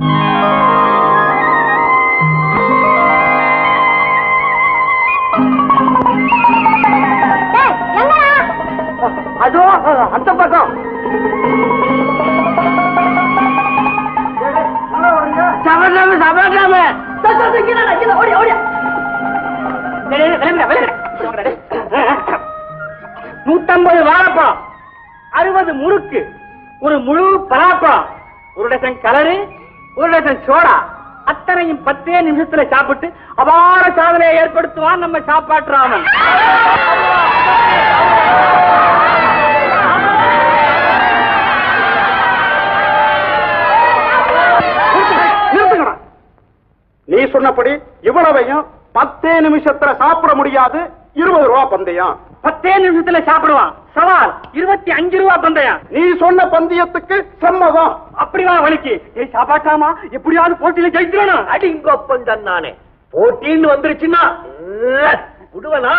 அதோ அந்த பக்கம் சபர்தாம சபர்தாம ஓடி ஓடி நூத்தம்பது வாழைப்பழம் அறுபது முறுக்கு ஒரு முழு பலாப்பழம் ஒரு டசன் கலரு ஒரு டசன் சோடா அத்தனையும் பத்தே நிமிஷத்துல சாப்பிட்டு அபார சாதனையை ஏற்படுத்துவான் நம்ம சாப்பாட்டு ராமன் நிறுத்துங்கடா. நீ சொன்னபடி இவ்வளவையும் பத்தே நிமிஷத்துல சாப்பிட முடியாது இருபது ரூபா பந்தயம் பத்தே நிமிஷத்துல சாப்பிடுவான் சவால் இருபத்தி அஞ்சு ரூபா பந்தயம் நீ சொன்ன பந்தயத்துக்கு சம்மதம் அப்படி வா வலிக்கு ஏய் சாப்பாட்டாமா எப்படியாவது போட்டியில ஜெயிச்சிடணும் அடிங்கொப்பன் தான் நானே போட்டின்னு வந்துருச்சுன்னா விடுவனா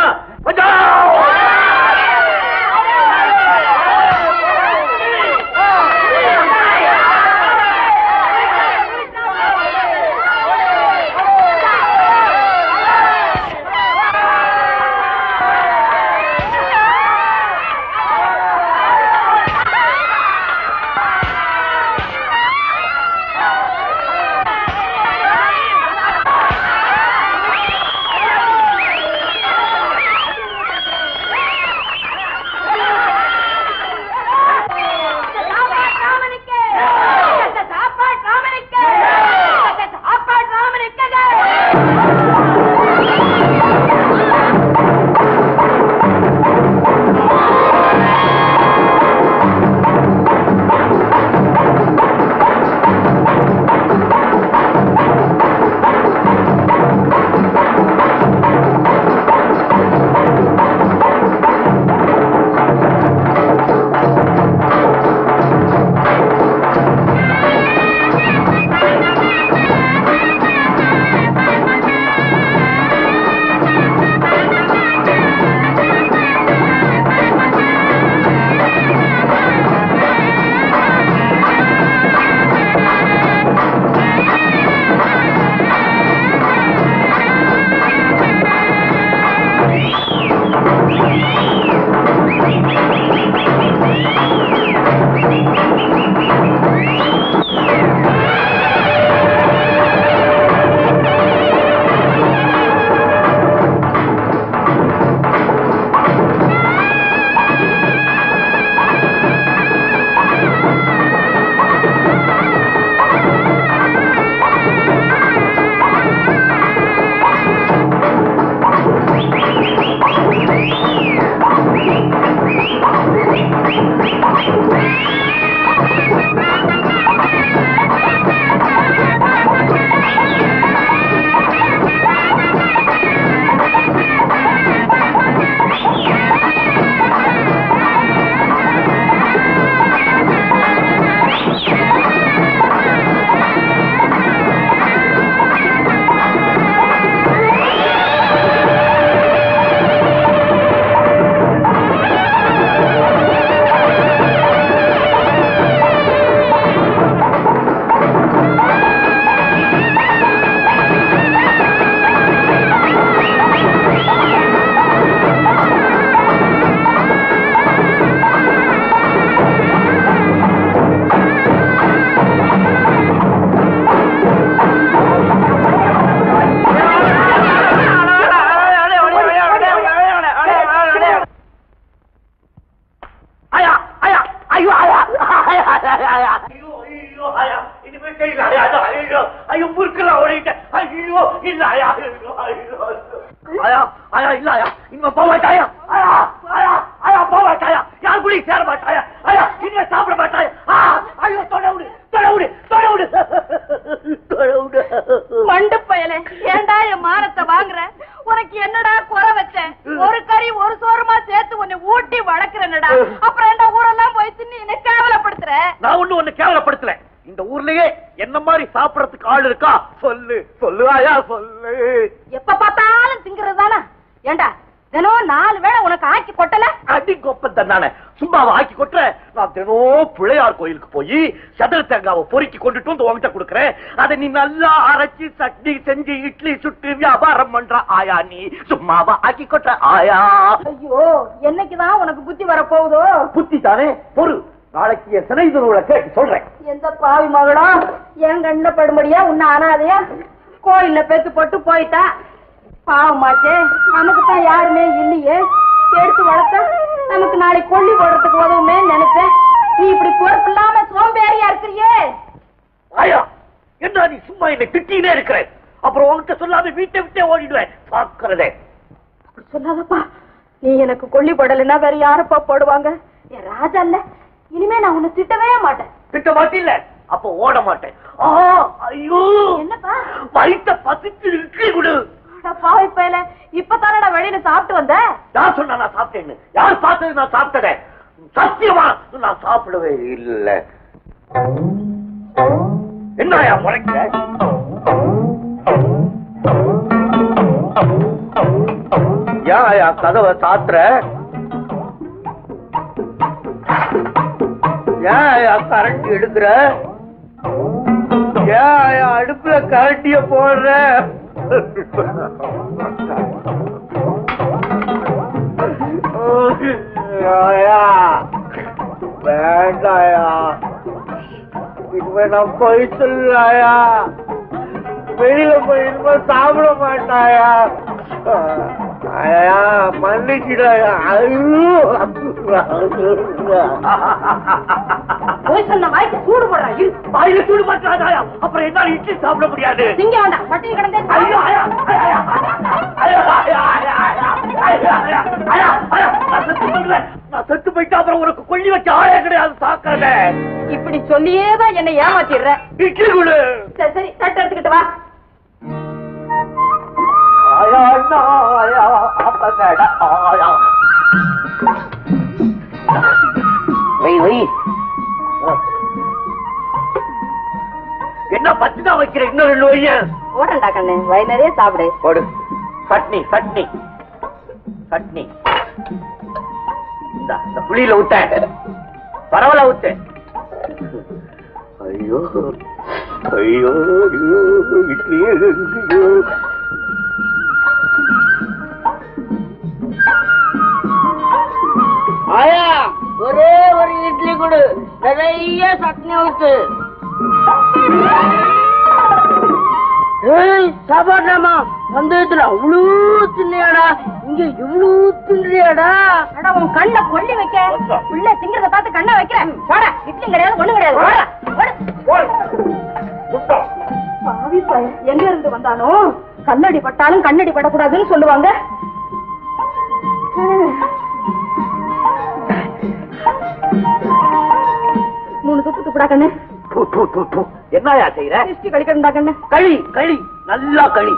ஐயா ஐயா ஐயோ ஐயா ஐயா ஐயா ஐயோ ஐயோ ஐயா இனிமே தெரியல ஐயா அதான், ஐயோ ஐயோ முறுக்கெல்லாம் ஓடிட்டேன் ஐயோ இல்ல ஐயா ஐயோ ஐயோ ஐயா ஐயா இல்ல ஐயா இனிமே போக மாட்டாயா ஐயா ஐயா ஐயா போக மாட்டாயா யார் கூட சேர மாட்டாயா ஐயா இனிமே சாப்பிட மாட்டாயா ஆ, ஐயோ தொட விடு தொட விடு தொட விடு தொட விடு மண்டு பயலே ஏன்டா என் மானத்தை வாங்குற உனக்கு என்னடா குறை வச்சேன் ஒரு கறி ஒரு சோறுமா சேர்த்து உன்னை ஊட்டி வளர்க்கிறேன்டா அப்புறம் என்ன ஊரெல்லாம் போய் தின்னு என்ன கேவலப்படுத்துற நான் ஒண்ணு ஒண்ணு கேவலப்படுத்தல இந்த ஊர்லயே என்ன மாதிரி சாப்பிடறதுக்கு ஆள் இருக்கா சொல்லு சொல்லு ஐயா சொல்லு எப்ப பார்த்தாலும் திங்கிறது தானே ஏண்டா தினம் நாலு வேளை உனக்கு ஆக்கி கொட்டல அடி கொப்பன் தானே சும்மாவை ஆக்கி கொட்டுற நான் தினம் பிள்ளையார் கோயிலுக்கு போய் சதுர தேங்காவை பொறுக்கி கொண்டுட்டு வந்து உங்ககிட்ட கொடுக்கறேன் அதை நீ நல்லா அரைச்சி சட்னி செஞ்சு இட்லி சுட்டு வியாபாரம் பண்ற ஆயா நீ சும்மாவா ஆக்கி கொட்ட ஆயா ஐயோ என்னைக்குதான் உனக்கு புத்தி வர போகுதோ புத்தி தானே பொறு நாளைக்கு என் சிலை கேட்டு சொல்றேன் எந்த பாவி மகளும் என் கண்ணுல படும்படியா உன்ன அனாதையா கோயில்ல பெத்து போட்டு போயிட்டா பாவமாச்சே நமக்கு தான் யாருமே இல்லையே எடுத்து வளர்த்த நமக்கு நாளைக்கு கொல்லி போடுறதுக்கு உதவுமே நினைச்சேன் நீ இப்படி பொறுப்பு இல்லாம சோம்பேறியா இருக்கிறியே ஆயா என்ன நீ சும்மா என்னை திட்டினே இருக்கிற அப்புறம் உன்கிட்ட சொல்லாம வீட்டை விட்டே ஓடிடுவேன் பாக்குறதே அப்படி சொல்லாதப்பா நீ எனக்கு கொல்லி போடலைன்னா வேற யாரப்பா போடுவாங்க என் ராஜா இல்ல இனிமே நான் உன்னை திட்டவே மாட்டேன் திட்ட மாட்டில்ல அப்ப ஓட மாட்டேன் ஆ ஐயோ என்னப்பா வயித்த பசிச்சு இட்லி கொடு அட பாவி பயல இப்பதானே நான் வெளியில சாப்பிட்டு வந்த யார் சொன்னா நான் சாப்பிட்டேன்னு யார் பார்த்தது நான் சாப்பிட்டதே சத்தியமா நான் சாப்பிடவே இல்ல என்னயா முறைக்க ஏன்யா கதவை சாத்துற ஏன்யா கரண்ட் எடுக்கிற ஏன்யா அடுப்புல கரண்டிய போடுற ஆயா வேண்டாயா இனிமே நான் போய் சொல்லாயா வெளியில போய் இனிமே சாப்பிட மாட்டாயா ஆயா மன்னிச்சிடாயா ஐயோ போய் சொன்ன வாய்க்கு சூடு போடுறா இரு வாயில சூடு மாட்டாயா அப்புறம் என்னால இட்லி சாப்பிட முடியாது திங்க வேண்டாம் பட்டினி கிடந்தே ஐயோ, ஐயா, ஐயா, ஐயா, ஐயா, ஐயா, ஐயா, ஐயா, ஐயா, ஐயா, ஐயா, நான் செத்து போயிடுவேன். நான் செத்து போயிட்டா அப்புறம் உனக்கு கொல்லி வச்ச ஆளே கிடையாது சாக்காத இப்படி சொல்லியே தான் என்னை ஏமாத்திடுற இட்லி கொடு சரி சரி தட்டு எடுத்துக்கிட்டு வா ஆயா அண்ணா, ஆயா அப்பகடா, ஆயா வை வை என்ன பத்து தான் வைக்கிற இன்னும் ரெண்டு வையன் ஓடண்டா கண்ணு வயிறு நிறைய சாப்பிடு போடு சட்னி சட்னி சட்னி இந்தா, இந்த புளியில விட்டேன் பரவாயில்ல விட்டேன் ஐயோ ஐயோ ஐயோ இட்லி ஐயோ ஆயா ஒரே ஒரு இட்லி கொடு நிறைய சட்னி ஊத்து ஏய் சாப்பாடுறாமா சந்தேகத்துல அவ்வளோ தின்னியாடா இங்க இவ்வளோ தின்றியாடா அட உன் கண்ணை கொல்லி வைக்க உள்ள திங்கிறத பார்த்து கண்ணை வைக்கிறேன் போட இட்லி கிடையாது ஒண்ணு கிடையாது போடா, போடு. பாவி பையன், எங்க இருந்து வந்தானோ கண்ணடி பட்டாலும் கண்ணடி படக்கூடாதுன்னு சொல்லுவாங்க மூணு துப்பு துப்புடா கண்ணு தூ, தூ, தூ, தூ. என்னயா செய்யற திருஷ்டி கழிக்கணும்டா கண்ணு களி களி நல்லா களி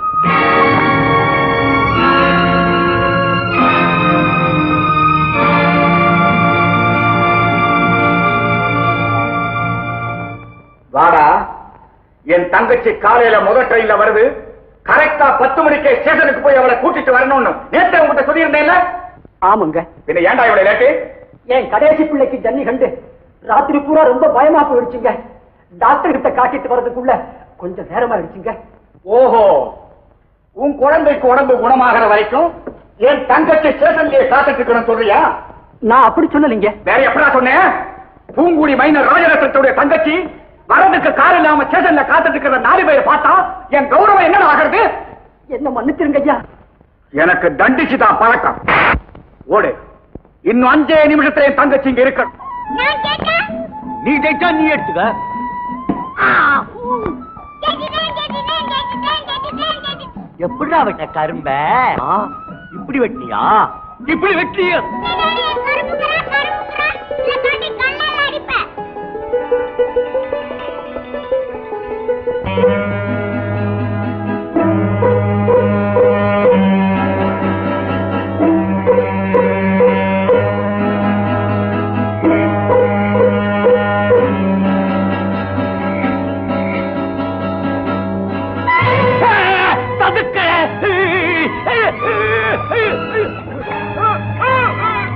வாடா என் தங்கச்சி காலையில முதல் ட்ரெயின்ல வருது கரெக்டா பத்து மணிக்கே ஸ்டேஷனுக்கு போய் அவளை கூட்டிட்டு வரணும்னு நேத்து உங்ககிட்ட சொல்லியிருந்தேன்ல ஆமாங்க பின்ன ஏன்டா இவளை லேட்டு என் கடைசி பிள்ளைக்கு ஜன்னி கண்டு ராத்திரி பூரா ரொம்ப பயமா போயிடுச்சுங்க டாக்டர் கிட்ட காட்டிட்டு வர்றதுக்குள்ள கொஞ்சம் நேரமா ஆயிடுச்சுங்க ஓஹோ உன் குழந்தைக்கு உடம்பு குணமாகிற வரைக்கும் என் தங்கச்சி ஸ்டேஷன்லயே காத்துட்டு இருக்கணும் சொல்றியா நான் அப்படி சொல்லலைங்க வேற எப்படா சொன்னேன் பூங்குடி மைனர் ராஜரத்னத்துடைய தங்கச்சி வரதுக்கு கார் இல்லாம ஸ்டேஷன்ல காத்துட்டு இருக்கிற நாலு பேரை பார்த்தா என் கௌரவம் என்ன ஆகிறது என்ன மன்னிச்சிருங்க ஐயா எனக்கு தண்டிச்சு தான் பழக்கம் ஓடு இன்னும் அஞ்சே நிமிஷத்துல என் தங்கச்சி இங்க இருக்கணும் நீ ஜெயிச்சா நீ எடுத்துக்க எப்படிடா வெட்ட கரும்ப இப்படி வெட்டியா இப்படி வெட்டியா தடுக்க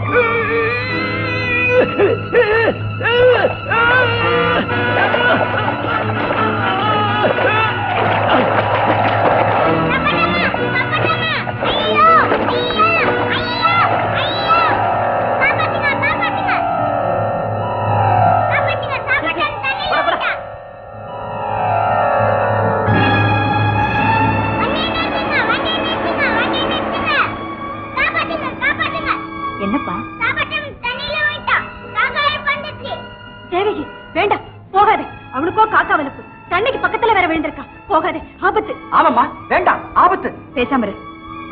தேவகி வேண்டாம் போகாதே அவளுக்கோ காக்கா வலுப்பு தண்ணிக்கு பக்கத்துல வேற விழுந்திருக்கா போகாதே ஆபத்து ஆமாம்மா வேண்டாம் ஆபத்து பேசாம இரு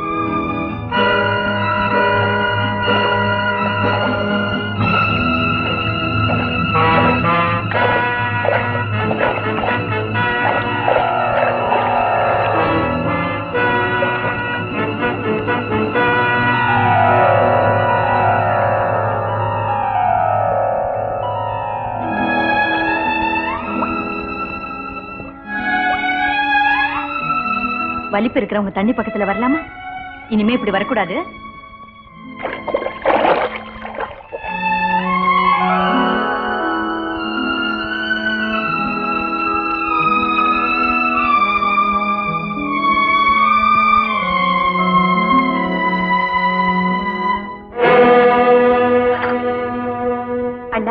வலிப்பு இருக்கிறவங்க தண்ணி பக்கத்துல வரலாமா இனிமே இப்படி வரக்கூடாது அண்ணா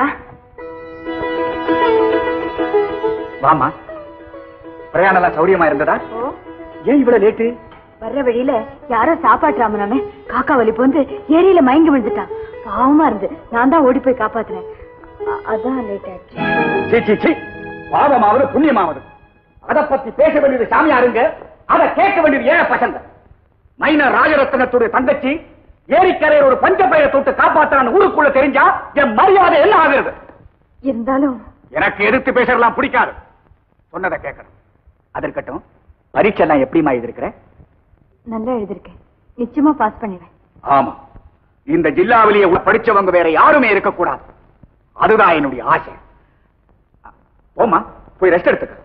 வாமா பிரயாணம் எல்லாம் சௌரியமா இருந்ததா ஏன் இவ்வளவு லேட்டு வர்ற வழியில யாரோ சாப்பாட்டு ராமனாமே காக்கா வலிப்பு வந்து ஏரியில மயங்கி விழுந்துட்டான் பாவமா இருந்து நான் தான் ஓடி போய் காப்பாத்தினேன் அ- அதான் லேட் ஆயிடுச்சு சீ சீ சீ பாவமாவது புண்ணியமாவது அத பத்தி பேச வேண்டியது சாமியாருங்க அத கேட்க வேண்டியது ஏன் பசங்க மைனர் ராஜரத்னத்துடைய தங்கச்சி ஏரிக்கரையில் ஒரு பஞ்ச பயிரை தொட்டு காப்பாத்தான்னு ஊருக்குள்ள தெரிஞ்சா என் மரியாதை என்ன ஆகுறது இருந்தாலும் எனக்கு எதிர்த்து பேசறலாம் பிடிக்காது சொன்னதை கேட்கணும் அதற்கட்டும் பரீட்சை எல்லாம் எப்படிமா எழுதிருக்கிற நல்லா எழுதிருக்கேன் நிச்சயமா பாஸ் பண்ணிடுவேன் ஆமா இந்த ஜில்லாவிலேயே உள்ள படிச்சவங்க வேற யாருமே இருக்கக்கூடாது அதுதான் என்னுடைய ஆசை போமா போய் ரெஸ்ட் எடுத்துக்க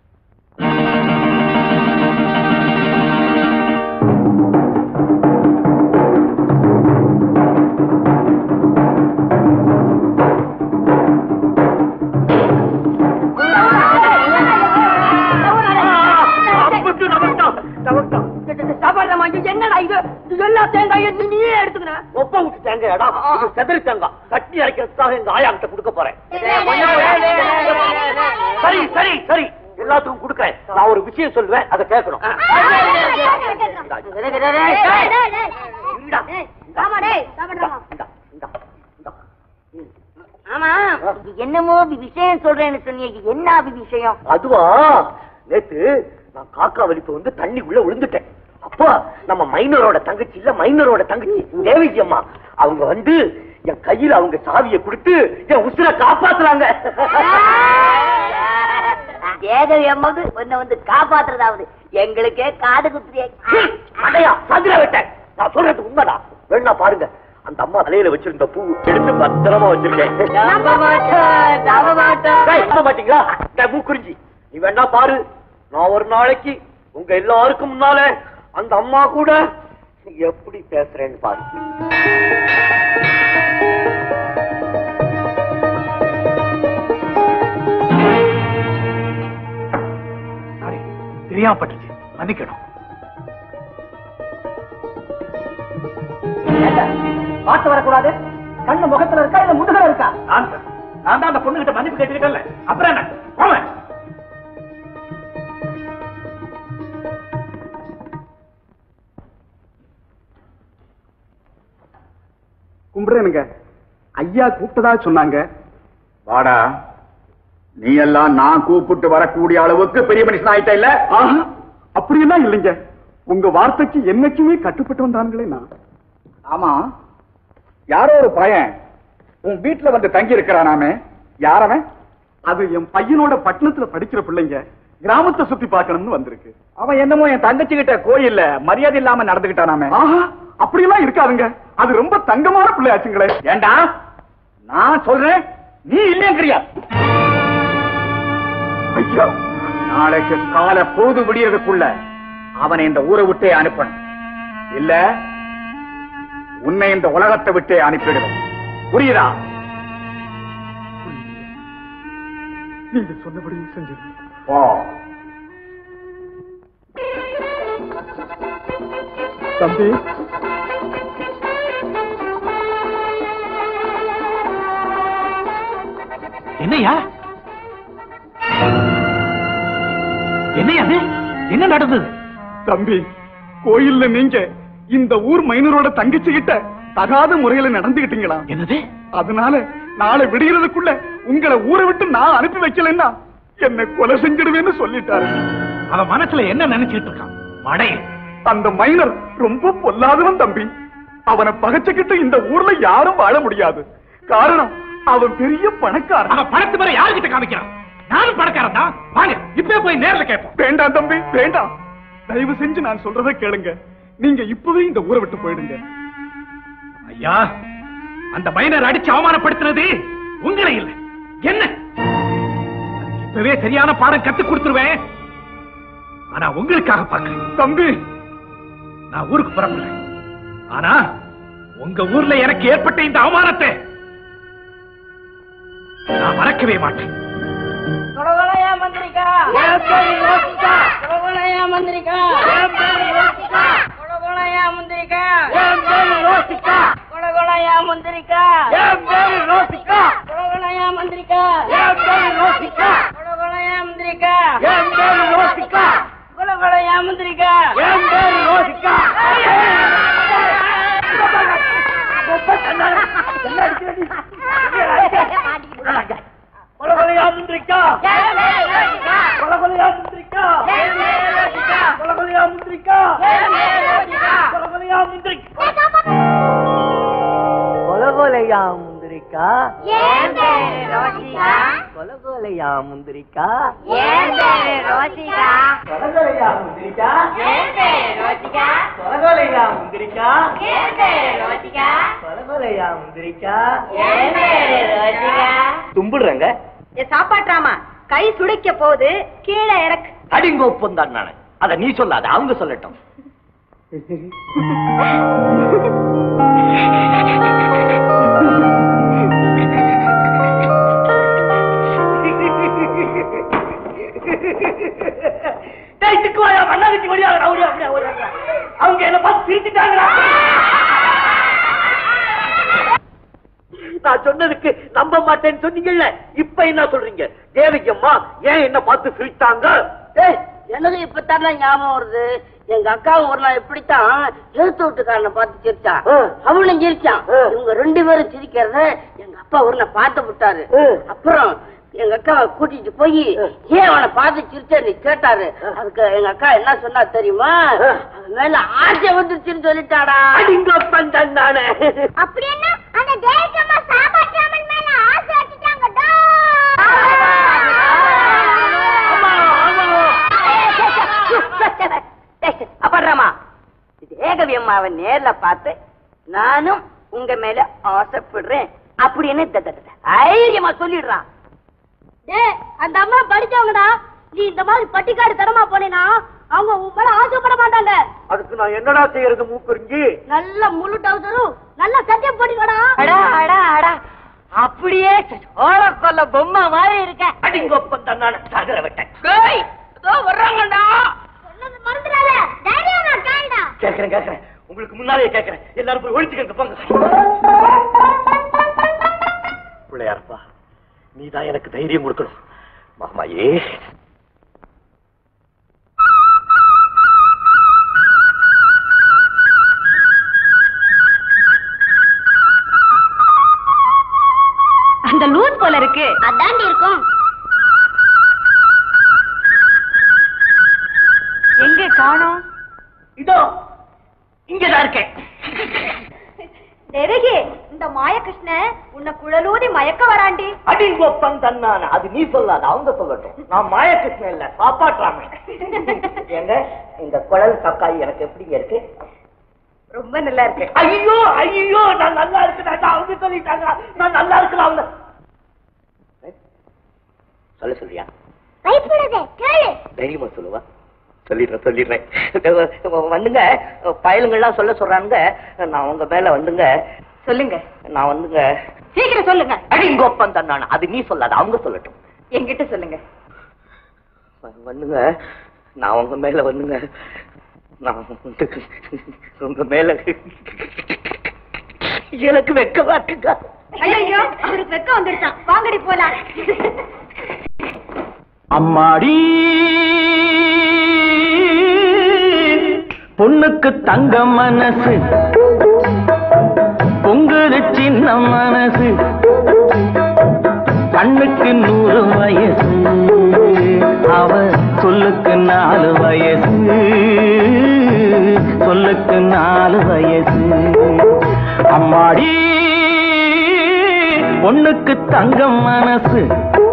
அம்பிட்டு நமக்கிட்டோம் நமக்கிட்டோம் என்னடா இது இது எல்லா தேங்காயும் நீ நீயே எடுத்துக்கிறேன் ஒப்ப விட்டு தேங்காயடா இது செதறி தேங்காய் சட்னி அரைக்கிறதுக்காக எங்க ஆயா கிட்ட கொடுக்க போறேன் சரி சரி சரி எல்லாத்துக்கும் கொடுக்கறேன் நான் ஒரு விஷயம் சொல்லுவேன் அதை கேட்கணும் இந்தா, இந்தா, இந்தா, இந்தா, இந்தா, இந்தா. ஆமா என்னமோ விஷயம் சொல்றேன்னு சொன்னீங்க என்ன விஷயம் அதுவா நேத்து நான் காக்கா வலிப்பு வந்து தண்ணிக்குள்ள விழுந்துட்டேன் அப்பா நம்ம மைனரோட தங்கச்சி இல்ல மைனரோட தங்கச்சி தேவிஜி அம்மா அவங்க வந்து என் கையில அவங்க சாவியை கொடுத்து என் உசுரை காப்பாத்துறாங்க தேகவி அம்மாவது உன்னை வந்து காப்பாத்துறதாவது எங்களுக்கே காது குத்துறிய அடையா சதுர விட்டேன் நான் சொல்றது உண்மைதான் வேணா பாருங்க அந்த அம்மா தலையில வச்சிருந்த பூ எடுத்து பத்திரமா வச்சிருக்கேன் நம்ப மாட்டோம் நம்ப மாட்டோம் டேய், நம்ப மாட்டீங்களா டேய், மூக்குறிஞ்சி நீ வேணா பாரு நான் ஒரு நாளைக்கு உங்க எல்லாருக்கும் முன்னால அந்த அம்மா கூட எப்படி பேசுறேன்னு பாரு சாரி தெரியாம பட்டுச்சு மன்னிக்கணும் பார்த்து வரக்கூடாது கண்ணு முகத்துல இருக்கா இல்ல முதுகுல இருக்கா நான் தான். நான் தான் அந்த பொண்ணுகிட்ட மன்னிப்பு கேட்டுக்கிட்டல அப்புறம் என்ன போவேன் கும்பிடுறேனுங்க ஐயா கூப்பிட்டதா சொன்னாங்க வாடா நீ எல்லாம் நான் கூப்பிட்டு வரக்கூடிய அளவுக்கு பெரிய மனுஷன் ஆயிட்ட இல்ல ஆஹா அப்படியெல்லாம் இல்லைங்க உங்க வார்த்தைக்கு என்னைக்குமே கட்டுப்பட்டு வந்தாங்களே நான் ஆமா யாரோ ஒரு பையன் உன் வீட்டுல வந்து தங்கி இருக்கிறானாமே யாரவன் அது என் பையனோட பட்டணத்துல படிக்கிற பிள்ளைங்க கிராமத்தை சுத்தி பார்க்கணும்னு வந்திருக்கு அவன் என்னமோ என் தங்கச்சி கிட்ட கோயில்ல மரியாதை இல்லாம நடந்துகிட்டானாமே ஆஹா அப்படியெல்லாம் இருக்காதுங்க அது ரொம்ப தங்கமான பிள்ளையாச்சுங்களே ஏண்டா நான் சொல்றேன் நீ இல்லைங்கிறியா ஐயா நாளைக்கு கால பொழுது விடியறதுக்குள்ள அவனை இந்த ஊரை விட்டே அனுப்பணும் இல்ல உன்னை இந்த உலகத்தை விட்டே அனுப்பிடுவேன் புரியுதா நீங்க சொன்னபடி செஞ்சிருக்கேன் போ தம்பி என்னையா என்னையா அது என்ன நடந்தது தம்பி கோயில்ல நீங்க இந்த ஊர் மைனரோட தங்கச்சி கிட்ட தகாத முறையில நடந்துகிட்டீங்களா என்னது அதனால நாளை விடுகிறதுக்குள்ள உங்களை ஊரை விட்டு நான் அனுப்பி வைக்கலன்னா என்ன கொலை செஞ்சிடுவேன்னு சொல்லிட்டாரு அவன் மனசுல என்ன நினைச்சிட்டு இருக்கான் மடைய அந்த மைனர் ரொம்ப பொல்லாதவன் தம்பி அவனை பகைச்சுக்கிட்டு இந்த ஊர்ல யாரும் வாழ முடியாது காரணம் அவன் பெரிய பணக்காரன் அவன் பணத்து மேல யாருகிட்ட காமிக்கிறான் நானும் பணக்காரன் தான் வாங்க இப்பவே போய் நேர்ல கேட்போம் வேண்டாம் தம்பி வேண்டாம் தயவு செஞ்சு நான் சொல்றதை கேளுங்க நீங்க இப்பவே இந்த ஊரை விட்டு போயிடுங்க ஐயா அந்த மைனர் அடிச்சு அவமானப்படுத்தினது உங்களை இல்ல என்ன அதுக்கு இப்பவே சரியான பாடம் கத்து கொடுத்துருவேன் ஆனா உங்களுக்காக பார்க்கிறேன் தம்பி நான் ஊருக்கு புறப்படல ஆனா உங்க ஊர்ல எனக்கு ஏற்பட்ட இந்த அவமானத்தை நான் மறக்கவே மாட்டேன் கொலகொலையா மந்திரிக்கா கொலகொலையா மந்திரிக்கா கொலகொலையா மந்திரிக்கா கொலகொலையா மந்திரிக்கா கொலகொலையா மந்திரிக்கா கொலகொலையா மந்திரிக்கா கொலகொலையா மந்திரிக்கா கொலகொலையா முந்திரிக்கா கொலகொலையா முந்திரிக்கா கொலகொலையா முந்திரிக்கா கொலகொலையா முந்திரிக்கா கொலகொலையா முந்திரிக்கா கொலகொலையா முந்திரிக்கா கொலகொலையா முந்திரிக்கா கொலகொலையா முந்திரிக்கா கொலகொலையா முந்திரிக்கா தும்பிடுறேங்க சாப்பாட்டாமா கை சுடைக்க போகுது கீழே இறக்கு அடிங்க ஒப்பந்தான் நானு அத நீ சொல்லாத அவங்க சொல்லட்டும் டேய், திக்குவாயா, மண்ணாங்கட்டி ஓடியாங்க, ஓடியாங்க, ஓடியாங்க. அவங்க என்ன பார்த்து சிரிச்சுட்டாங்களா நான் சொன்னதுக்கு நம்ப மாட்டேன்னு சொன்னீங்கல்ல இப்ப என்ன சொல்றீங்க தேவகி அம்மா ஏன் என்ன பார்த்து சிரித்தாங்க ஏய், எனக்கு இப்பதான் ஞாபகம் வருது எங்க அக்கா ஒரு நாள் இப்படித்தான் எழுத்து வீட்டுக்காரனை பார்த்து சிரிச்சான் ஆ. அவனும் சிரிச்சான் ஆ. இவங்க ரெண்டு பேரும் சிரிக்கிறத எங்க அப்பா ஒரு நாள் பார்த்து விட்டாரு ஆ. அப்புறம் எங்க அக்காவை கூட்டிட்டு போய் ஏன் அவனை பார்த்து சிரிச்சேன்னு கேட்டாரு அதுக்கு எங்க அக்கா என்ன சொன்னா தெரியுமா ஆ. அவன் மேல ஆசை வந்துருச்சுன்னு சொல்லிட்டாடா அடிங்க பண்டன் நானே அப்படி என்ன அந்த தேசமா சாப்பாட்டாமன் மேல ஆசை வச்சுட்டாங்கடா ஆமா, ஆமா. அப்புறமா இது ஏகவி அம்மாவை நேர்ல பார்த்து நானும் உங்க மேல ஆசைப்படுறேன் அப்படின்னு த- த- த- தைரியமா சொல்லிடுறான் டேய் அந்த அம்மா படிச்சவங்கடா நீ இந்த மாதிரி பட்டிக்காடு தரமா போனேனா அவங்க உன் மேல ஆசைப்பட மாட்டாங்க அதுக்கு நான் என்னடா செய்யறது மூக்குறிஞ்சி நல்ல முழு டவுசரும் நல்ல சத்தியம் போட்டுக்கடா அடா அடா அடா அப்படியே சோழ கொல்ல பொம்மை மாதிரி இருக்க அடிங்க பண்டன் நானே சாகர விட்டேன் வர்றாங்கடா சொன்னது மறந்துடாத தைரியம் நான் கேளுடா கேக்குறேன் கேக்குறேன் உங்களுக்கு முன்னாலே கேக்குறேன் எல்லாரும் போய் ஒழிச்சுக்கங்க போங்க பிள்ளையாரப்பா நீதான் எனக்கு தைரியம் கொடுக்கணும் மாமாயே அந்த லூஸ் போல இருக்கு அதாண்டி இருக்கும் எங்க காணோம் இதோ இங்கதான் இருக்கேன் தேவகி இந்த மாயகிருஷ்ண உன்னை குழலூதி மயக்க வராண்டி அடிங்கொப்பன் தன்னான அது நீ சொல்லாத அவங்க சொல்லட்டும் நான் மாயகிருஷ்ணன் இல்ல காப்பாற்றாம ஏங்க இந்த குழல் கக்காய் எனக்கு எப்படிங்க இருக்கு ரொம்ப நல்லா இருக்கு ஐயோ ஐயோ நான் நல்லா இருக்கிறேன் அவங்க சொல்லிட்டாங்க நான் நல்லா இருக்கலாம் அவங்க சொல்ல சொல்லியா பயப்படாதே கேளு தைரியமா சொல்லுவா சொல்லிடுறேன் சொல்லிடுறேன் வந்துங்க பயலுங்கள்லாம் சொல்ல சொல்றாங்க நான் உங்க மேல வந்துங்க சொல்லுங்க நான் வந்துங்க சீக்கிரம் சொல்லுங்க அடிங்கோப்பன் தன்னான அது நீ சொல்லாத அவங்க சொல்லட்டும் என்கிட்ட சொல்லுங்க வந்துங்க நான் உங்க மேல வந்துங்க நான் வந்து உங்க மேல எனக்கு வெக்கமா இருக்குங்க ஐயோ அவருக்கு வெக்கம் வந்துருச்சான் வாங்கடி போலாம் அம்மாடி பொண்ணுக்கு தங்க மனசு பொங்குது சின்ன மனசு கண்ணுக்கு நூறு வயசு அவ சொல்லுக்கு நாலு வயசு சொல்லுக்கு நாலு வயசு அம்மாடி பொண்ணுக்கு தங்கம் மனசு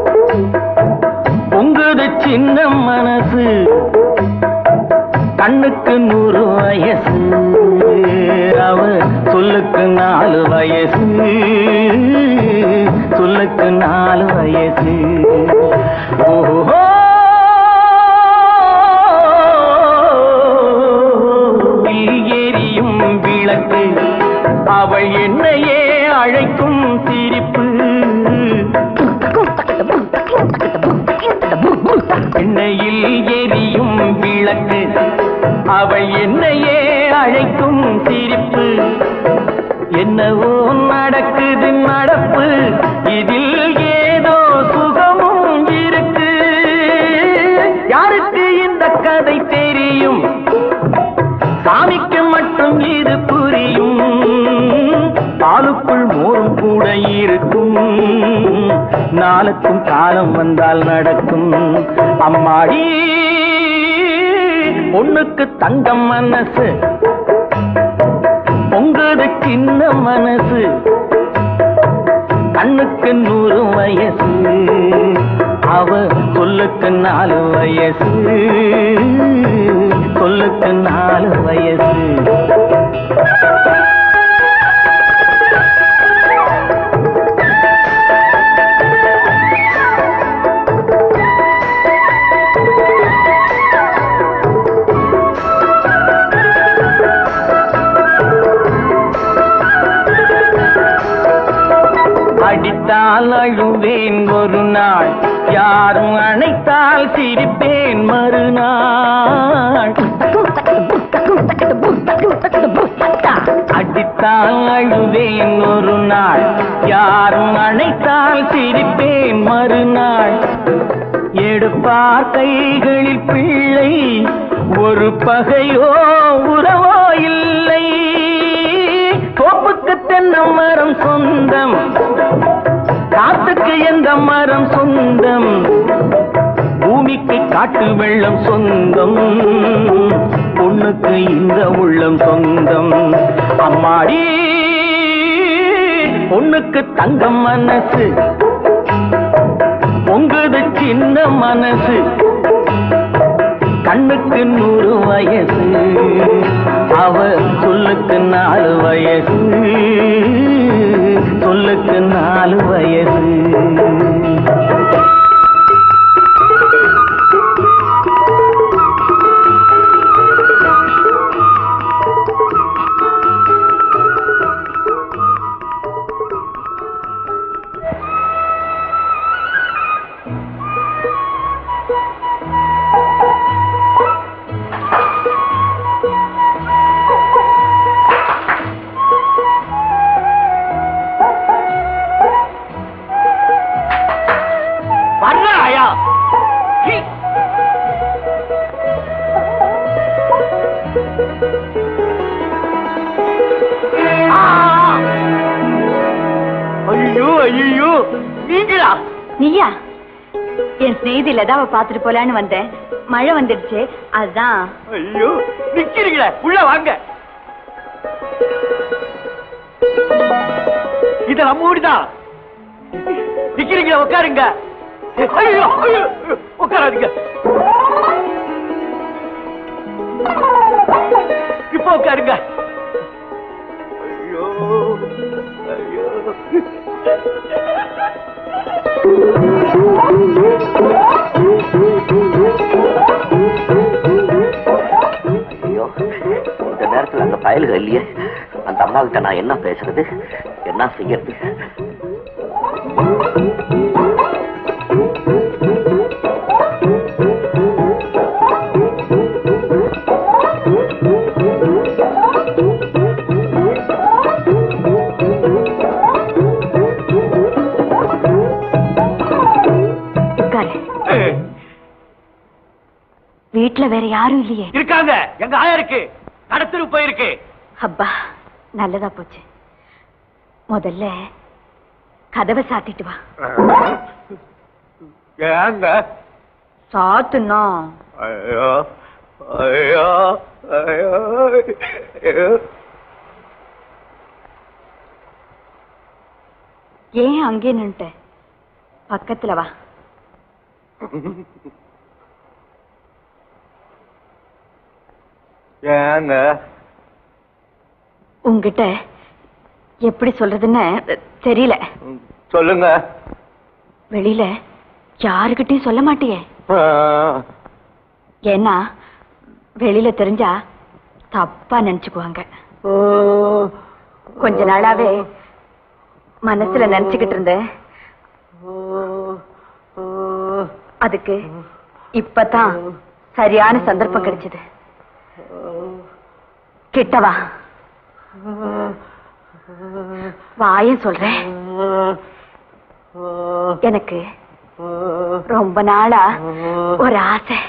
பொங்குது சின்ன மனசு கண்ணுக்கு நூறு வயசு அவ சொல்லுக்கு நாலு வயசு சொல்லுக்கு நாலு வயசு ஓஹோ எரியும் விளக்கு அவள் என்னையே அழைக்கும் சிரிப்பு எண்ணெயில் எரியும் விளக்கு அவள் என்னையே அழைக்கும் சிரிப்பு என்னவோ நடக்குது நடப்பு இதில் ஏதோ சுகமும் இருக்கு யாருக்கு இந்த கதை தெரியும் சாமிக்கு மட்டும் இது புரியும் பாலுக்குள் மோரும் கூட இருக்கும் நாளுக்கும் காலம் வந்தால் நடக்கும் அம்மாடி பொண்ணுக்கு தங்கம் மனசு பொங்குது சின்ன மனசு கண்ணுக்கு நூறு வயசு அவ சொல்லுக்கு நாலு வயசு சொல்லுக்கு நாலு வயசு அடித்தால் அழுவேன் ஒரு நாள் யாரும் அணைத்தால் சிரிப்பேன் மறுநாள் அடித்தால் அழுவேன் ஒரு நாள் யாரும் அணைத்தால் சிரிப்பேன் மறுநாள் எடுப்பார் கைகளில் பிள்ளை ஒரு பகையோ உறவோ இல்லை தோப்புக்கு தென்னை மரம் சொந்தம் காத்துக்கு எந்த மரம் சொந்தம் பூமிக்கு காட்டு வெள்ளம் சொந்தம் பொண்ணுக்கு இந்த உள்ளம் சொந்தம் அம்மாடி பொண்ணுக்கு தங்கம் மனசு பொங்குது சின்ன மனசு கண்ணுக்கு நூறு வயசு அவ சொல்லுக்கு நாலு வயசு சொல்லுக்கு நாலு வயசு வர்றாயா ஐயோ ஐயோ நீங்களா நீயா என் ஸ்நேகிதி லதாவை பாத்துட்டு போலான்னு வந்தேன் மழை வந்துடுச்சு அதுதான் ஐயோ நிக்கிறீங்களே உள்ள வாங்க இது நம்ம வீடுதான் நிக்கிறீங்களா உட்காருங்க ஐயோ ஐயோ உட்காராதீங்க இப்போ உட்காருங்க ஐயோ ஐயோ ஐயோ இந்த நேரத்துல அந்த பயலுக இல்லையே அந்த அம்மாகிட்ட நான் என்ன பேசுறது என்ன செய்யறது உட்காரு வீட்டுல வேற யாரும் இல்லையே இருக்காங்க எங்க ஆயா இருக்கு கடத்தரு போயிருக்கு அப்பா நல்லதா போச்சு முதல்ல கதவை சாத்திட்டு வா ஏங்க சாத்துனா ஐயோ ஐயோ ஐயோ ஐயோ ஏன் அங்கே நின்ட்ட பக்கத்துல வா ஏங்க உங்ககிட்ட எப்படி சொல்றதுன்னு தெரியல சொல்லுங்க வெளியில யாருகிட்டயும் சொல்ல மாட்டியே ஆ, ஏன்னா வெளியில தெரிஞ்சா தப்பா நினைச்சுக்குவாங்க ஆ, கொஞ்ச நாளாவே மனசுல நினைச்சுக்கிட்டு இருந்தேன் அதுக்கு இப்பதான் சரியான சந்தர்ப்பம் கிடைச்சது கிட்டவா வாயும் சொல்றேன் எனக்கு ரொம்ப நாளா ஒரு ஆசை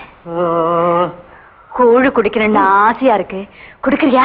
கூழு குடிக்கணும்னு ஆசையா இருக்கு குடிக்கிறியா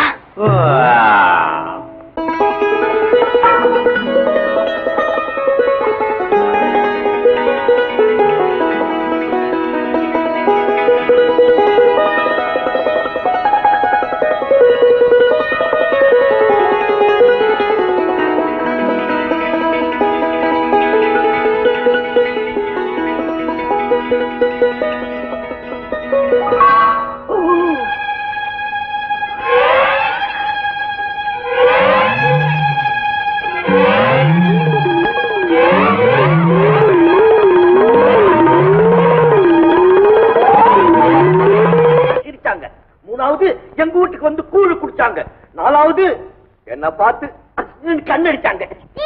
சிரிச்சாங்க மூணாவது எங்க வீட்டுக்கு வந்து கூழு குடிச்சாங்க நாலாவது என்ன பார்த்து கண்ணடிச்சாங்க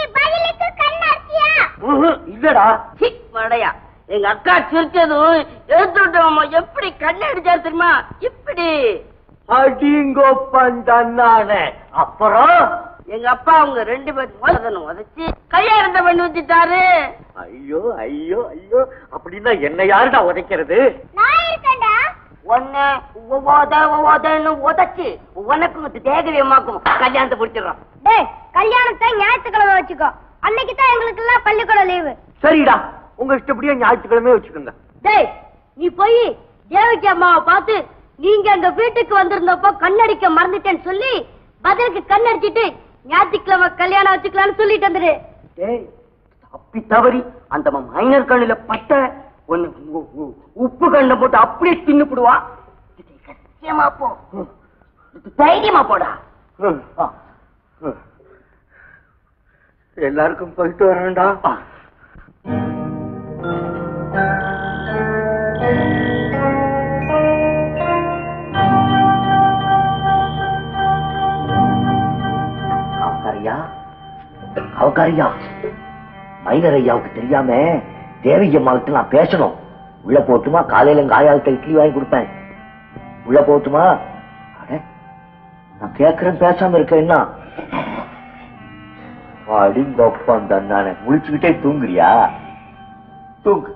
ம்ஹும், இல்லடா சி, வடையா எங்க அக்கா சிரிச்சதும் எடுத்துட்டோம் எப்படி கண்ணடிச்சாரு தெரியுமா இப்படி அடிங்கோப்பந்தானே அப்புறம் எங்க அப்பா அவங்க ரெண்டு பேரும் மோதனை உதச்சு கல்யாணத்தை பண்ணி வச்சுட்டாரு ஐயோ ஐயோ ஐயோ அப்படின்னா என்ன யாருடா உதைக்கிறது ஒன்னு ஒவ்வாத ஒவ்வாதன்னு உதச்சு உனக்கும் தேகவியமாக்கும் கல்யாணத்தை பிடிச்சிடுறோம் டேய் கல்யாணத்தை ஞாயிற்றுக்கிழமை வச்சுக்கோ அன்னைக்கு தான் எங்களுக்கு எல்லாம் பள்ளிக்கூடம் லீவு சரிடா உங்க இஷ்டப்படியே ஞாயிற்றுக்கிழமை வச்சுக்கோங்க டேய் நீ போய் தேவகி அம்மாவை பார்த்து நீங்க எங்க வீட்டுக்கு வந்திருந்தப்போ கண்ணடிக்க மறந்துட்டேன்னு சொல்லி பதிலுக்கு கண்ணடிச்சிட்டு ஞாயிற்றுக்கிழமை கல்யாணம் வச்சுக்கலாம்னு சொல்லிட்டு வந்துரு டேய் தப்பி தவறி அந்த மைனர் கண்ணுல பட்ட ஒன்னு உ- உ- உப்பு கண்ணை போட்டு அப்படியே தின்னுப்புடுவா சத்தியமா போ தைரியமா போடா எல்லாருக்கும் போயிட்டு வரேன்டா அவகாரியா அவகாரியா மைனர் ஐயாவுக்கு தெரியாம தேவகி அம்மாவுக்கு நான் பேசணும் உள்ள போட்டுமா காலையில எங்க ஆயாவுக்கு இட்லி வாங்கி கொடுப்பேன் உள்ள போட்டுமா அட, நான் கேக்குறேன் பேசாம இருக்க என்ன அடிங்கொப்பம் தன்னானே முழிச்சுக்கிட்டே தூங்குறியா தூங்கு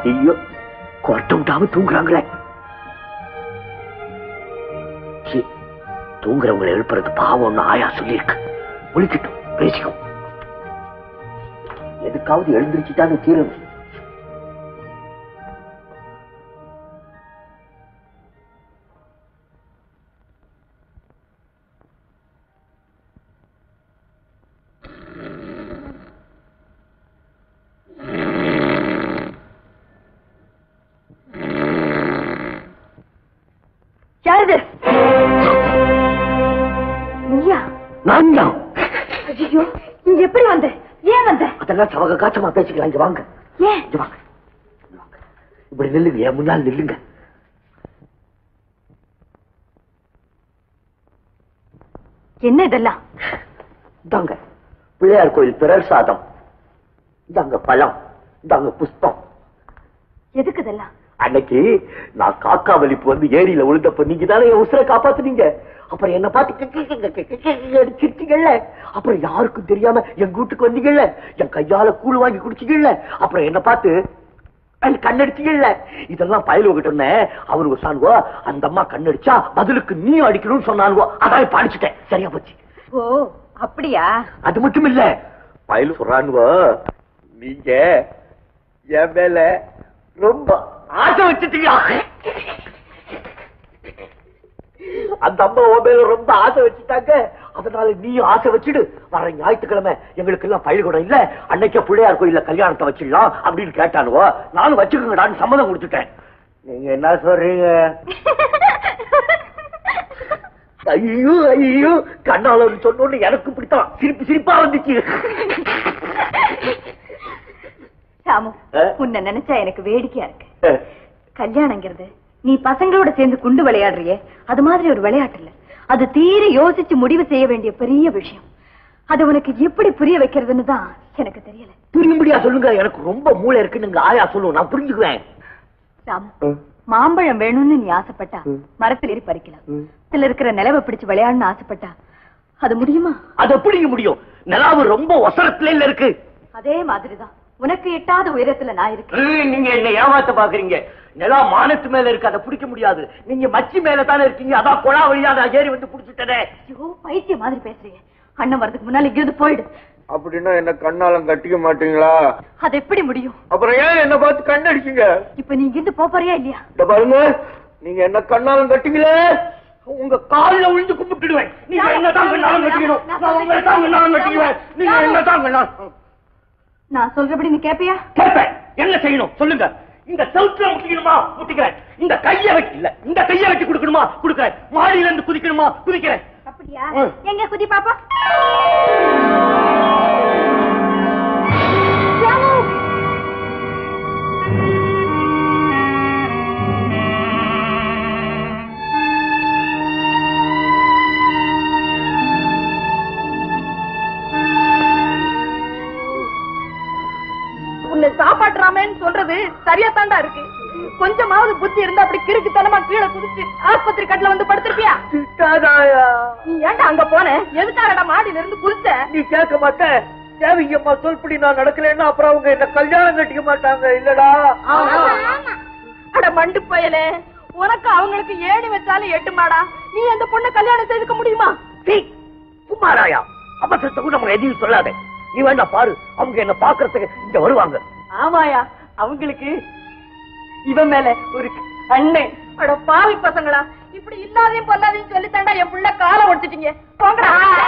ஐயோ கொரட்டை விட்டாம தூங்குறாங்களே சீ, தூங்குறவங்களை எழுப்புறது பாவம்னு ஆயா சொல்லியிருக்கு விழிக்கட்டும் பேசிக்கும் எதுக்காவது எழுந்திருச்சுட்டாங்க தீரணும் யாருது நீயா நான் தான் ஐயோ நீ எப்படி வந்த ஏன் வந்த அதெல்லாம் சவக காச்சமா பேசிக்கலாம் இங்க வாங்க ஏன் இங்க வாங்க இங்க வாங்க. இப்படி நில்லுங்க என் முன்னால் நில்லுங்க என்ன இதெல்லாம் இதாங்க பிள்ளையார் கோயில் பிறர் சாதம் இதாங்க பழம் இதாங்க புஷ்பம் எதுக்கு இதெல்லாம் அன்னைக்கு நான் காக்கா வலிப்பு வந்து ஏரியில விழுந்தப்ப நீங்க தானே என் உசுரை காப்பாத்துனீங்க அப்புறம் என்ன பார்த்து கி- கி- கி- கி- கி- கி- கி- சிரிச்சீங்கல்ல அப்புறம் யாருக்கும் தெரியாம என் வீட்டுக்கு வந்தீங்கல்ல என் கையால கூழ் வாங்கி குடிச்சீங்கல்ல அப்புறம் என்ன பார்த்து அஹ், கண்ணடிச்சீங்கல்ல இதெல்லாம் பயலுவ கிட்ட இருந்தேன் அவரு சாணுவோ அந்த அம்மா கண்ணடிச்சா பதிலுக்கு நீ அடிக்கணும்னு சொன்னானுவோ அதான் இப்ப அடிச்சுட்டேன் சரியா போச்சு ஓ அப்படியா அது மட்டும் இல்ல பயலு சொல்றானுவோ நீங்க என் மேல ரொம்ப ஆசை வச்சுட்டீங்க அந்த அம்மா உன் மேல ரொம்ப ஆசை வச்சுட்டாங்க அதனால நீ ஆசை வச்சுடு வர ஞாயிற்றுக்கிழமை எங்களுக்கு எல்லாம் பயிர் கூட இல்ல அன்னைக்கே பிள்ளையார் கோயில்ல கல்யாணத்தை வச்சிடலாம் அப்படின்னு கேட்டானுவோ நானும் வச்சுக்கோங்கடான்னு சம்மதம் கொடுத்துட்டேன் நீங்க என்ன சொல்றீங்க ஐயோ ஐயோ கண்ணாளன் சொன்னோன்னு எனக்கு பிடித்தான் சிரிப்பு சிரிப்பா வந்துச்சு சாமு ஆ? உன்னை நினைச்சா எனக்கு வேடிக்கையா இருக்கு கல்யாணங்கிறது நீ பசங்களோட சேர்ந்து குண்டு விளையாடுறியே அது மாதிரி ஒரு விளையாட்டு இல்ல அது தீர யோசிச்சு முடிவு செய்ய வேண்டிய பெரிய விஷயம் அது உனக்கு எப்படி புரிய வைக்கிறதுன்னு தான் எனக்கு தெரியல புரியும்படியா சொல்லுங்க எனக்கு ரொம்ப மூளை இருக்குன்னு ஆயா சொல்லுவோம் நான் புரிஞ்சுக்குவேன் சாமு மாம்பழம் வேணும்னு நீ ஆசைப்பட்டா மரத்தில் ஏறி பறிக்கலாம் சில இருக்கிற நிலவை பிடிச்சு விளையாடணும்னு ஆசைப்பட்டா அது முடியுமா அது எப்படிங்க முடியும் நிலாவு ரொம்ப ஒசரத்துல இல்ல இருக்கு அதே மாதிரிதான் உனக்கு எட்டாத உயரத்துல நான் இருக்கேன் ஏய், நீங்க என்ன ஏமாத்த பாக்குறீங்க நிலா மானத்து மேல இருக்கு அதை பிடிக்க முடியாது நீங்க மச்சி மேல தானே இருக்கீங்க அதான் குழா வழியா நான் ஏறி வந்து பிடிச்சிட்டேனே ஐயோ பைத்திய மாதிரி பேசுறீங்க அண்ணன் வரதுக்கு முன்னால இங்கிருந்து போயிடு அப்படின்னா என்ன கண்ணாலம் கட்டிக்க மாட்டீங்களா அது எப்படி முடியும் அப்புறம் ஏன் என்ன பார்த்து கண்ணடிச்சீங்க இப்ப நீ இங்கிருந்து போப் போறியா இல்லையா இந்த பாருங்க நீங்க என்ன கண்ணாலம் கட்டிங்களே உங்க கால்ல விழுந்து கும்பிட்டுடுவேன் நீங்க என்ன தான் கண்ணாலம் கட்டிக்கணும் நான் உங்களை தான் கண்ணாலம் கட்டிக்குவேன் நீங்க என்ன தான் கண்ணாலம் நான் சொல்றபடி நீ கேப்பியா கேட்பேன் என்ன செய்யணும் சொல்லுங்க இந்த செவுத்துல முட்டிக்கணுமா முட்டிக்கிறேன் இந்த கைய வச்சு இல்ல இந்த கைய வச்சு கொடுக்கணுமா கொடுக்கிறேன் மாடியில இருந்து குதிக்கணுமா குதிக்கிறேன் அப்படியா ம். எங்க குதி பாப்பா உன்னை சாப்பாட்டுறாமேன்னு சொல்றது சரியா தாண்டா இருக்கு கொஞ்சமாவது புத்தி இருந்தா அப்படி கிறுக்குத்தனமா கீழே குதிச்சு ஆஸ்பத்திரி கட்டுல வந்து படுத்திருப்பியா நீ ஏன்டா அங்க போன எதுக்காகடா மாடியில இருந்து குதிச்ச நீ கேட்க மாட்டேன் தேவையம்மா சொல்படி நான் நடக்கலைன்னா அப்புறம் அவங்க என்ன கல்யாணம் கட்டிக்க மாட்டாங்க இல்லடா அட மண்டு பயலே உனக்கு அவங்களுக்கு ஏணி வச்சாலும் எட்டுமாடா நீ அந்த பொண்ணை கல்யாணம் செய்துக்க முடியுமா சீ, சும்மாராயா அவசரத்தை கூட நம்ம எதையும் சொல்லாத நீ வேண்டாம் பாரு அவங்க என்ன பாக்குறதுக்கு இங்க வருவாங்க ஆமாயா அவங்களுக்கு இவன் மேல ஒரு அண்ணன் அட பாவி பசங்களா இப்படி இல்லாதையும் பொல்லாதையும் சொல்லி தாண்டா என் புள்ள காலை ஒடிச்சிட்டீங்க போங்கடா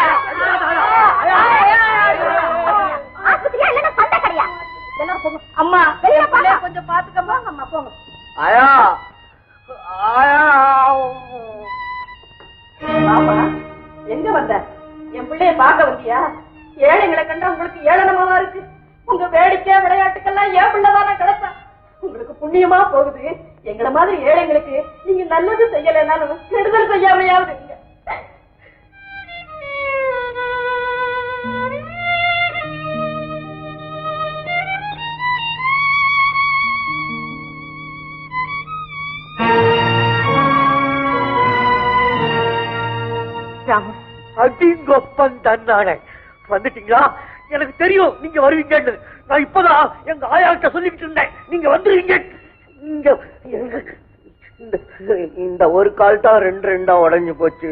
ஆஸ்பத்திரியா இல்லன்னா சண்டை கடையா எல்லாரும் போங்க அம்மா என் புள்ளைய கொஞ்சம் பாத்துக்கம்மா அம்மா போங்க ஆயா ஆயா ஆமா எங்க வந்த என் பிள்ளைய பார்க்க வந்தியா ஏழைங்களை கண்டா உங்களுக்கு ஏளனமாவா இருக்கு உங்க வேடிக்கை விளையாட்டுக்கெல்லாம் என் பிள்ளைதானே கிடைச்சா உங்களுக்கு புண்ணியமா போகுது எங்களை மாதிரி ஏழைங்களுக்கு நீங்க நல்லது செய்யலைன்னாலும் கெடுதல் செய்யாமையாவது இருங்க. ராமு அடிங்கொப்பன் தன்னானே வந்துட்டீங்களா எனக்கு தெரியும் நீங்க வருவீங்கன்னு நான் இப்பதான் எங்க ஆயாட்ட சொல்லிட்டு இருந்தேன் நீங்க வந்துருவீங்க இங்க எங்க- இந்த இந்த ஒரு கால் தான் ரெண்டு ரெண்டா உடைஞ்சு போச்சு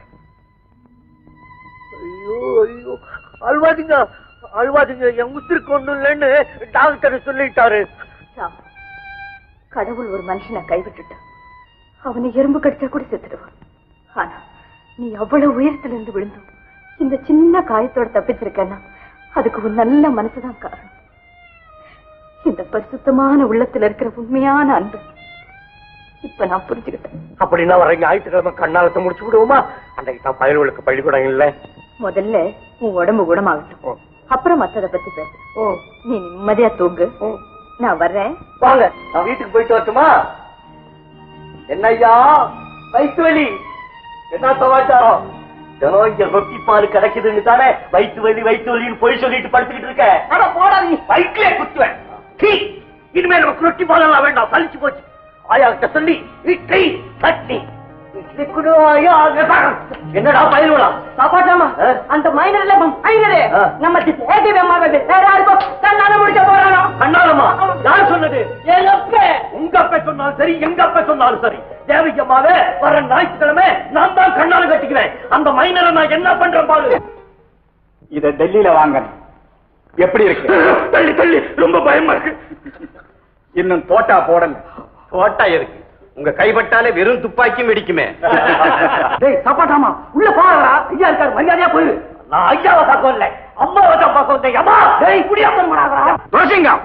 ஐயோ ஐயோ அழுவாதீங்க அழுவாதீங்க என் உத்திருக்கு ஒண்ணும் இல்லைன்னு டாக்டர் சொல்லிட்டாரு ராம், கடவுள் ஒரு மனுஷனை கைவிட்டுட்டான் அவனை எறும்பு கடிச்சா கூட செத்துடுவான் ஆனா நீ அவ்வளவு உயரத்துல இருந்து விழுந்தும் இந்த சின்ன காயத்தோட தப்பிச்சிருக்கன்னா அதுக்கு ஒரு நல்ல மனசுதான் காரணம் இந்த பரிசுத்தமான உள்ளத்துல இருக்கிற உண்மையான அன்பு இப்ப நான் புரிஞ்சுக்கிட்டேன் அப்படின்னா வர ஞாயிற்றுக்கிழமை கண்ணாலத்தை முடிச்சு விடுவோமா அன்றைக்கு தான் பயல்களுக்கு பள்ளிக்கூடம் இல்ல முதல்ல உன் உடம்பு குணமாகட்டும் அப்புறம் மத்தத பத்தி பேசு நீ நிம்மதியா தூங்கு நான் வர்றேன் வாங்க நான் வீட்டுக்கு போயிட்டு வரட்டுமா என்னய்யா வயிற்று வலி என்ன சமாச்சாரம் தினம் இங்க ரொட்டி பால் கிடைக்குதுன்னு தானே வயிற்று வலி வயிற்று வலின்னு போய் சொல்லிட்டு படுத்துக்கிட்டு இருக்க அட போடா நீ வயிற்றுலே குத்துவேன் சீ, இனிமே நமக்கு ரொட்டி பால் எல்லாம் வேண்டாம் பழிச்சு போச்சு ஆயா கிட்ட சொல்லி இட்லி சட்னி இட்லி குடு ஆயா என்னடா பயிர்வலா சாப்பாட்டாமா ஆ? அந்த மைனர்ல மைனரு ஆ. நம்ம ஏடிவி அம்மாவது வேற யாருக்கும் கண்ணால முடிக்க போறானோ கண்ணாலம்மா யார் சொன்னது எங்க அப்பே உங்க அப்ப சொன்னாலும் சரி எங்க அப்ப சொன்னாலும் சரி தேவையம்மாவே வர ஞாயிற்றுக்கிழமை நான் தான் கண்ணால கட்டிக்கிறேன் அந்த மைனரை நான் என்ன பண்றேன் பாரு இத டெல்லியில வாங்கணும் எப்படி இருக்கு தள்ளி தள்ளி ரொம்ப பயமா இருக்கு இன்னும் தோட்டா போடல ஓட்டா இருக்கு உங்க கைப்பட்டாலே வெறும் துப்பாக்கியும் வெடிக்குமே டேய் சாப்பாட்டாமா உள்ள போறா ஐயா இருக்காரு மரியாதையா போயிரு நான் ஐயாவை பார்க்க வரல அம்மாவை தான் பார்க்க வந்தேன் அம்மா டேய் குடியாப்பம் பண்ணாதடா துளசிங்கம்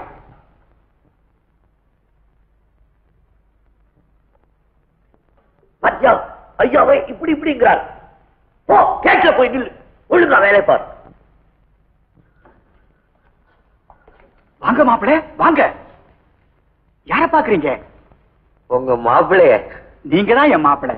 ஐயா ஐயாவை இப்படி இப்படிங்கிறார் போ கேட்க போய் நில்லு ஒழுங்கா வேலை பார் வாங்க மாப்பிள வாங்க யார பாக்குறீங்க உங்க மாப்பிள்ளைய நீங்க தான் என் மாப்பிள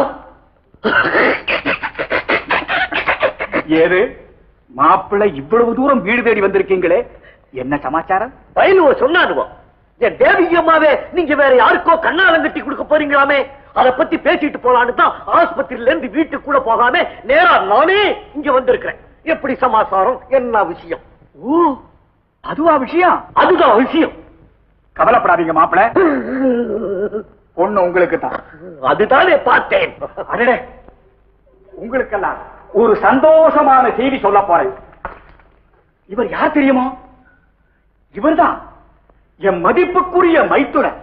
ஏது மாப்பிளை இவ்வளவு தூரம் வீடு தேடி வந்திருக்கீங்களே என்ன சமாச்சாரம் பயிலுவ சொன்னானுவோ என் தேவி அம்மாவே நீங்க வேற யாருக்கோ கண்ணாலம் கட்டி கொடுக்க போறீங்களாமே அத பத்தி பேசிட்டு போலான்னு தான் ஆஸ்பத்திரியில இருந்து வீட்டுக்குள்ள போகாம நேரா நானே இங்க வந்திருக்கிறேன் எப்படி சமாசாரம் என்ன விஷயம் ஓ அதுவா விஷயம் அதுதான் விஷயம் கவலைப்படாதீங்க மாப்பிள பொண்ணு உங்களுக்கு தான் அதுதானே பார்த்தேன் அடடே உங்களுக்கெல்லாம் ஒரு சந்தோஷமான செய்தி சொல்ல போறேன் இவர் யார் தெரியுமா இவர்தான் என் மதிப்புக்குரிய மைத்துனர்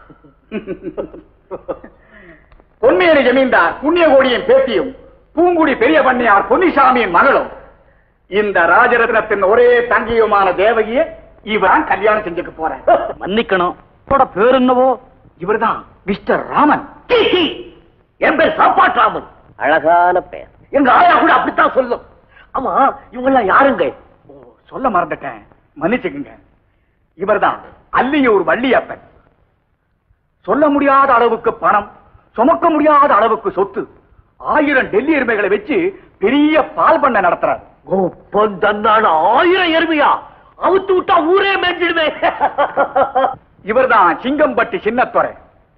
பொன்மேரி ஜமீன்தார் புண்ணியகோடியின் பேத்தியும் பூங்குடி பெரிய பண்ணையார் பொன்னிசாமியின் மகளும் இந்த ராஜரத்னத்தின் ஒரே தங்கியுமான தேவகியை இவரான் கல்யாணம் செஞ்சுக்க போறேன் மன்னிக்கணும் பேர் என்னவோ இவர்தான் மிஸ்டர் ராமன் சீ, சீ. என் பேர் சாப்பாட்டாமன் அழகான பெயர் எங்க ஆயா கூட அப்படித்தான் சொல்லும் ஆமா இவங்க எல்லாம் யாருங்க ஓ, சொல்ல மறந்துட்டேன் மன்னிச்சுக்குங்க இவர்தான் அல்லியூர் வள்ளியப்பன் சொல்ல முடியாத அளவுக்கு பணம் சுமக்க முடியாத அளவுக்கு சொத்து ஆயிரம் டெல்லி எருமைகளை வச்சு பெரிய பால் பண்ண நடத்துறார் கோப்பன் தன்னான ஆயிரம் எருமையா அவுத்து விட்டா ஊரே மேஞ்சிடுமே இவர்தான் சிங்கம்பட்டி சின்னத்துறை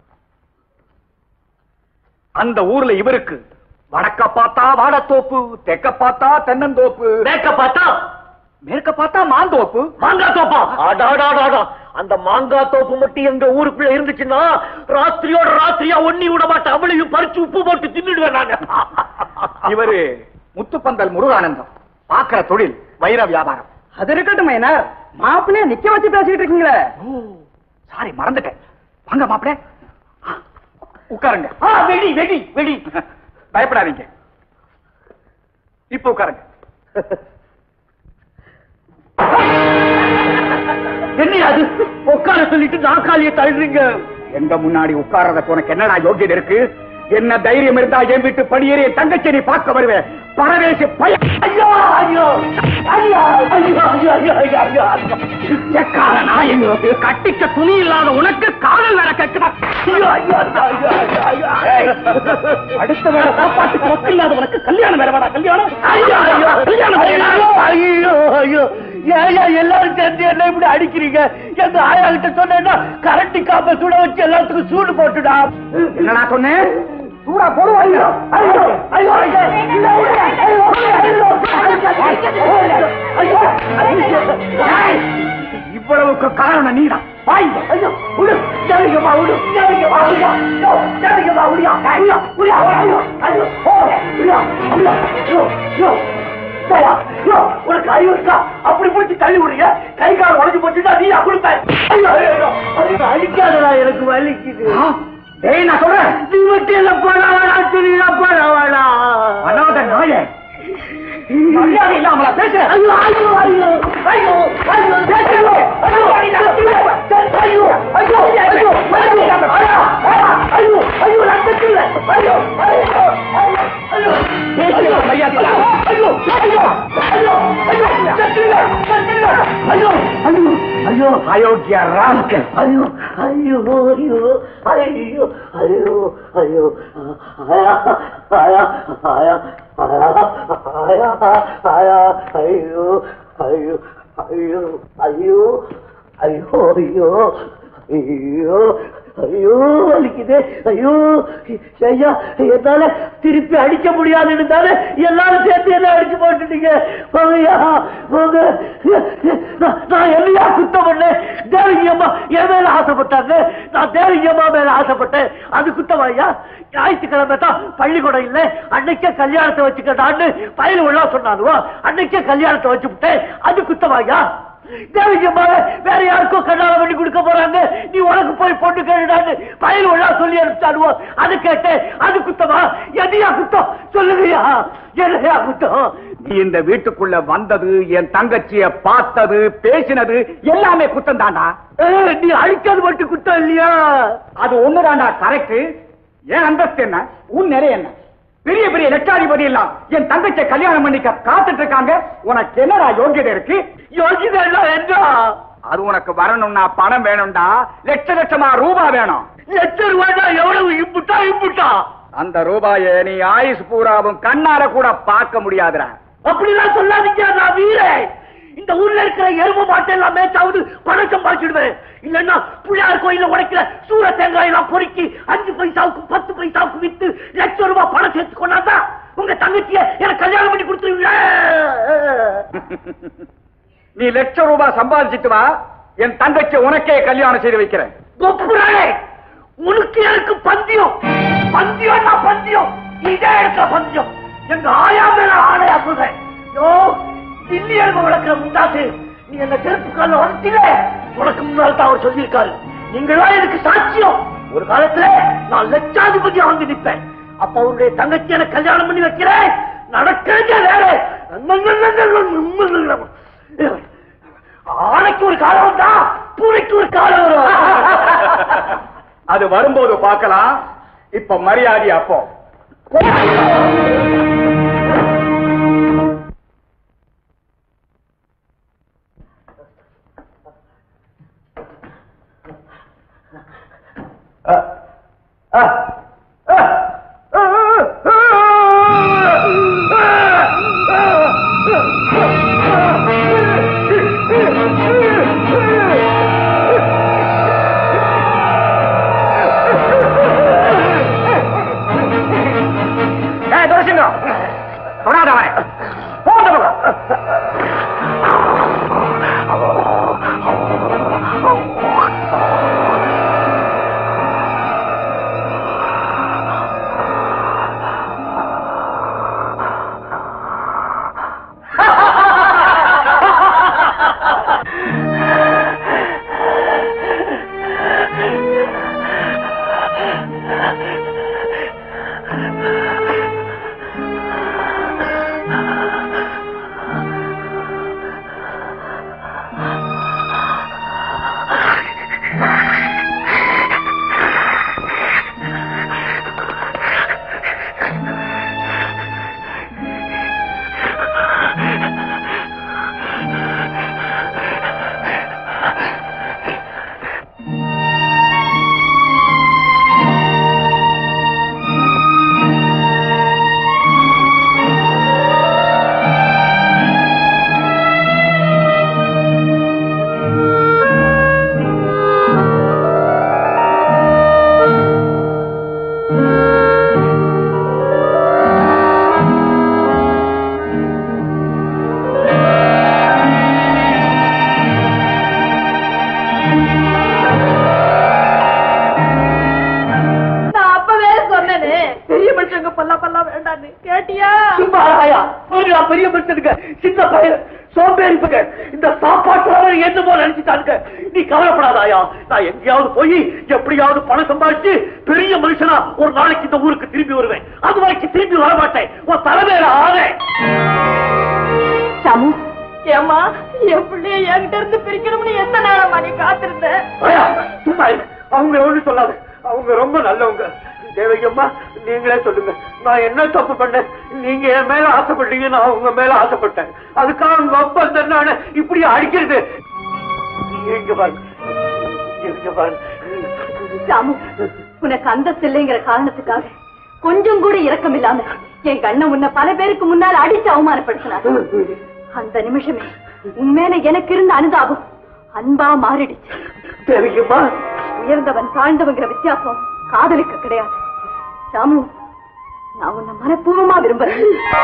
அந்த ஊர்ல இவருக்கு வடக்க பார்த்தா வாடத்தோப்பு தெக்க பார்த்தா தென்னந்தோப்பு மேக்க பார்த்தா மேற்க பார்த்தா மாந்தோப்பு மாங்காய் தோப்பா அடாடாடாடா அந்த மாங்காய் தோப்பு மட்டும் எங்க ஊருக்குள்ள இருந்துச்சுன்னா ராத்திரியோட ராத்திரியா ஒண்ணி விட மாட்டேன் அவளையும் பறிச்சு உப்பு போட்டு தின்னுடுவேன் நாங்க இவரு முத்துப்பந்தல் முருகானந்தம் பாக்குற தொழில் வைர வியாபாரம் அது இருக்கட்டும் மைனர் மாப்பிள்ளைய நிக்க வச்சு பேசிட்டு இருக்கீங்களே சாரி மறந்துட்டேன் வாங்க மாப்பிள உட்காருங்க ஆ, வெடி வெடி வெடி பயப்படாதீங்க இப்ப உட்காருங்க என்ன அது உட்கார சொல்லிட்டு நாற்காலியை தள்ளுறீங்க எங்க முன்னாடி உட்கார்றதுக்கு உனக்கு என்னடா யோகியம் இருக்கு என்ன தைரியம் இருந்தா என் வீட்டு படியேறி என் தங்கச்சி நீ பார்க்க வருவேன் பரவேசி பய ஐயோ ஐயோ ஐயோ ஐயோ ஐயோ ஐயோ ஐயோ ஐயோ ஐயோ எக்கார நாயங்க கட்டிக்க துணி இல்லாத உனக்கு காதல் வேற கேட்குதா ஐயோ ஐயோ ஐயோ ஐயோ ஐயோ ஏய், அடுத்த வேலை சாப்பாட்டுக்கு ஒத்து இல்லாத உனக்கு கல்யாணம் வேற வேடா கல்யாணம் ஐயோ ஐயோ கல்யாணம் ஐயோ ஐயோ ஐயோ ஏயா எல்லாரும் சேர்ந்து என்ன இப்படி அடிக்கிறீங்க எங்க ஆயா கிட்ட சொன்னேன்னா கரண்டி காப்ப சுட வச்சு எல்லாத்துக்கும் சூடு போட்டுடா என்னடா சொன்னேன் சூடா போடுவாங்க ஐயோ ஐயோ ஐயோ இல்ல, இல்ல, ஐயோ ஐயோ ஐயோ ஐயோ ஐயோ அழிவுக்கு காரணம் நீதான் வாங்க ஐயோ விடு ஜானகியம்மா விடு ஜானகியம்மா விடியா யோ ஜானகியம்மா விடியா விடியா விடியா ஐயோ ஐயோ ஓ விடியா விடியா யோ யோ தயா யோ உனக்கு அறிவு இருக்கா அப்படி பிடிச்சி தள்ளி விடுறீங்க கை கால் உடஞ்சு போச்சுட்டா நீ கொடுப்ப ஐயோ ஐயோ ஐயோ அழிக்காதடா எனக்கு வலிக்குது டேய் நான் சொல்றேன் நீ மட்டும் இல்ல போடவாடா துணியா போடவாடா அனாத நாயே மரியாதை இல்லாமலா பேச ஐயோ ஐயோ ஐயோ ஐயோ ஐயோ ஐயோ ஐயோ ஐயோ ஐயோ ஐயோ ஐயோ ஐயோ ரத்தத்தில் ஐயோ ஐயோ ஐயோ ஐயோ மரியாதை ஐயோ ஐயோ ஐயோ ஐயோ ரத்தத்தில் ரத்தத்தில் ஐயோ ஐயோ ஐயோ அயோக்கிய ராஸ்கல் ஐயோ ஐயோ ஐயோ ஐயோ ஐயோ ஐயோ ஆயா ஆயா ஆயா ஆயா ஆயா ஐயோ ஐயோ ஐயோ ஐயோ ஐயோ ஐயோ ஐயோ ஐயோ வலிக்குது ஐயோ ஐயா என்னால திருப்பி அடிக்க முடியாது தானே எல்லாரும் சேர்த்து என்ன அடிச்சு போட்டுட்டீங்க போங்கய்யா போங்க நான் நான் என்னையா குத்தம் பண்ணேன் தேவகி அம்மா என் மேல ஆசைப்பட்டாங்க நான் தேவகி அம்மா மேல ஆசைப்பட்டேன் அது குத்தமாய்யா ஞாயிற்றுக்கிழமை தான் பள்ளிக்கூடம் இல்லை அன்னைக்கே கல்யாணத்தை வச்சுக்கடான்னு பயிர் உள்ள சொன்னாலுவா அன்னைக்கே கல்யாணத்தை வச்சு விட்டேன் அது குத்தமாய்யா தேவகி அம்மாவை வேற யாருக்கோ கல்யாணம் பண்ணி கொடுக்க போறாங்க நீ உனக்கு போய் பொண்ணு கேடுடான்னு பயிர் உள்ள சொல்லி அனுப்பிச்சாடுவோம் அது கேட்டேன் அது குத்தமா எதையா குத்தம் சொல்லுங்கய்யா என்னையா குத்தம் நீ இந்த வீட்டுக்குள்ள வந்தது என் தங்கச்சிய பார்த்தது பேசினது எல்லாமே குத்தம் தாண்டா ஏய், நீ அழிக்காது மட்டும் குத்தம் இல்லையா அது ஒண்ணுதாண்டா கரெக்ட் என் அந்தஸ்து என்ன உன் நிறைய என்ன பெரிய பெரிய லட்சாதிபதி எல்லாம் என் தங்கச்சியை கல்யாணம் பண்ணிக்க காத்துட்டு இருக்காங்க உனக்கு என்னடா யோகியதை இருக்கு யோகிதா என்ன அது உனக்கு வரணும்னா பணம் வேணும்டா லட்ச லட்சமா ரூபா வேணும் லட்சம் ரூபாய் எவ்வளவு இம்புட்டா இம்புட்டா அந்த ரூபாயை நீ ஆயுஸ் பூராவும் கண்ணார கூட பார்க்க முடியாதுடா அப்படிலாம் சொல்லாதீங்க நான் வீரன் இந்த ஊர்ல இருக்கிற எருமை மாட்டை எல்லாம் மேய்ச்சாவது பணம் சம்பாதிச்சிடுவேன் இல்லன்னா பிள்ளையார் கோயில உடைக்கிற சூர தேங்காய் எல்லாம் பொறுக்கி அஞ்சு பைசாவுக்கு பத்து பைசாவுக்கு வித்து லட்சம் ரூபாய் பணம் சேர்த்து கொண்டாந்தா உங்க தங்கச்சிய எனக்கு கல்யாணம் பண்ணி கொடுத்துருவீங்க நீ லட்ச ரூபாய் சம்பாதிச்சிட்டு வா என் தங்கச்சி உனக்கே கல்யாணம் செய்து வைக்கிறேன் கொப்புறானே உனக்கு எனக்கு பந்தியம் பந்தியம் நான் பந்தியம் இதே இருக்க பந்தியம் எங்க ஆயா மேல ஆணையா சொல்றேன் யோ தில்லி எலும்பு வளர்க்கிற முண்டாசு நீ என்ன செருப்பு கால உடச்சில உனக்கு முன்னால் தான் அவர் சொல்லியிருக்காரு நீங்களா எனக்கு சாட்சியம் ஒரு காலத்துல நான் லட்சாதிபதியா வந்து நிப்பேன் அப்ப அவருடைய தங்கச்சி எனக்கு கல்யாணம் பண்ணி வைக்கிறேன் நடக்கிறதே வேற ஆணைக்கு ஒரு காலம் வந்தா பூனைக்கு ஒரு காலம் வரும் அது வரும்போது பார்க்கலாம் இப்ப மரியாதை அப்போ ஏய், துரைசிங்கம் வச்சதுங்க சின்ன பையன் சோம்பேறி பையன் இந்த சாப்பாட்டு என்ன போல நினைச்சுட்டானுங்க நீ கவலைப்படாதாயா நான் எங்கேயாவது போய் எப்படியாவது பணம் சம்பாதிச்சு பெரிய மனுஷனா ஒரு நாளைக்கு இந்த ஊருக்கு திரும்பி வருவேன் அது வரைக்கும் திரும்பி வர மாட்டேன் உன் தலைமையில ஆனேன் சாமு ஏம்மா என் பிள்ளைய என்கிட்ட இருந்து பிரிக்கணும்னு எத்தனை நேரமா நீ காத்திருந்த ஐயா, சும்மா இரு. அவங்க ஒண்ணு சொல்லாது அவங்க ரொம்ப நல்லவங்க தேவகியம்மா நீங்களே சொல்லுங்க நான் என்ன தப்பு பண்ணேன் நீங்க என் மேல ஆசைப்பட்டீங்க நான் உங்க மேல ஆசைப்பட்டேன் அதுக்காக உங்க அப்பா அந்த நானு இப்படி அடிக்கிறது நீங்க இங்க பாருங்க இங்க பாருங்க சாமு உனக்கு அந்த இல்லைங்கிற காரணத்துக்காக கொஞ்சம் கூட இரக்கம் இல்லாம என் கண்ணை உன்னை பல பேருக்கு முன்னால அடிச்சு அவமானப்படுத்தினார் அந்த நிமிஷமே உண்மையில எனக்கு இருந்த அனுதாபம் அன்பா மாறிடுச்சு தேவகியம்மா உயர்ந்தவன் தாழ்ந்தவங்கிற வித்தியாசம் காதலுக்கு கிடையாது சாமு நான் உன்னை மனப்பூர்வமா விரும்புறேன்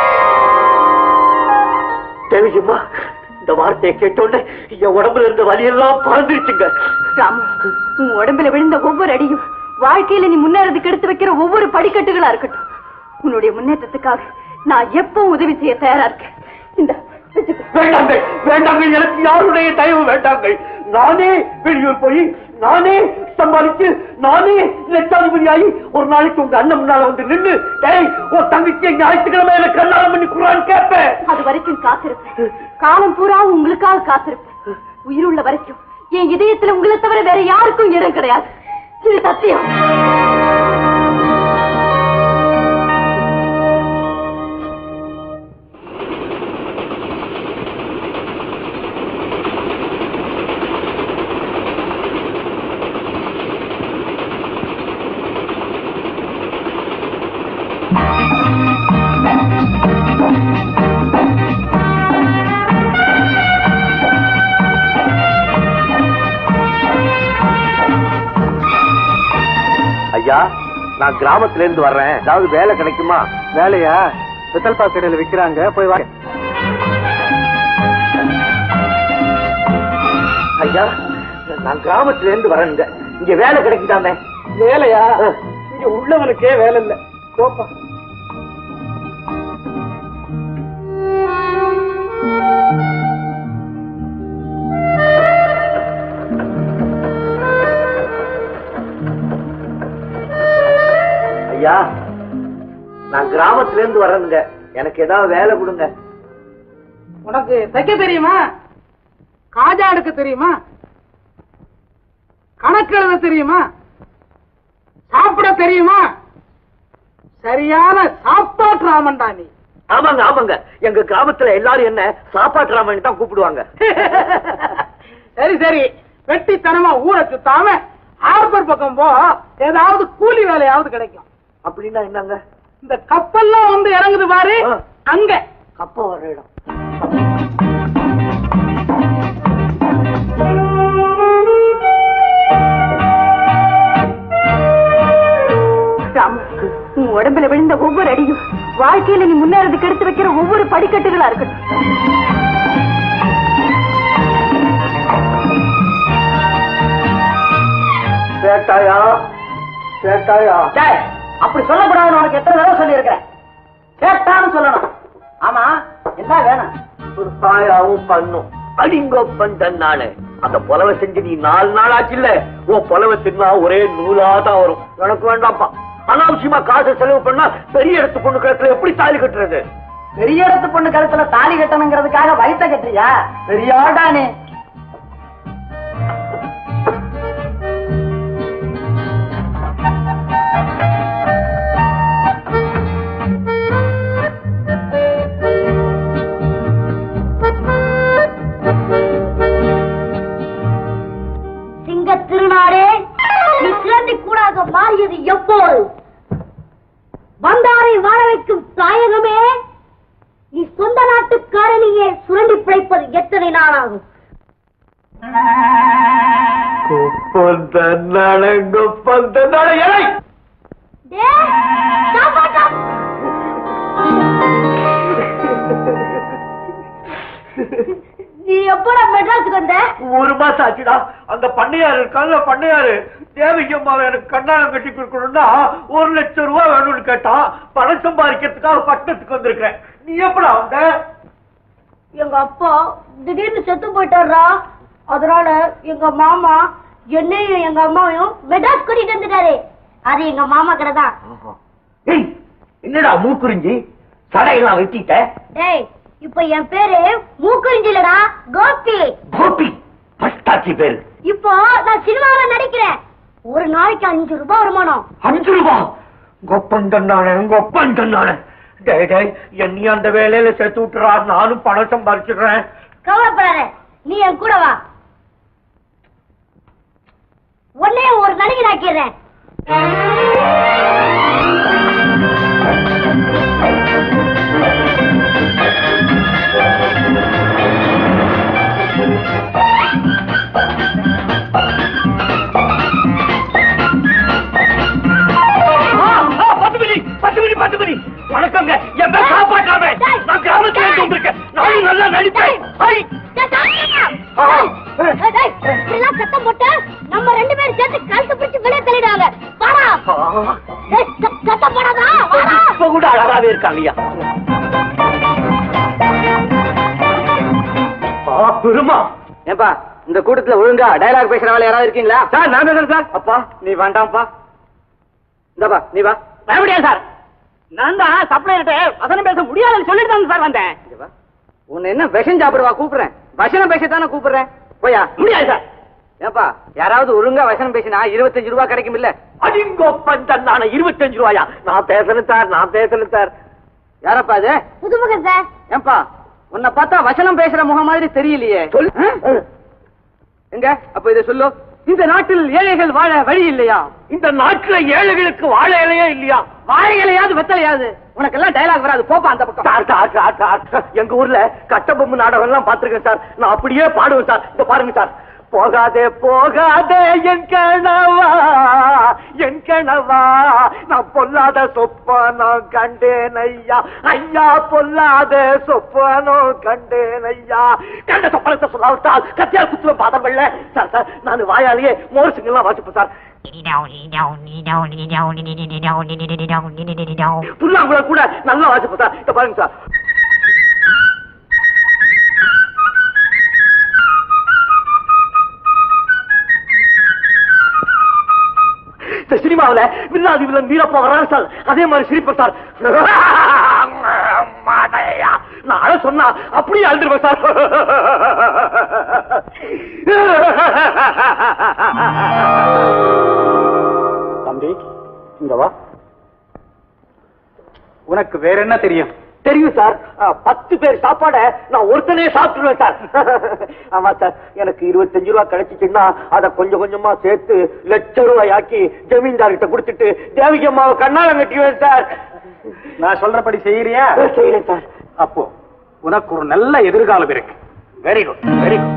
தேவகியம்மா இந்த வார்த்தையை கேட்டோடனே என் உடம்புல இருந்த வலியெல்லாம் பறந்துருச்சுங்க ராமு உன் உடம்புல விழுந்த ஒவ்வொரு அடியும் வாழ்க்கையில நீ முன்னேறதுக்கு எடுத்து வைக்கிற ஒவ்வொரு படிக்கட்டுகளா இருக்கட்டும் உன்னுடைய முன்னேற்றத்துக்காக நான் எப்பவும் உதவி செய்ய தயாரா இருக்கேன் இந்த வச்சுக்கோ. வேண்டாங்கள் வேண்டாங்கள் எனக்கு யாருடைய தயவு வேண்டாங்கள் நானே வெளியூர் போய் நானே சம்பாதிச்சு நானே லட்சாதிபதியாகி ஒரு நாளைக்கு உங்க அண்ணன் முன்னால வந்து நின்னு டேய் உன் தங்கச்சியை ஞாயிற்றுக்கிழமை எனக்கு கல்யாணம் பண்ணி குரான் கேட்பேன் அது வரைக்கும் காத்திருப்பேன் காலம் பூரா உங்களுக்காக காத்திருப்பேன் உயிருள்ள வரைக்கும் என் இதயத்துல உங்களை தவிர வேற யாருக்கும் இடம் கிடையாது இது சத்தியம் ஐயா நான் கிராமத்துல இருந்து வர்றேன் ஏதாவது வேலை கிடைக்குமா வேலையா பித்தல் பாக்கடையில விக்கிறாங்க போய் வாங்க ஐயா நான் கிராமத்துல இருந்து வரேங்க இங்க வேலை கிடைக்குதாமே வேலையா இங்க உள்ளவனுக்கே வேலை இல்ல கோப்பா ஐயா நான் கிராமத்துல இருந்து வரேனுங்க எனக்கு ஏதாவது வேலை கொடுங்க உனக்கு தைக்க தெரியுமா காஜா எடுக்க தெரியுமா கணக்கு எழுத தெரியுமா சாப்பிட தெரியுமா சரியான சாப்பாட்டு ராமன்டா நீ ஆமாங்க ஆமாங்க எங்க கிராமத்துல எல்லாரும் என்ன சாப்பாட்டு ராமன் தான் கூப்பிடுவாங்க சரி சரி வெட்டித்தனமா ஊரை சுத்தாம ஹார்பர் பக்கம் போ ஏதாவது கூலி வேலையாவது கிடைக்கும் அப்படின்னா என்னங்க இந்த கப்பல்லாம் வந்து இறங்குது பாரு ஆ. அங்க கப்ப வர இடம் ராமு உன் உடம்புல விழுந்த ஒவ்வொரு அடியும் வாழ்க்கையில நீ முன்னேறதுக்கு எடுத்து வைக்கிற ஒவ்வொரு படிக்கட்டுகளா இருக்கட்டும் கேட்டாயா கேட்டாயா அப்படி சொல்லக்கூடாதுன்னு உனக்கு எத்தனை தடவை சொல்லி இருக்கிறேன் கேட்டான்னு சொல்லணும் ஆமா என்ன வேணும் ஒரு தாயாவும் பண்ணும் அடிங்கொப்பன் தன்னாலே அந்த புலவை செஞ்சு நீ நாலு நாள் ஆச்சு இல்ல உன் புலவை தின்னா ஒரே நூலா தான் வரும் எனக்கு வேண்டாம்ப்பா அனாவசியமா காசை செலவு பண்ணா பெரிய இடத்து பொண்ணு கழுத்துல எப்படி தாலி கட்டுறது பெரிய இடத்து பொண்ணு கழுத்துல தாலி கட்டணுங்கிறதுக்காக வயித்த கட்டுறியா பெரியாடா நீ சிங்க திருநாடே நீ சிறந்தி கூடாக மாறியது எப்போது வந்தாரை வாழ வைக்கும் தாயகமே நீ சொந்த நாட்டுக்காரனையே சுரண்டி பிழைப்பது எத்தனை நாளாகும் குப்பன் தன்னாலே குப்பன் தன்னாலே ஏய்! டேய், காப்பாத்தா. நீ எப்படா மெட்ராஸுக்கு வந்த ஒரு மாசம் ஆச்சுடா அந்த பண்ணையாரு இருக்காங்க பண்ணையாரு தேவைக்கம்மாவை எனக்கு கண்ணாலம் கட்டி கொடுக்கணும்னா ஒரு லட்சம் ரூபாய் வேணும்னு கேட்டான் பணம் சம்பாதிக்கிறதுக்காக பட்டணத்துக்கு வந்திருக்கேன் நீ எப்படா வந்த எங்க அப்பா திடீர்னு செத்து போயிட்டாரா அதனால எங்க மாமா என்னையும் எங்க அம்மாவையும் மெட்ராஸ் கூட்டிட்டு வந்துட்டாரு அது எங்க மாமா கடை தான் ஏய் என்னடா மூக்குறிஞ்சி சடையெல்லாம் வெட்டிட்ட டேய் இப்ப என் பேரு மூக்குறிஞ்சிலடா கோபி கோபி பஸ்டாச்சி பேரு இப்போ நான் சினிமாவில நடிக்கிறேன் ஒரு நாளைக்கு அஞ்சு ரூபாய் வருமானம் அஞ்சு ரூபா கொப்பன் தந்தானே கொப்பன் தந்தானே டேய் டேய் என்னையும் அந்த வேலையில சேர்த்து விட்டுறா நானும் பணம் சம்பாரிச்சிடுறேன் கவலைப்படாத நீ என் கூட வா உன்னைய ஒரு நடிகை ஆக்கிடுறேன் ஆ, ஆ, பத்து மணி பத்து மணி பத்து மணி வணக்கங்க என் பேர் காப்பாற்றாம நான் கிராமத்துல இருந்து வந்திருக்கேன் நானும் நல்லா நடிப்பேன் ஐ ஆ, இப்படிலாம் சத்தம் போட்டு நம்ம ரெண்டு பேரும் சேர்த்து கழுத்து பிடிச்சு வெளியே தள்ளிடுவாங்க வாடா ஆ, ஏய், ச- சத்தம் போடாதா வாடா இப்ப கூட அழகாவே இருக்காங்கய்யா ஆ, பெருமா ஏன்பா இந்த கூட்டத்துல ஒழுங்கா டயலாக் பேசுற வேலை யாராவது இருக்கீங்களா சார் நான் பேசுறேன் சார் அப்பா நீ வேண்டாம்ப்பா இந்தப்பா நீ வா வர முடியாது சார் நான் தான் சப்ளையர்கிட்ட வசனம் பேச முடியாதுன்னு சொல்லிட்டு சார் வந்தேன் இங்க வா. உன்னை என்ன விஷம் சாப்பிடுவா கூப்பிடுறேன் வசனம் பேசத்தானே கூப்பிடுறேன் போயா முடியாது சார் ஏன்பா யாராவது ஒழுங்கா வசனம் பேசினா இருபத்தஞ்சு ரூபா கிடைக்கும் இல்ல அடிங்கொப்பன் தந்தான இருபத்தஞ்சு ரூபாயா நான் பேசணும் சார் நான் பேசணும் சார் யாரப்பா அது புதுமுகம் சார் ஏன்பா உன்னை பார்த்தா வசனம் பேசுற முகம் மாதிரி தெரியலையே சொல் ஆ? எங்க அப்ப இதை சொல்லு இந்த நாட்டில் ஏழைகள் வாழ வழி இல்லையா இந்த நாட்டுல ஏழைகளுக்கு வாழை இலையே இல்லையா வாழைகளையாவது வெத்தலையாவது உனக்கெல்லாம் டயலாக் வராது போப்பா அந்த பக்கம் சார் சார் சார் சார் எங்க ஊர்ல கட்டபொம்மு நாடகம் எல்லாம் பாத்துருக்கேன் சார் நான் அப்படியே பாடுவேன் சார் இந்த பாருங்க சார் போகாதே போகாதே என் கணவா என் கணவா நான் பொல்லாத சொப்பானோ கண்டேன் ஐயா ஐயா பொல்லாத சொப்பானோ கண்டேன் ஐயா கண்ட சொப்பனத்தை சொல்லாவிட்டால் கத்தியால் குத்துவ பாதங்கள்ல சார் சார் நான் வாயாலேயே மோர் சிங்கெல்லாம் வாசிப்பேன் சார் புல்லாங்குழல் கூட நல்லா வாசிப்பேன் சார் இந்த பாருங்க சார் இந்த சினிமாவுல வில்லாதி வில்லன் வீரப்பா வராங்க சார் அதே மாதிரி சிரிப்பேன் சார் மாடையா. நான் அழ சொன்னா அப்படியே அழுதுருவேன் சார் தம்பி இங்க வா உனக்கு வேற என்ன தெரியும் தெரியும் சார் அஹ், பத்து பேர் சாப்பாட நான் ஒருத்தனே சாப்பிட்டுருவேன் சார் ஆமா சார் எனக்கு இருபத்தஞ்சு ரூபா கிடைச்சிச்சுன்னா அதை கொஞ்சம் கொஞ்சமா சேர்த்து லட்ச ரூபாய் ஆக்கி ஜமீன்தார் கிட்ட கொடுத்துட்டு தேவிக்கு அம்மாவை கண்ணாலம் கட்டிடுவேன் சார் நான் சொல்றபடி செய்யறியா செய்யறேன் சார் அப்போ உனக்கு ஒரு நல்ல எதிர்காலம் இருக்கு வெரி குட் வெரி குட்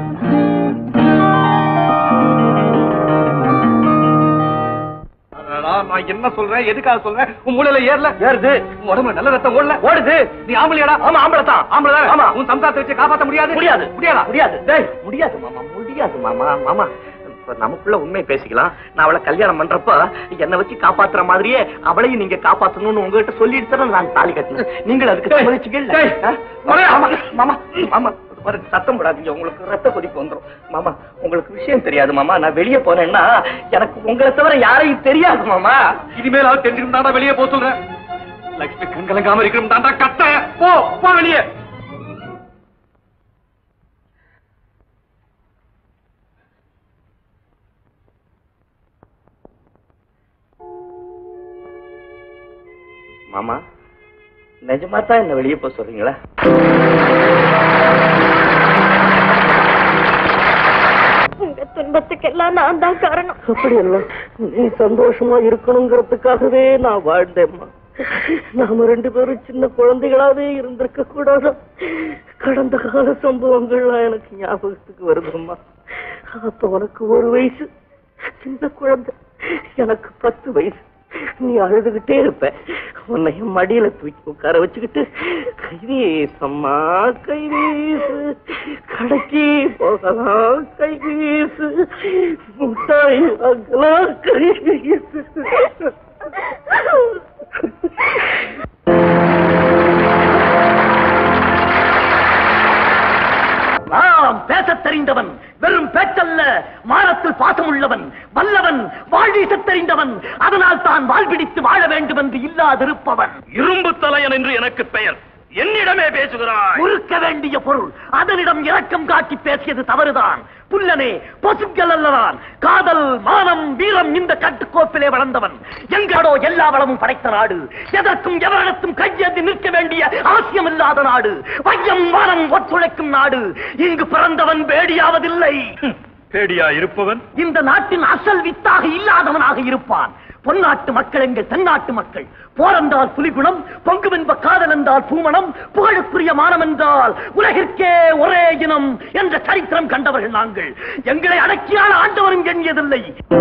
நான் என்ன சொல்றேன் எதுக்காக சொல்றேன் உன் மூளையில ஏறல ஏறுது உன் உடம்புல நல்ல ரத்தம் ஓடல ஓடுது நீ ஆம்பளையாடா ஆமா ஆம்பளை தான் ஆம்பளை தானே? ஆமா. உன் சம்சாரத்தை வச்சு காப்பாத்த முடியாது முடியாது முடியாதா முடியாது டேய் முடியாது மாமா முடியாது மாமா மாமா இப்ப நமக்குள்ள உண்மை பேசிக்கலாம் நான் அவளை கல்யாணம் பண்றப்ப என்னை வச்சு காப்பாத்துற மாதிரியே அவளையும் நீங்க காப்பாத்தணும்னு உங்ககிட்ட சொல்லிட்டு தானே நான் தாலி கட்டினேன் நீங்கள் அதுக்கு டேய், சம்மதிச்சுக்கல டேய், ஆ? மலையா? மாமா மாமா மாமா பாருங்க, சத்தம் போடாதீங்க உங்களுக்கு ரத்த கொதிப்பு வந்துரும் மாமா உங்களுக்கு விஷயம் தெரியாது மாமா நான் வெளியே போனேன்னா எனக்கு உங்களை தவிர யாரையும் தெரியாது மாமா இனிமேலாவது தெரிஞ்சிரும் தாண்டா வெளியே போக சொல்றேன் லட்சுமி கண்கலங்காம இருக்கணும் தாண்டா கத்த போ போ வெளியே மாமா நிஜமா தான் என்ன வெளியே போக சொல்றீங்களா உங்க துன்பத்துக்கெல்லாம் நான் தான் காரணம் அப்படி இல்ல நீ சந்தோஷமா இருக்கணுங்கிறதுக்காகவே நான் வாழ்ந்தேம்மா நாம ரெண்டு பேரும் சின்ன குழந்தைகளாவே இருந்திருக்க கூடாது கடந்த கால சம்பவங்கள்லாம் எனக்கு ஞாபகத்துக்கு வருதும்மா அப்ப உனக்கு ஒரு வயசு சின்ன குழந்தை எனக்கு பத்து வயசு நீ அழுதுகிட்டே இருப்ப உன்னை என் மடியில தூக்கி உட்கார வச்சுக்கிட்டு கைவீசம்மா கைவீசு கடைக்கு போகலாம் கைவீசு முட்டாய் வாங்கலாம் கைவீசு பேசத் தெரிந்தவன் வெறும் பேச்சல்ல மானத்தில் பாசம் உள்ளவன் வல்லவன் வாழ்வீசத் தெரிந்தவன் அதனால் தான் வாழ்பிடித்து வாழ வேண்டும் என்று இல்லாதிருப்பவன் இரும்பு தலையன் என்று எனக்கு பெயர் என்னிடமே பேசுகிறாய் முறுக்க வேண்டிய பொருள் அதனிடம் இரக்கம் காட்டி பேசியது தவறுதான் புல்லனே பொசுக்கள் அல்லதான் காதல் மானம் வீரம் இந்த கட்டுக்கோப்பிலே வளர்ந்தவன் எங்களோ எல்லா வளமும் படைத்த நாடு எதற்கும் எவரிடத்தும் கையேந்தி நிற்க வேண்டிய அவசியம் இல்லாத நாடு வையம் வானம் ஒத்துழைக்கும் நாடு இங்கு பிறந்தவன் வேடியாவதில்லை பேடியா இருப்பவன் இந்த நாட்டின் அசல் வித்தாக இல்லாதவனாக இருப்பான் பொன்னாட்டு மக்கள் எங்கள் தென்னாட்டு மக்கள் போரென்றால் புலிகுணம் பொங்குவென்ப காதல் என்றால் பூமணம் புகழுக்குரிய மானம் என்றால் உலகிற்கே ஒரே இனம் என்ற சரித்திரம் கண்டவர்கள் நாங்கள் எங்களை அடக்கியால் ஆண்டவரும் எண்ணியதில்லை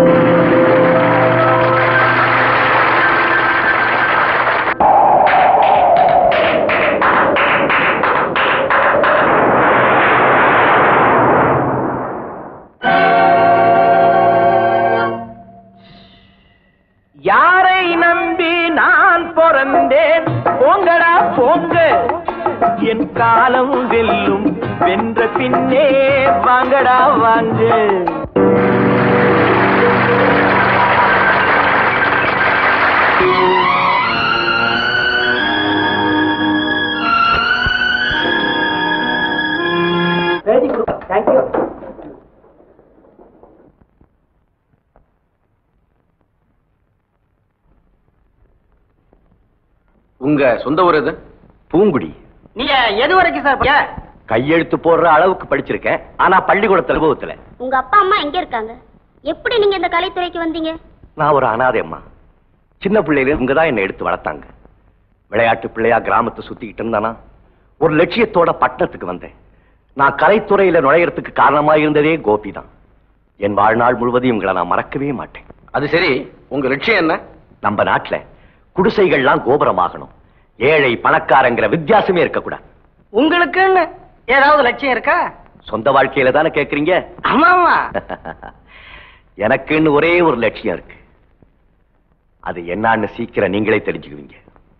யாரை நம்பி நான் பிறந்தேன் போங்கடா போங்க என் காலம் வெல்லும் வென்ற பின்னே வாங்கடா வாங்க தேங்க்யூ உங்க சொந்த ஊர் எது பூங்குடி நீங்க எது வரைக்கும் சார் படிச்ச? கையெழுத்து போடுற அளவுக்கு படிச்சிருக்கேன் ஆனா பள்ளிக்கூடத்து அனுபவத்துல உங்க அப்பா அம்மா எங்க இருக்காங்க எப்படி நீங்க இந்த கலைத்துறைக்கு வந்தீங்க நான் ஒரு அனாதை அம்மா சின்ன பிள்ளையில இவங்க தான் என்னை எடுத்து வளர்த்தாங்க விளையாட்டு பிள்ளையா கிராமத்தை சுத்திக்கிட்டு இருந்தானா ஒரு லட்சியத்தோட பட்டணத்துக்கு வந்தேன் நான் கலைத்துறையில நுழையறதுக்கு காரணமா இருந்ததே கோபி தான் என் வாழ்நாள் முழுவதும் இவங்களை நான் மறக்கவே மாட்டேன் அது சரி உங்க லட்சியம் என்ன நம்ம நாட்டுல குடிசைகள்லாம் கோபுரமாகணும் ஏழை பணக்காரங்கிற வித்தியாசமே இருக்கக்கூடாது உங்களுக்குன்னு ஏதாவது லட்சியம் இருக்கா சொந்த வாழ்க்கையில தானே கேக்குறீங்க ஆமாமா எனக்குன்னு ஒரே ஒரு லட்சியம் இருக்கு அது என்னன்னு சீக்கிரம் நீங்களே தெரிஞ்சுக்குவீங்க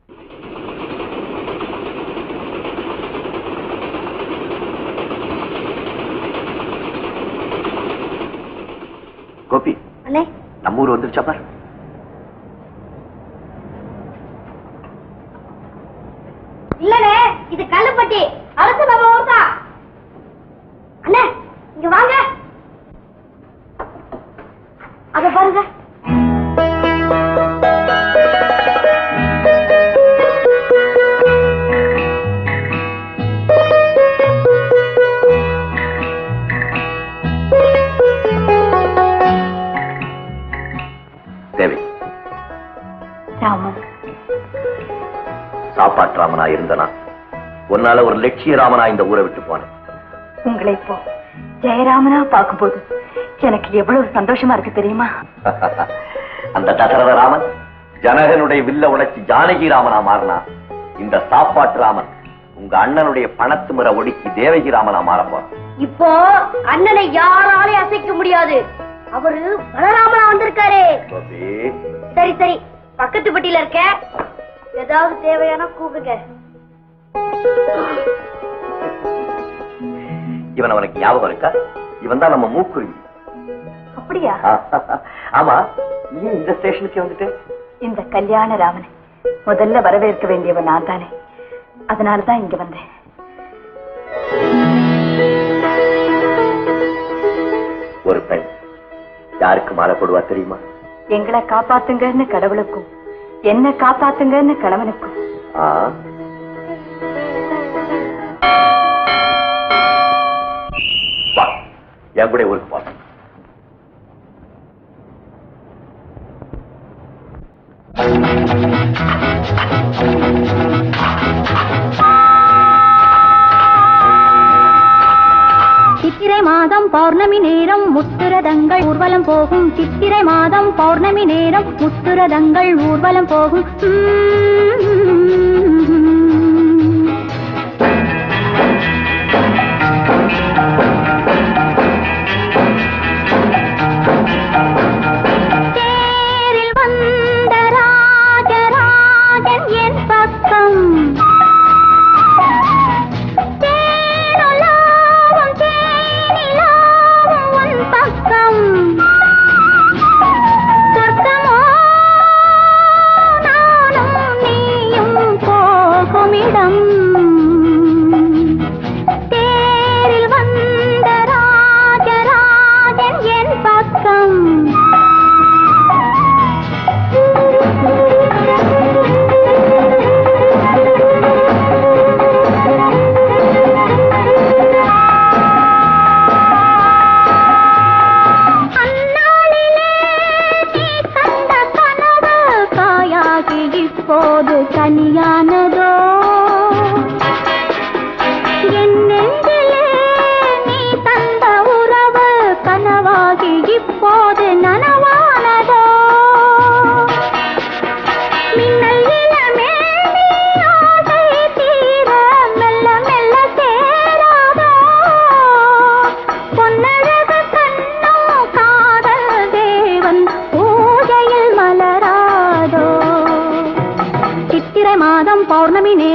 கோபி அண்ணே நம்ம ஊர் வந்துருச்சா பாரு இல்லனே இது கல்லுப்பட்டி அரசு நம்ம ஊர் தான் அண்ணே இங்க வாங்க அத பாருங்க தேவி ராமன் சாப்பாட்டு ராமனா இருந்தனா உன்னால ஒரு லட்சிய ராமனா இந்த ஊரை விட்டு போனேன் உங்களை இப்போ ஜெயராமனா பார்க்கும்போது எனக்கு எவ்வளவு சந்தோஷமா இருக்கு தெரியுமா அந்த தசரத ராமன் ஜனகனுடைய வில்ல உடைச்சு ஜானகி ராமனா மாறினா இந்த சாப்பாட்டு ராமன் உங்க அண்ணனுடைய பணத்து முறை ஒடுக்கி தேவகி ராமனா மாற போறான் இப்போ அண்ணனை யாராலையும் அசைக்க முடியாது அவரு பலராமனா வந்திருக்காரு கோபி, சரி சரி பக்கத்து பெட்டியில இருக்க ஏதாவது தேவையான கூப்பிடுங்க இவன் அவனுக்கு ஞாபகம் இருக்கா இவன் தான் நம்ம மூக்குருவி அப்படியா ஆமா நீ இந்த ஸ்டேஷனுக்கு வந்துட்டு இந்த கல்யாண ராமனை முதல்ல வரவேற்க வேண்டியவன் நான் தானே அதனாலதான் இங்க வந்தேன் ஒரு பெண் யாருக்கு மாலை போடுவா தெரியுமா எங்களை காப்பாத்துங்கன்னு கடவுளுக்கும் என்ன காப்பாத்துங்கன்னு கணவனுக்கும் ஆ. வா என் கூட ஊருக்கு போ சித்திரை மாதம் பௌர்ணமி நேரம் முத்துரதங்கள் ஊர்வலம் போகும் சித்திரை மாதம் பௌர்ணமி நேரம் முத்துரதங்கள் ஊர்வலம் போகும் தேரில் வந்த ராஜராஜன் என் பக்கம் தேனுலாவும் தேனி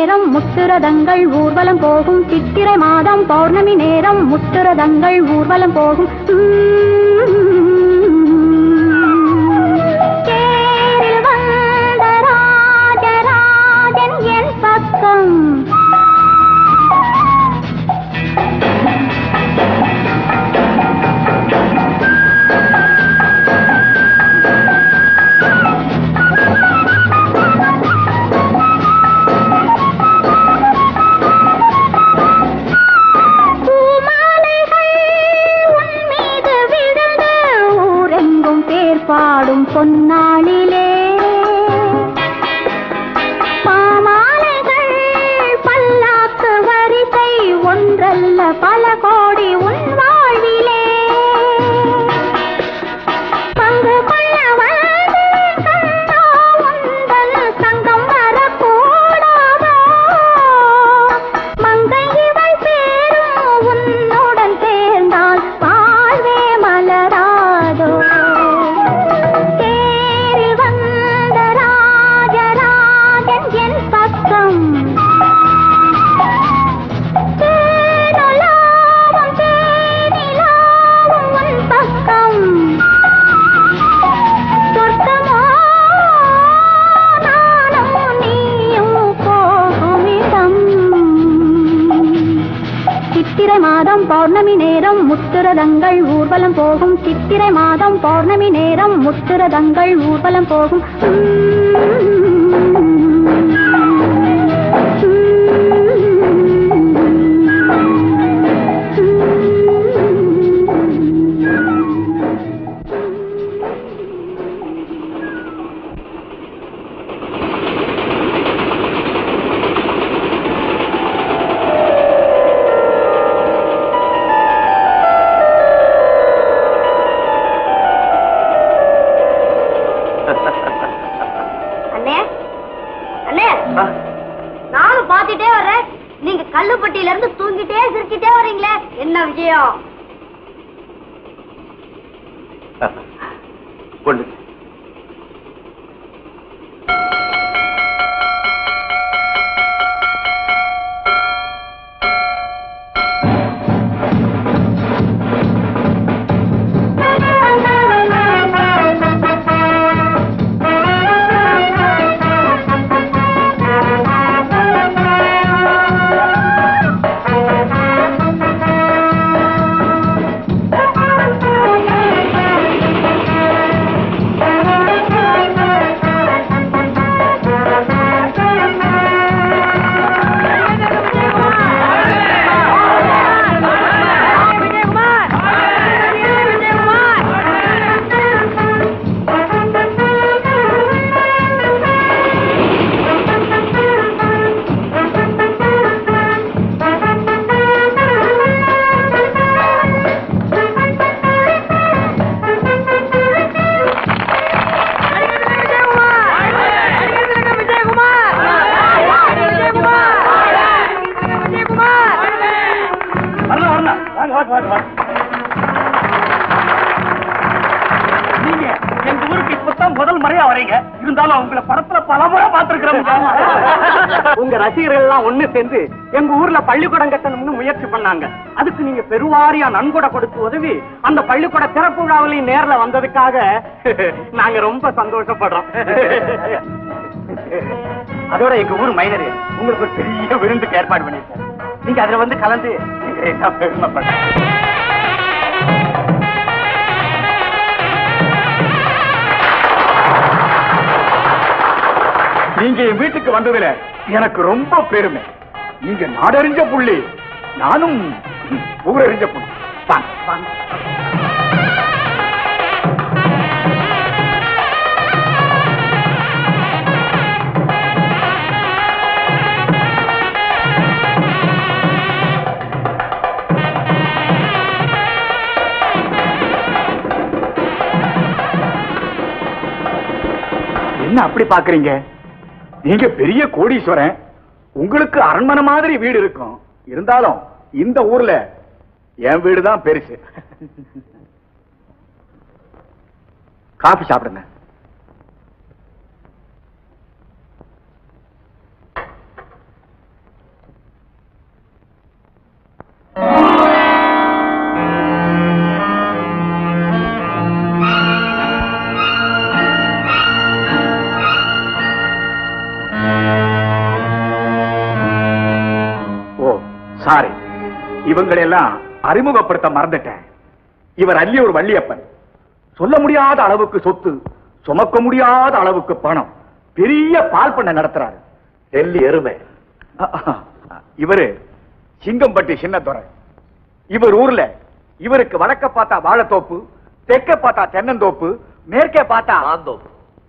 நேரம் முத்துரதங்கள் ஊர்வலம் போகும் சித்திரை மாதம் பௌர்ணமி நேரம் முத்துரதங்கள் ஊர்வலம் போகும் தேரில் வந்த ராஜராஜன் என் பக்கம் பூமாலைகள் உன் மீது விழுந்து ஊரெங்கும் பேர் பாடும் பொன்னாளிலே பாமாலைகள் பல்லாக்கு வரிசை ஒன்றல்ல பல கோடி உன் வாழ்விலே பங்கு கொள்ள வந்தேன் கண்ணா உந்தன் சங்கம் வரக்கூடாதோ மங்கை இவள் பேரும் உன்னுடன் சேர்ந்தால் வாழ்வே மலராதோ தேரில் வந்த ராஜராஜன் என் பக்கம் தேனுலாவும் தேனிலாவும் உன் பக்கம் சொர்க்கமோ நானும் நீயும் போகும் இடம் சித்திரை மாதம் பௌர்ணமி நேரம் முத்துரதங்கள் ஊர்வலம் போகும் சித்திரை மாதம் பௌர்ணமி நேரம் முத்துரதங்கள் ஊர்வலம் போகும் அண்ணே அண்ணே நானும் பாத்துட்டே வர்றேன் நீங்க கல்லுப்பட்டியில இருந்து தூங்கிட்டே சிரிச்சிட்டே வர்றீங்களே என்ன விஷயம் கொண்டு வரலாம் வரலாம் வாங்க வாங்க வாங்க வாங்க நீங்க எங்க ஊருக்கு இப்பதான் முதல் முறையா வரீங்க இருந்தாலும் அவங்கள படத்துல பல முறை பார்த்திருக்கிறோம் உங்க ரசிகர்கள் எல்லாம் ஒண்ணு சேர்ந்து எங்க ஊர்ல பள்ளிக்கூடம் கட்டணும்னு முயற்சி பண்ணாங்க அதுக்கு நீங்க பெருவாரியா நன்கொடை கொடுத்து உதவி அந்த பள்ளிக்கூட திறப்பு விழாவிலையும் நேர்ல வந்ததுக்காக நாங்க ரொம்ப சந்தோஷப்படுறோம் அதோட எங்க ஊர் மைனரு உங்களுக்கு ஒரு பெரிய விருந்துக்கு ஏற்பாடு பண்ணிருக்காரு நீங்க அதுல வந்து கலந்து எங்க பெருமைப்படுறேன் நீங்க என் வீட்டுக்கு வந்ததுல எனக்கு ரொம்ப பெருமை நீங்க நாடறிஞ்ச புள்ளி நானும் ஊரறிஞ்ச புள்ளி வாங்க, வாங்க. என்ன அப்படி பாக்குறீங்க நீங்க பெரிய கோடீஸ்வரன் உங்களுக்கு அரண்மனை மாதிரி வீடு இருக்கும் இருந்தாலும் இந்த ஊர்ல என் வீடு தான் பெருசு காபி சாப்பிடுங்க இவங்களெல்லாம் அறிமுகப்படுத்த மறந்துட்டேன் இவர் அல்லியூர் வள்ளியப்பன் சொல்ல முடியாத அளவுக்கு சொத்து சுமக்க முடியாத அளவுக்கு பணம் பெரிய பால் பண்ண நடத்துறாரு டெல்லி எருமை இவரு சிங்கம்பட்டி சின்னத்துறை இவர் ஊர்ல இவருக்கு வடக்க பார்த்தா வாழைத்தோப்பு தெற்க பார்த்தா தென்னந்தோப்பு மேற்கே பார்த்தா மாந்தோப்பு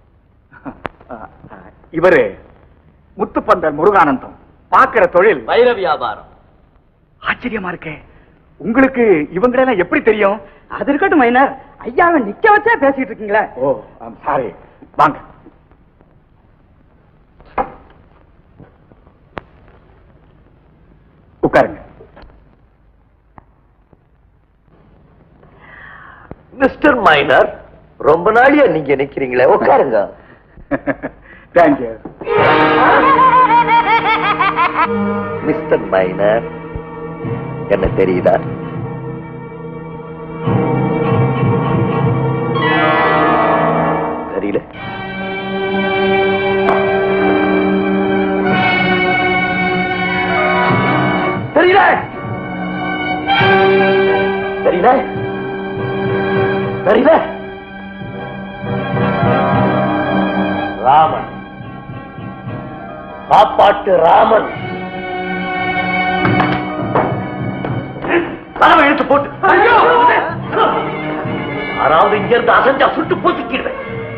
இவரு முத்துப்பந்தல் முருகானந்தம் பாக்குற தொழில் வைர வியாபாரம் ஆச்சரியமா இருக்கே உங்களுக்கு இவங்களெல்லாம் எப்படி தெரியும் அது இருக்கட்டும் மைனர் ஐயாவை நிக்க வச்சா பேசிட்டு இருக்கீங்களே ஓ சாரி வாங்க உட்காருங்க மிஸ்டர் மைனர் ரொம்ப நாளியா நீங்க நிக்கிறீங்களே உட்காருங்க தேங்க்யூ மிஸ்டர் மைனர் என்ன தெரியுதா தெரியல தெரியல தெரியல தெரியல ராமன் சாப்பாட்டு ராமன் கதவை இழுத்து போட்டு யாராவது இங்க இருந்து அசஞ்சா சுட்டு போச்சுக்கிடுவேன்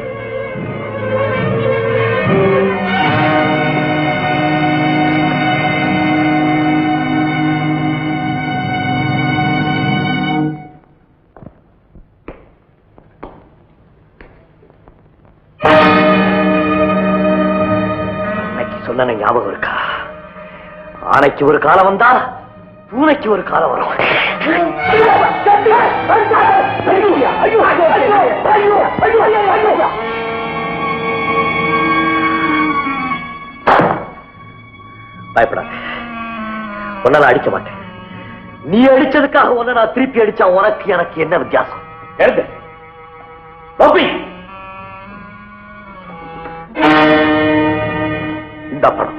அன்னைக்கு சொன்ன ஞாபகம் இருக்கா ஆனைக்கு ஒரு காலம் வந்தா பூனைக்கு ஒரு காலம் வரும் பயப்படாத உன்னை நான் அடிக்க மாட்டேன் நீ அடிச்சதுக்காக உன்னை நான் திருப்பி அடிச்சா உனக்கு எனக்கு என்ன வித்தியாசம் எழுது பப்பி இந்த படம்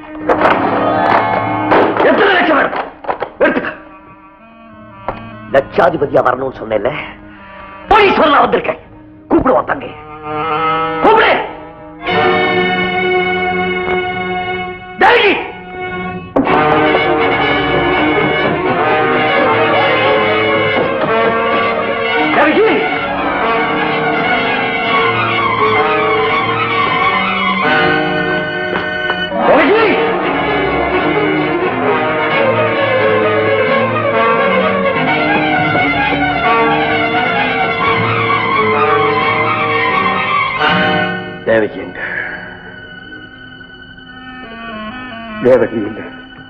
எத்தனை லட்சம் வேணும் எடுத்துக்க லட்சாதிபதியா வரணும்னு சொன்னேன்ல போய் சொல்ல வந்திருக்கேன் கூப்பிடுவான் தங்கை கூப்பிடு தேவி தேவகி தேவகி தேவகி எங்க தேவகி இல்லை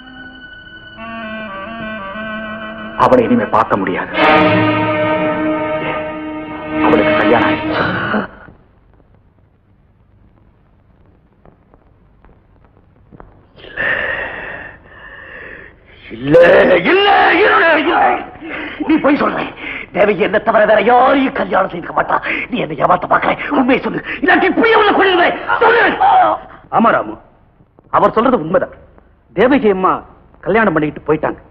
அவளை இனிமே பார்க்க முடியாது அவளுக்கு கல்யாணம் ஆயிடுச்சு இல்ல இல்ல இல்ல இல்ல நீ போய் சொல்ற தேவகி என்ன தவிர வேற யாரையும் கல்யாணம் செய்துக்க மாட்டா நீ என்ன ஏமாத்த பாக்குற உண்மையை சொல்லு இல்லாட்டி இப்படியே உள்ள கொள்ளுவேன் சொல்லு ஆமா ராமு அவர் சொல்றது உண்மைதான் தேவகி அம்மா கல்யாணம் பண்ணிக்கிட்டு போயிட்டாங்க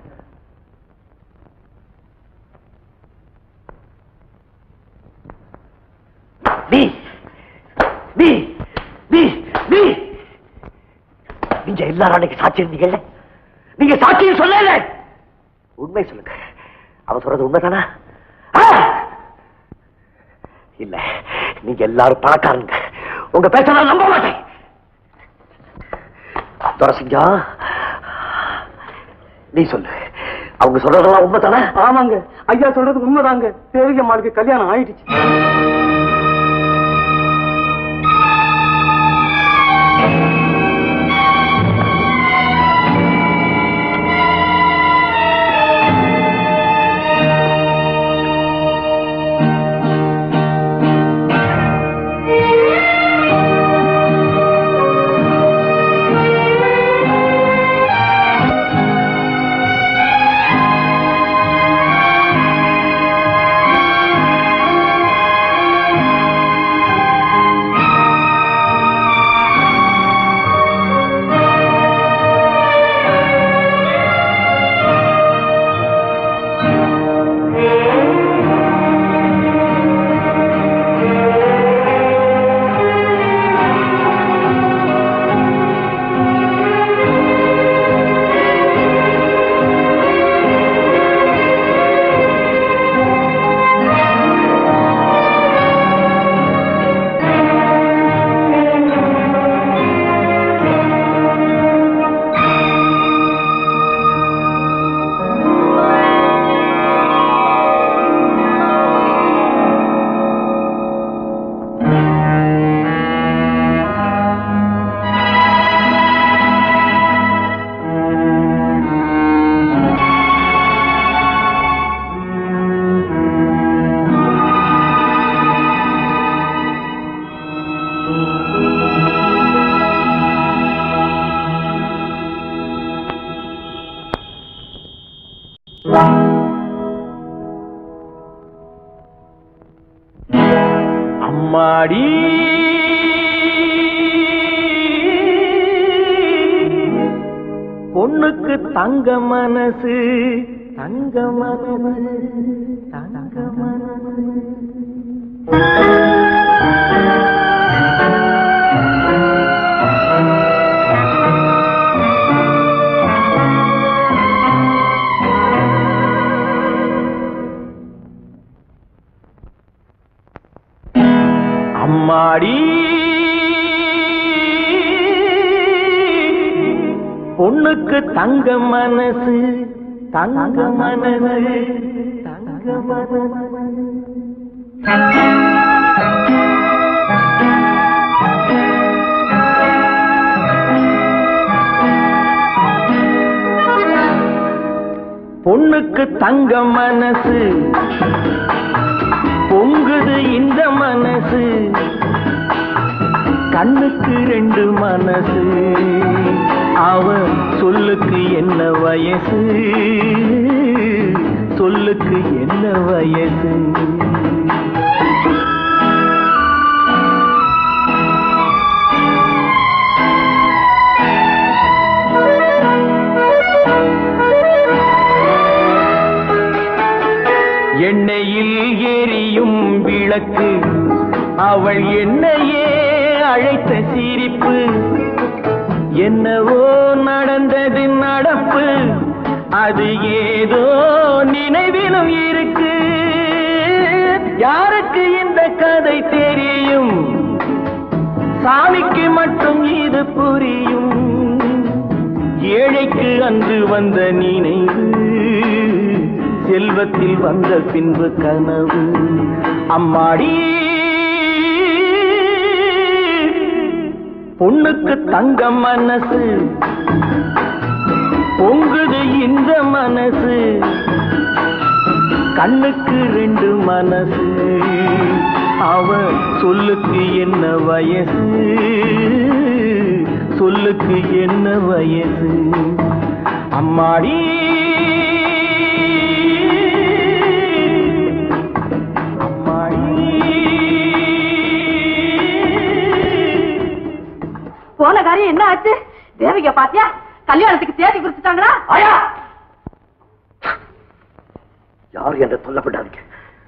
நீ நீ நீ நீ நீங்க எல்லாரும் அன்னைக்கு சாட்சி இருந்தீங்கல்ல நீங்க சாட்சியும் சொல்லல உண்மை சொல்லுங்க அவ சொல்றது உண்மைதானா ஆ! இல்ல நீங்க எல்லாரும் பணக்காரங்க உங்க பேச்ச நான் நம்ப மாட்டேன் துரசிங்கா நீ சொல்லு அவங்க சொல்றதெல்லாம் உண்மைதானே ஆமாங்க ஐயா சொல்றது உண்மைதாங்க தேவகி அம்மாளுக்கு கல்யாணம் ஆயிடுச்சு ஆ அம்மாடி பொண்ணுக்கு தங்க மனசு தங்க மனசு தங்க மனசு அம்மாடி பொண்ணுக்கு தங்க மனசு தங்க மனசு தங்க மனசு பொண்ணுக்கு தங்க மனசு பொங்குது இந்த மனசு கண்ணுக்கு ரெண்டு மனசு அவ சொல்லுக்கு என்ன வயசு சொல்லுக்கு என்ன வயசு எண்ணெயில் எரியும் விளக்கு அவள் என்னையே அழைத்த சிரிப்பு என்னவோ நடந்தது நடப்பு அது ஏதோ நினைவிலும் இருக்கு யாருக்கு இந்த கதை தெரியும் சாமிக்கு மட்டும் இது புரியும் ஏழைக்கு அன்று வந்த நினைவு செல்வத்தில் வந்த பின்பு கனவு அம்மாடி பொண்ணுக்கு தங்க மனசு பொங்குது இந்த மனசு கண்ணுக்கு ரெண்டு மனசு அவ சொல்லுக்கு என்ன வயசு சொல்லுக்கு என்ன வயசு அம்மாடி போன காரியம் என்ன ஆச்சு தேவிக பாத்தியா கல்யாணத்துக்கு தேதி குறிச்சுட்டாங்களா ஆயா யார் என்று சொல்லப்படாதீங்க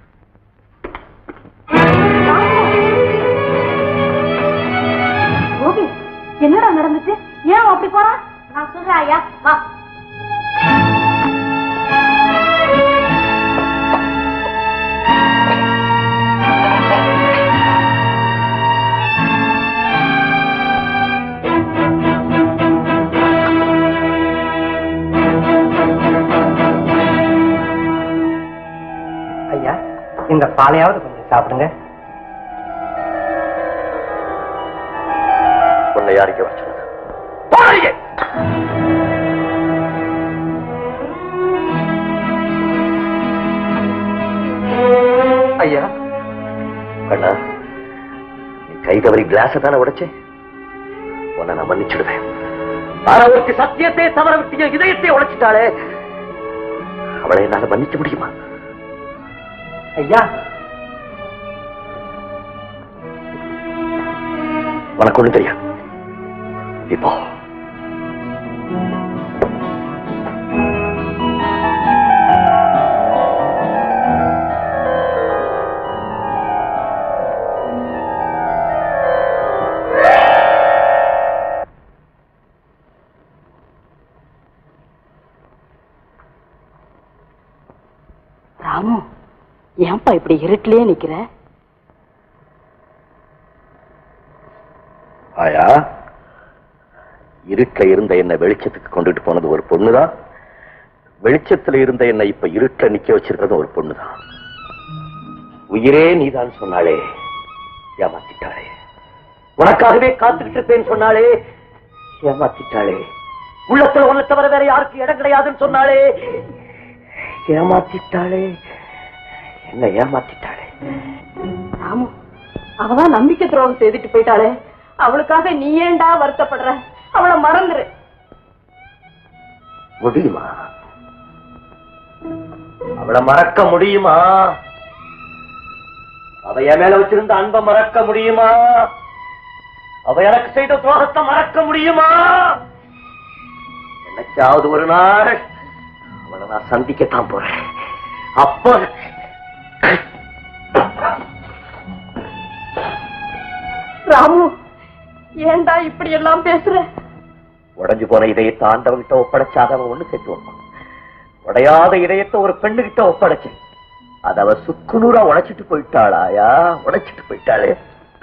கோபி என்னடா நடந்துச்சு ஏன் அவன் அப்படி போறான் நான் சொல்றேன் ஐயா வா ஐயா இந்த பாலையாவது கொஞ்சம் சாப்பிடுங்க உன்னை யாருக்கு வச்சது ஐயா கண்ணா நீ கை தவறி கிளாஸ தானே உடைச்சே உன்னை நான் மன்னிச்சிடுவேன் ஆனா ஒருத்தி சத்தியத்தை தவற விட்டிய இதயத்தை உடைச்சிட்டாளே அவளை என்னால மன்னிக்க முடியுமா ஐயா உனக்கு ஒண்ணு தெரியாது இப்போ ராமு ஏன்பா இப்படி இருட்டிலேயே நிக்கிற ஆயா இருட்டுல இருந்த என்ன வெளிச்சத்துக்கு கொண்டுட்டு போனது ஒரு பொண்ணுதான் வெளிச்சத்துல இருந்த என்ன இப்ப இருட்டுல நிக்க வச்சிருக்கிறது ஒரு பொண்ணுதான் உயிரே நீதான் சொன்னாளே ஏமாத்திட்டாளே உனக்காகவே காத்துக்கிட்டு இருப்பேன்னு சொன்னாளே ஏமாத்திட்டாளே உள்ளத்துல உன்னை தவிர வேற யாருக்கு இடம் கிடையாதுன்னு சொன்னாளே ஏமாத்திட்டாளே என்ன ஏமாத்திட்டாளே ராமு அவதான் நம்பிக்கை துரோகம் செய்துட்டு போயிட்டாளே அவளுக்காக நீ ஏன்டா வருத்தப்படுற அவளை மறந்துரு முடியுமா அவளை மறக்க முடியுமா அவ என் மேல வச்சிருந்த அன்பை மறக்க முடியுமா அவ எனக்கு செய்த துரோகத்தை மறக்க முடியுமா என்னைக்காவது ஒரு நாள் அவளை நான் சந்திக்கத்தான் போறேன் அப்போ ராமு ஏன்டா இப்படி எல்லாம் பேசுற உடைஞ்சு போன இதயத்தை ஆண்டவங்கிட்ட ஒப்படைச்சாத அவன் ஒண்ணு சேர்த்து வைப்பான் உடையாத இதயத்தை ஒரு பெண்ணுகிட்ட ஒப்படைச்சேன் அத அவ சுக்குநூறா உடைச்சிட்டு போயிட்டாளாயா உடைச்சிட்டு போயிட்டாளே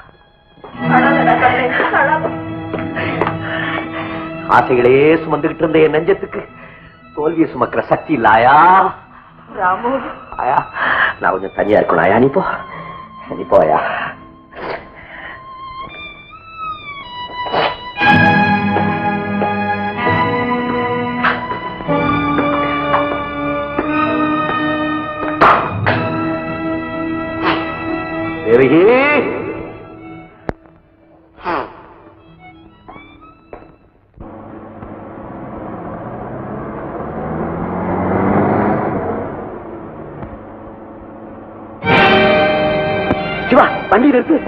ஆசைகளே சுமந்துகிட்டு இருந்த என் நெஞ்சத்துக்கு தோல்வியை சுமக்கிற சக்தி இல்லாயா ராமு ஆயா நான் கொஞ்சம் தனியா இருக்கணும் ஆயா நீ போ நீ போயா தேவகி சிவா வண்டியில் இருக்கு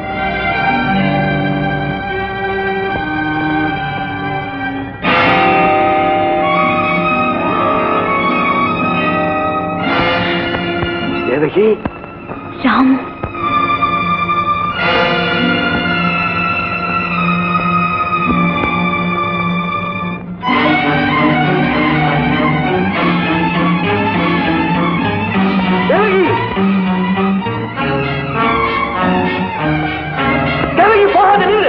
தேவகி ராமு தேவகி தேவகி போகாத நில்லு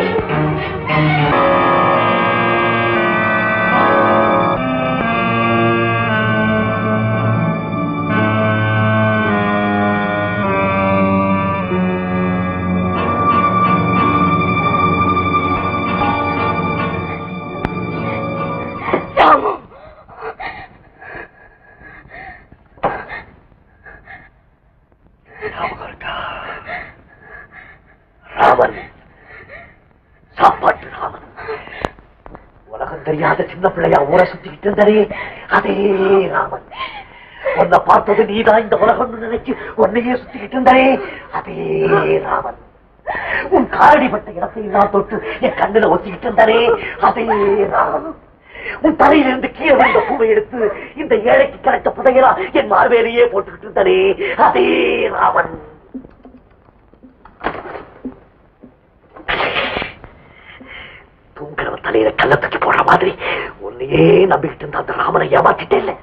ராமு ஞாபகம் இருக்கா? ராமன் சாப்பாட்டு ராமன் உலகம் தெரியாத சின்ன பிள்ளையா ஊரை சுத்திக்கிட்டு இருந்தாரே அதே ராமன் உன்னை பார்த்தது நீதான் இந்த உலகம் நினைச்சு உன்னையே சுத்திக்கிட்டு இருந்தாரே அதே ராமன் உன் காரடிப்பட்ட இடத்தை நான் தொட்டு என் கண்ணுல ஒத்திக்கிட்டு இருந்தாரே அதே ராமன் உன் தலையிலிருந்து கீழே வந்த பூவை எடுத்து இந்த ஏழைக்கு கிடைத்த புதையலா என் மார்வேலையே போட்டுக்கிட்டு இருந்தாரே அதே ராமன் தூங்குறவன் தலையில கல்ல தூக்கி போடுற மாதிரி உன்னையே நம்பிக்கிட்டு இருந்த அந்த ராமனை ஏமாத்திட்டே இல்ல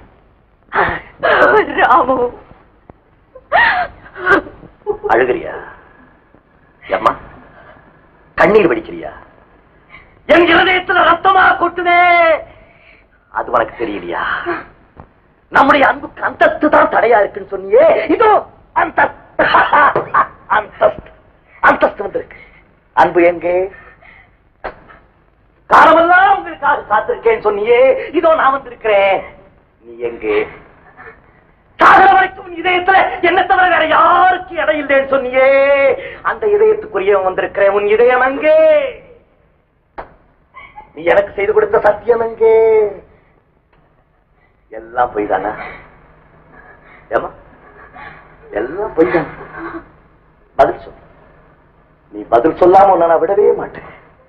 ராமு அழுகிறியா அம்மா கண்ணீர் வடிக்கிறியா என் இருதயத்துல ரத்தமா கொட்டுதே அது உனக்கு தெரியலையா நம்முடைய அன்புக்கு அந்தஸ்து தான் தடையா இருக்குன்னு சொன்னியே இதோ அந்தஸ்து அந்தஸ்து அந்தஸ்து வந்திருக்கு அன்பு எங்கே காலமெல்லாம் உங்களுக்காக காத்திருக்கேன்னு சொன்னியே இதோ நான் வந்திருக்கிறேன் நீ எங்கே சாகர வரைக்கும் உன் இதயத்துல என்ன தவிர வேற யாருக்கு இடம் இல்லைன்னு சொன்னியே அந்த இதயத்துக்குரியவன் வந்திருக்கிறேன் உன் இதயம் எங்கே நீ எனக்கு செய்து கொடுத்த சத்தியம் எங்கே எல்லாம் பொய் தானா ஏமா எல்லாம் பொய் தான் பதில் சொல் நீ பதில் சொல்லாம உன்னை நான் விடவே மாட்டேன்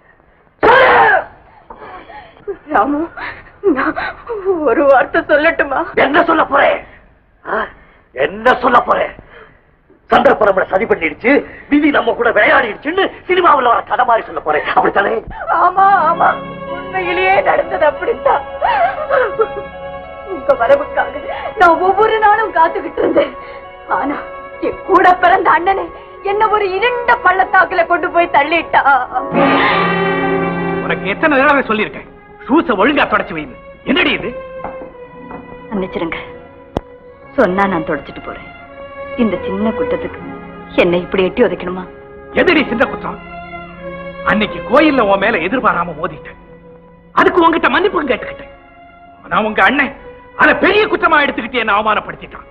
ராமு நான் ஒரு வார்த்தை சொல்லட்டுமா என்ன சொல்ல போறேன் ஆ? என்ன சொல்ல போறேன் சந்தர்ப்பம் நம்மள சதி பண்ணிடுச்சு விதி நம்ம கூட விளையாடிடுச்சுன்னு சினிமாவுல வர கதை மாதிரி சொல்ல போறேன் அப்படித்தானே ஆமா ஆமா உண்மையிலேயே நடந்தது அப்படித்தான் உங்க வரவுக்காக நான் ஒவ்வொரு நாளும் காத்துக்கிட்டு இருந்தேன் ஆனா என் கூட பிறந்த அண்ணனை என்ன ஒரு இருண்ட பள்ளத்தாக்குல கொண்டு போய் தள்ளிட்டா உனக்கு எத்தனை தடவை சொல்லியிருக்கேன் ஷூஸ ஒழுங்கா தொடச்சு வைங்க என்னடி இது மன்னிச்சிருங்க சொன்னா நான் தொடச்சிட்டு போறேன் இந்த சின்ன குற்றத்துக்கு என்னை இப்படி எட்டி உதைக்கணுமா எதிரி சின்ன குற்றம் அன்னைக்கு கோயில்ல உன் மேல எதிர்பாராம மோதிட்டேன் அதுக்கு உன்கிட்ட மன்னிப்பு கேட்டுக்கிட்டேன் ஆனா உங்க அண்ணன் அத பெரிய குற்றமா எடுத்துக்கிட்டு என்ன அவமானப்படுத்திட்டான்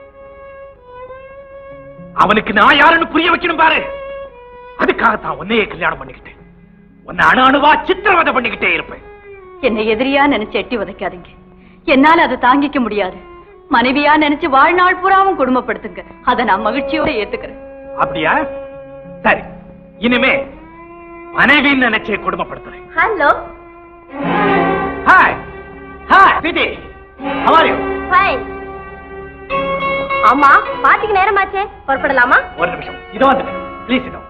அவனுக்கு நான் யாருன்னு புரிய வைக்கணும் பாரு அதுக்காகத்தான் உன்னையே கல்யாணம் பண்ணிக்கிட்டேன் உன்னை அணு அணுவா சித்திரவதை பண்ணிக்கிட்டே இருப்பேன் என்னை எதிரியா நினைச்சு எட்டி உதைக்காதீங்க என்னால அதை தாங்கிக்க முடியாது மனைவியா நினைச்சு வாழ்நாள் பூராவும் குடும்பப்படுத்துங்க அதை நான் மகிழ்ச்சியோட ஏத்துக்கிறேன் அப்படியா சரி இனிமே மனைவின்னு நினைச்சே குடும்பப்படுத்துறேன் hello hi hi buddy how are you fine ஆமா பாட்டிக்கு நேரமாச்சே புறப்படலாமா ஒரு நிமிஷம் இதோ வந்து ப்ளீஸ் இதோ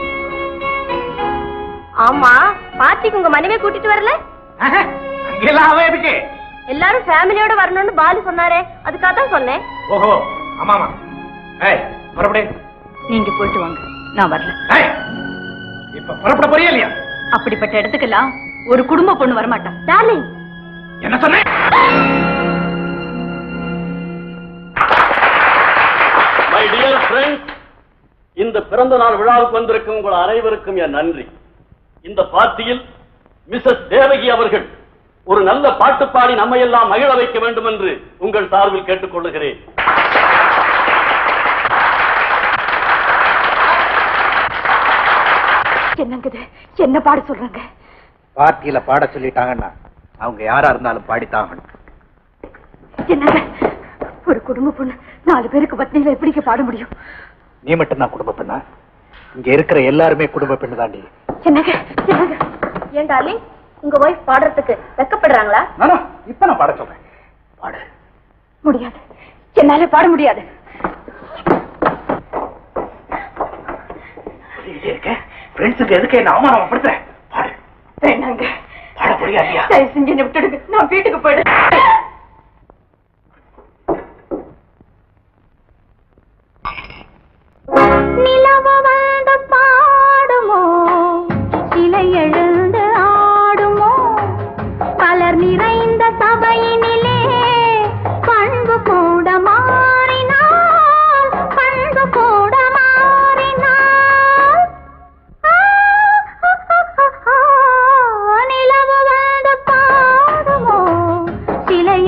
ஆமா பாட்டிக்கு உங்க மனைவியை கூட்டிட்டு வரல அங்கெல்லாம் அவன் எதுக்கு எல்லாரும் ஃபேமிலியோட வரணும்னு பாலு சொன்னாரே அதுக்காக தான் சொன்னேன் ஓஹோ ஆமா ஆமா ஏய் புறப்படு நீங்க போயிட்டு வாங்க நான் வரல ஏய் இப்ப புறப்பட போறியா இல்லையா அப்படிப்பட்ட இடத்துக்கெல்லாம் ஒரு குடும்ப பொண்ணு வரமாட்டா டார்லிங் என்ன சொன்னேன் மை டியர் ஃப்ரெண்ட்ஸ் இந்த பிறந்த நாள் விழாவுக்கு வந்திருக்கும் உங்கள் அனைவருக்கும் என் நன்றி இந்த பார்ட்டியில் மிஸ்ஸஸ் தேவகி அவர்கள் ஒரு நல்ல பாட்டு பாடி நம்மையெல்லாம் மகிழ வைக்க வேண்டும் என்று உங்கள் சார்பில் கேட்டுக்கொள்ளுகிறேன் என்னங்க இது என்ன பாட சொல்றாங்க பார்ட்டியில பாட சொல்லிட்டாங்கன்னா அவங்க யாரா இருந்தாலும் பாடித்தான் ஆகணும். என்னங்க ஒரு குடும்ப பொண்ணு நாலு பேருக்கு பத்னியில எப்படிங்க பாட முடியும் நீ மட்டும் தான் குடும்ப பெண்ணா இங்க இருக்கிற எல்லாருமே குடும்ப பெண்ணு தாண்டி என்னங்க என்னங்க ஏன் டார்லிங் உங்க ஒய்ஃப் பாடுறதுக்கு வெக்கப்படுறாங்களா நானா இப்ப நான் பாட சொல்றேன் பாடு முடியாது என்னால பாட முடியாது சொல்லிக்கிட்டே இருக்கேன் ஃப்ரெண்ட்ஸுக்கு எதுக்கு என்ன அவமானப்படுத்துறேன் பாடு வேணாங்க பாட போறியா இல்லையா தயவு செஞ்சு என்னை விட்டுடுங்க நான் வீட்டுக்கு போயிடுறேன் நிலவு வந்து பாடுமோ சிலை எழுந்து ஆடுமோ பலர் நிறைந்த சபையினிலே பண்பு கூட மாறினாள் பண்பு கூட மாறினாள் ஆ, நிலவு வந்து பாடுமோ சிலை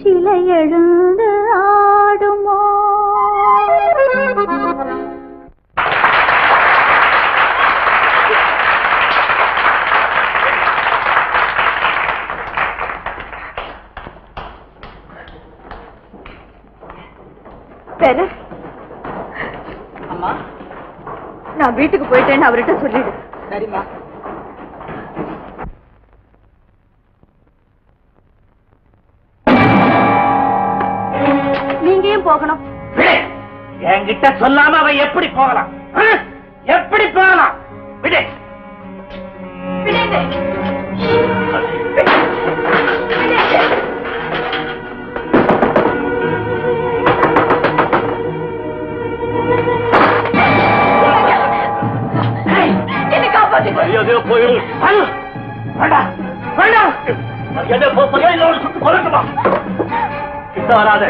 சிலை எழுந்து ஆடுமோ வேலை அம்மா நான் வீட்டுக்கு போயிட்டேன்னு அவர்கிட்ட சொல்லிடு சரிம்மா நீங்க ஏன் போகணும் விடு என்கிட்ட சொல்லாம அவன் எப்படி போகலாம் ஆ? எப்படி போகலாம் விடு மரியாதையா போயிரு வேண்டாம் வேண்டாம் மரியாதையா போ மரியாதை அவனை சுட்டு கொல்லட்டுமா கிட்ட வராத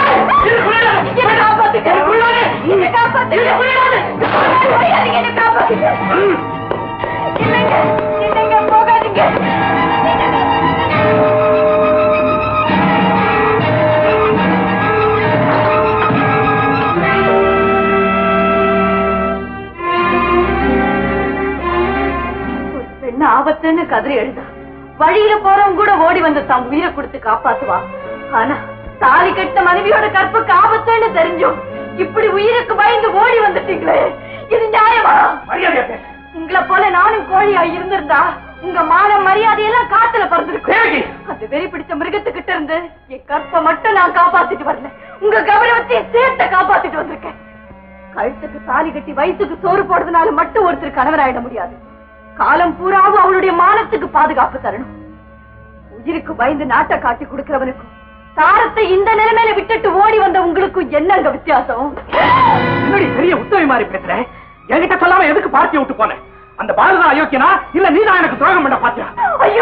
பெண்ணு ஆபத்துன்னு கதறி எழுதா வழியில போறவங்க கூட ஓடி வந்து தம் உயிரை கொடுத்து காப்பாத்துவா ஆனா தாலி கட்ட மனைவியோட கற்புக்கு ஆபத்துன்னு தெரிஞ்சும் இப்படி உயிருக்கு பயந்து ஓடி வந்துட்டீங்களே இது நியாயமா மரியாதையா பேசு உங்களை போல நானும் கோழியா இருந்திருந்தா உங்க மான மரியாதையெல்லாம் காத்துல பறந்துருக்கு அந்த வெறி பிடிச்ச மிருகத்துக்கிட்ட இருந்து என் கற்பை மட்டும் நான் காப்பாத்திட்டு வரல உங்க கௌரவத்தையும் சேர்த்த காப்பாத்திட்டு வந்திருக்கேன் கழுத்துக்கு தாலி கட்டி வயிற்றுக்கு சோறு போடுறதுனால மட்டும் ஒருத்தர் கணவராயிட முடியாது காலம் பூராவும் அவளுடைய மானத்துக்கு பாதுகாப்பு தரணும் உயிருக்கு பயந்து நாட்டை காட்டி கொடுக்கிறவனுக்கும் தாரத்தை இந்த நிலைமையில விட்டுட்டு ஓடி வந்த உங்களுக்கும் என்னங்க வித்தியாசம் என்னடி பெரிய உத்தவி மாதிரி பேசுற என்கிட்ட சொல்லாம எதுக்கு பார்ட்டியை விட்டு போனேன் அந்த பாரதா அயோக்கியனா இல்ல நீதான் எனக்கு துரோகம் பண்ண பாத்தியா ஐயோ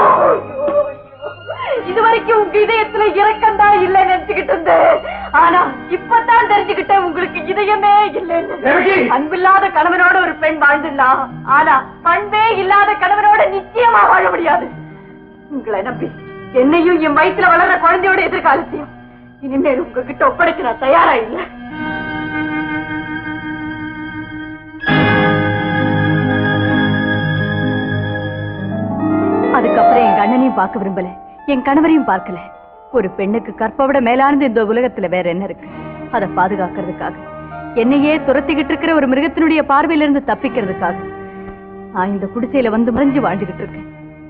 இது வரைக்கும் உங்க இதயத்துல இரக்கம் தான் இல்ல நினைச்சுக்கிட்டு இருந்தேன் ஆனா இப்பதான் தெரிஞ்சுக்கிட்டேன் உங்களுக்கு இதயமே இல்லைன்னு தேவகி! அன்பில்லாத கணவனோட ஒரு பெண் வாழ்ந்துடலாம் ஆனா பண்பே இல்லாத கணவனோட நிச்சயமா வாழ முடியாது உங்களை நம்பி என்னையும் என் வயித்துல வளர்ற குழந்தையோட எதிர்காலத்தையும் இனிமேல் உங்ககிட்ட ஒப்படைக்க நான் தயாரா இல்ல அதுக்கப்புறம் எங்க அண்ணனையும் பார்க்க விரும்பல என் கணவரையும் பார்க்கல ஒரு பெண்ணுக்கு கற்பை விட மேலானது இந்த உலகத்துல வேற என்ன இருக்கு அதை பாதுகாக்கிறதுக்காக என்னையே துரத்திக்கிட்டு இருக்கிற ஒரு மிருகத்தினுடைய பார்வையிலிருந்து தப்பிக்கிறதுக்காக நான் இந்த குடிசையில வந்து மறைஞ்சு வாழ்ந்துகிட்டு இருக்கேன்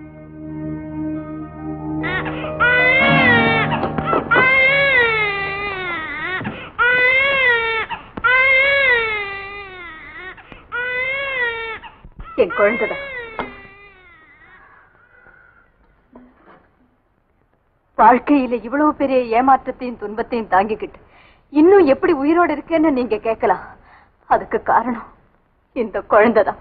என் குழந்தைதான் வாழ்க்கையில இவ்வளவு பெரிய ஏமாற்றத்தையும் துன்பத்தையும் தாங்கிக்கிட்டு இன்னும் எப்படி உயிரோட இருக்கேன்னு நீங்க கேட்கலாம் அதுக்கு காரணம் இந்த குழந்தைதான்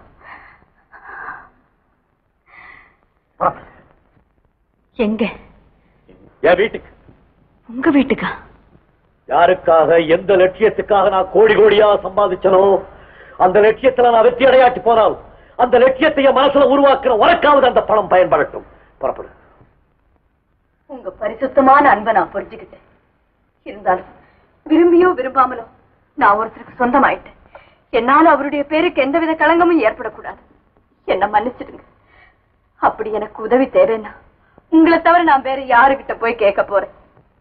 எங்க என் வீட்டுக்கு உங்க வீட்டுக்கா யாருக்காக எந்த லட்சியத்துக்காக நான் கோடி கோடியா சம்பாதிச்சனோ அந்த லட்சியத்துல நான் வெற்றி அடையாட்டி போனால் அந்த லட்சியத்தை என் மனசுல உருவாக்குற உனக்காவது அந்த பணம் பயன்படட்டும் புறப்படு உங்க பரிசுத்தமான அன்பை நான் புரிஞ்சுக்கிட்டேன் இருந்தாலும் விரும்பியோ விரும்பாமலோ நான் ஒருத்தருக்கு சொந்தமாயிட்டேன் என்னால அவருடைய பேருக்கு எந்தவித களங்கமும் ஏற்படக்கூடாது என்ன மன்னிச்சிடுங்க அப்படி எனக்கு உதவி தேவைன்னா உங்களை தவிர நான் வேற யாருகிட்ட போய் கேட்க போறேன்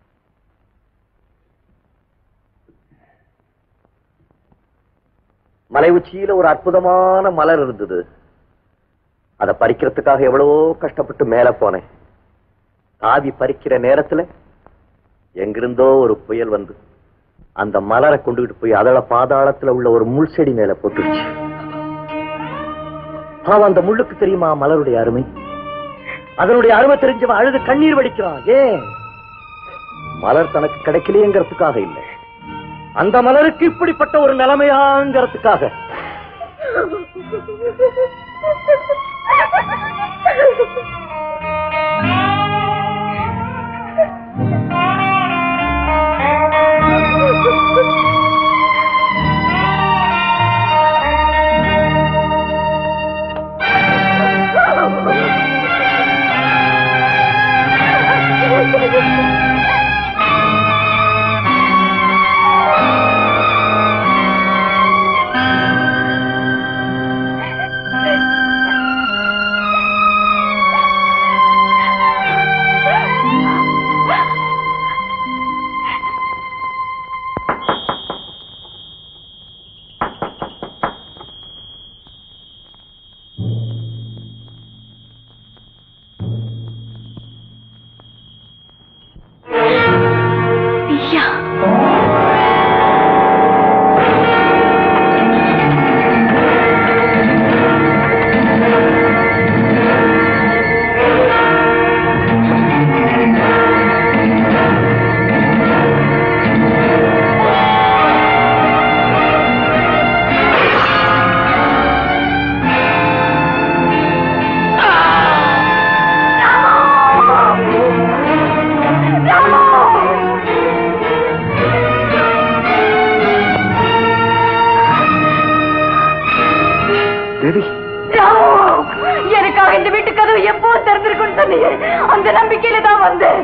மலை உச்சியில ஒரு அற்புதமான மலர் இருந்தது அதை பறிக்கிறதுக்காக எவ்வளவோ கஷ்டப்பட்டு மேல போனேன் தாவி பறிக்கிற நேரத்துல எங்கிருந்தோ ஒரு புயல் வந்து அந்த மலரை கொண்டுகிட்டு போய் அதோட பாதாளத்துல உள்ள ஒரு முள் செடி மேல போட்டுருச்சு பாவம் அந்த முள்ளுக்கு தெரியுமா மலருடைய அருமை அதனுடைய அருமை தெரிஞ்சவன் அழுது கண்ணீர் வடிக்கிறான் ஏன் மலர் தனக்கு கிடைக்கலையேங்கிறதுக்காக இல்லை அந்த மலருக்கு இப்படிப்பட்ட ஒரு நிலைமையாங்கிறதுக்காக அந்த நம்பிக்கையில தான் வந்தேன்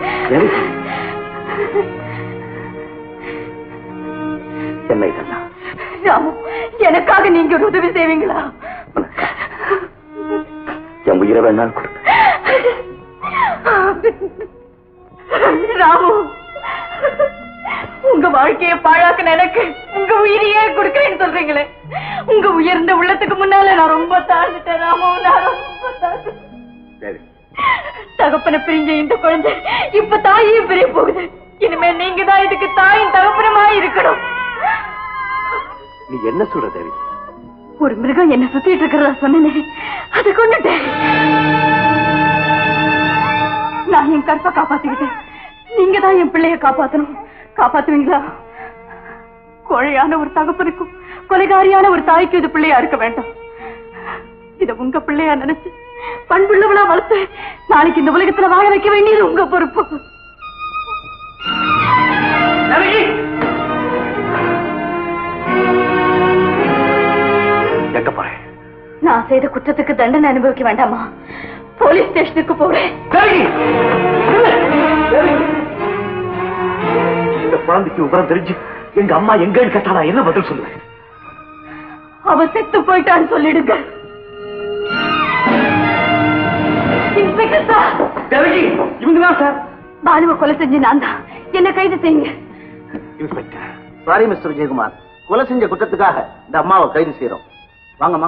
என்ன இதெல்லாம் ராமு எனக்காக நீங்க ஒரு உதவி செய்வீங்களா என் உயிரை வேணாலும் கொடு ராமு உங்க வாழ்க்கைய பாழாக்குன எனக்கு உங்க உயிரையே கொடுக்கறேன்னு சொல்றீங்களே உங்க உயர்ந்த உள்ளத்துக்கு முன்னால நான் ரொம்ப தாழ்ந்துட்டேன் ராமு நான் ரொம்ப தாழ்ந்துட்டேன் சரி தகப்பனை பிரிஞ்ச இந்த குழந்தை இப்ப தாயையும் பிரிய போகுது இனிமே நீங்க தான் இதுக்கு தாயும் தகப்பனமா இருக்கணும் நீ என்ன சொல்ற தேவி ஒரு மிருகம் என்ன சுத்திட்டு இருக்கிறதா சொன்னேனே அதை கொண்டுட்டேன் நான் என் கற்பை காப்பாத்திக்கிட்டேன் நீங்க தான் என் பிள்ளைய காப்பாத்தணும் காப்பாத்துவீங்களா கோழையான ஒரு தகப்பனுக்கும் கொலைகாரியான ஒரு தாய்க்கு இது பிள்ளையா இருக்க வேண்டாம் இத உங்க பிள்ளையா நினைச்சு பண்புள்ளவளா வளர்த்து நாளைக்கு இந்த உலகத்துல வாழ வைக்க வேண்டியது உங்க பொறுப்பு எங்க போறேன் நான் செய்த குற்றத்துக்கு தண்டனை அனுபவிக்க வேண்டாமா போலீஸ் ஸ்டேஷனுக்கு போறேன் இந்த குழந்தைக்கு விவரம் தெரிஞ்சு எங்க அம்மா எங்கன்னு கேட்டா நான் என்ன பதில் சொல்லுவேன் அவ செத்து போயிட்டான்னு சொல்லிடுங்க இன்ஸ்பெக்டர் சார் தேவகி இவங்க தான் சார் பாலுவை கொலை செஞ்சு நான் தான் என்ன கைது செய்யுங்க இன்ஸ்பெக்டர் சாரி மிஸ்டர் விஜயகுமார் கொலை செஞ்ச குற்றத்துக்காக இந்த அம்மாவை கைது செய்யறோம் வாங்கம்மா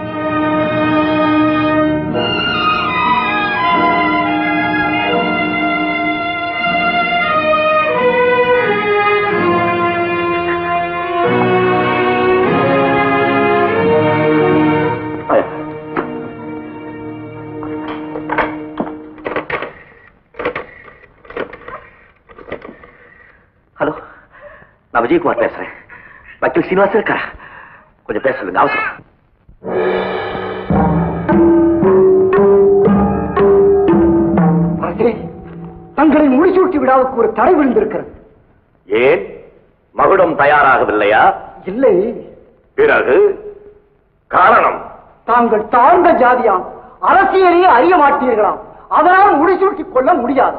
ஹலோ நான் விஜயகுமார் பேசுறேன் வக்கீல் சீனிவாசன் இருக்கா கொஞ்சம் பேச சொல்லுங்க அவசரம் அரசே தங்களை முடிசூட்டி விழாவுக்கு ஒரு தடை விழுந்திருக்கிறது ஏன் மகுடம் தயாராகவில்லையா இல்லை பிறகு காரணம் தாங்கள் தாழ்ந்த ஜாதியாம் அரசியலையே அறிய மாட்டீர்களாம் அதனால் முடிசூட்டிக் கொள்ள முடியாது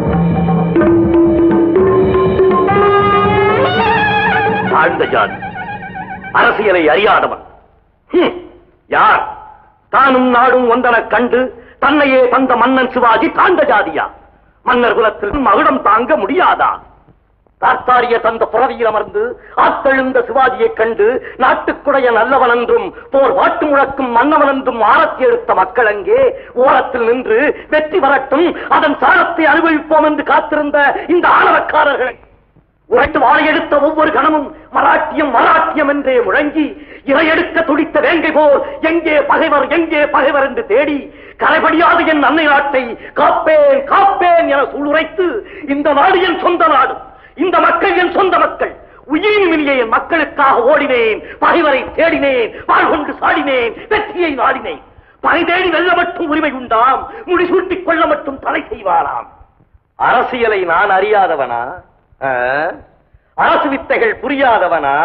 தாழ்ந்த ஜாதி அரசியலை அறியாதவன் ஹம், யார் தானும் நாடும் ஒன்றன கண்டு தன்னையே தந்த மன்னன் சிவாஜி தாழ்ந்த ஜாதியா மன்னர் குலத்தில் மகுடம் தாங்க முடியாதா தாத்தாரிய தந்த புறவியில் அமர்ந்து ஆத்தெழுந்த சிவாஜியைக் கண்டு நாட்டுக்குடைய நல்லவன் என்றும் போர் வாட்டு முழக்கும் மன்னவன் என்றும் ஆரத்தி எடுத்த மக்கள் அங்கே ஓரத்தில் நின்று வெற்றி வரட்டும் அதன் சாரத்தை அனுபவிப்போம் என்று காத்திருந்த இந்த ஆணவக்காரர்களை உரைத்து வாழையெடுத்த ஒவ்வொரு கணமும் மராட்டியம் மராட்டியம் என்றே முழங்கி இரையெடுக்க துடித்த வேங்கை போர் எங்கே பகைவர் எங்கே பகைவர் என்று தேடி கரைபடியாது என் அன்னை நாட்டை காப்பேன் காப்பேன் என சூளுரைத்து இந்த நாடு என் சொந்த நாடு இந்த மக்கள் என் சொந்த மக்கள் உயிரின் மினிய என் மக்களுக்காக ஓடினேன் பகைவரை தேடினேன் வாழ் கொண்டு சாடினேன் வெற்றியை நாடினேன் பகை தேடி வெல்ல மட்டும் உரிமை உண்டாம் முடிசூட்டிக் கொள்ள மட்டும் தடை செய்வாராம் அரசியலை நான் அறியாதவனா ஆ? அரசு வித்தைகள் புரியாதவனா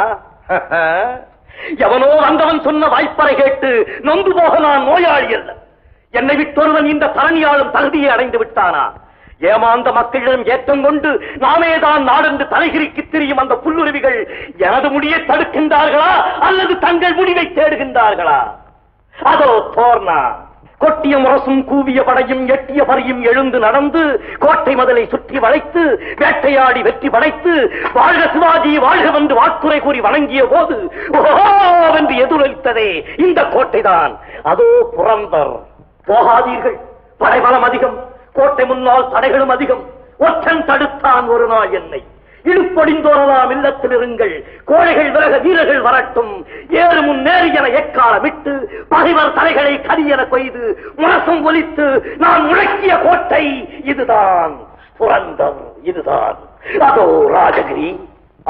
எவனோ வந்தவன் சொன்ன வாய்ப்பறை கேட்டு நொந்து போக நான் நோயாளி அல்ல என்னை விட்டொருவன் இந்த தரணியாளும் தகுதியை அடைந்து விட்டானா ஏமாந்த மக்களிடம் ஏற்றம் கொண்டு நாமே தான் நாடென்று தலைகிரிக்கு திரியும் அந்த புல்லுருவிகள் எனது முடியை தடுக்கின்றார்களா அல்லது தங்கள் முடிவை தேடுகின்றார்களா அதோ தோர்னா கொட்டிய முரசும் கூவிய படையும் எட்டிய பறியும் எழுந்து நடந்து கோட்டை மதலை சுற்றி வளைத்து வேட்டையாடி வெற்றி படைத்து வாழ்க சிவாஜி வாழ்க வென்று வாக்குறை கூறி வணங்கிய போது ஓஹோ என்று எதிரொலித்ததே இந்த கோட்டைதான் அதோ புரந்தர் போகாதீர்கள் படைபலம் அதிகம் கோட்டை முன்னால் தடைகளும் அதிகம் ஒற்றன் தடுத்தான் ஒரு நாள் என்னை இழுப்பொடிந்தோரலாம் இல்லத்தில் இருங்கள் கோழைகள் விலக வீரர்கள் வரட்டும் ஏறு முன் நேரு என எக்கால விட்டு பகைவர் தலைகளை கரியென கொய்து முரசம் ஒலித்து நான் முழக்கிய கோட்டை இதுதான் புரந்தம் இதுதான் அதோ ராஜகிரி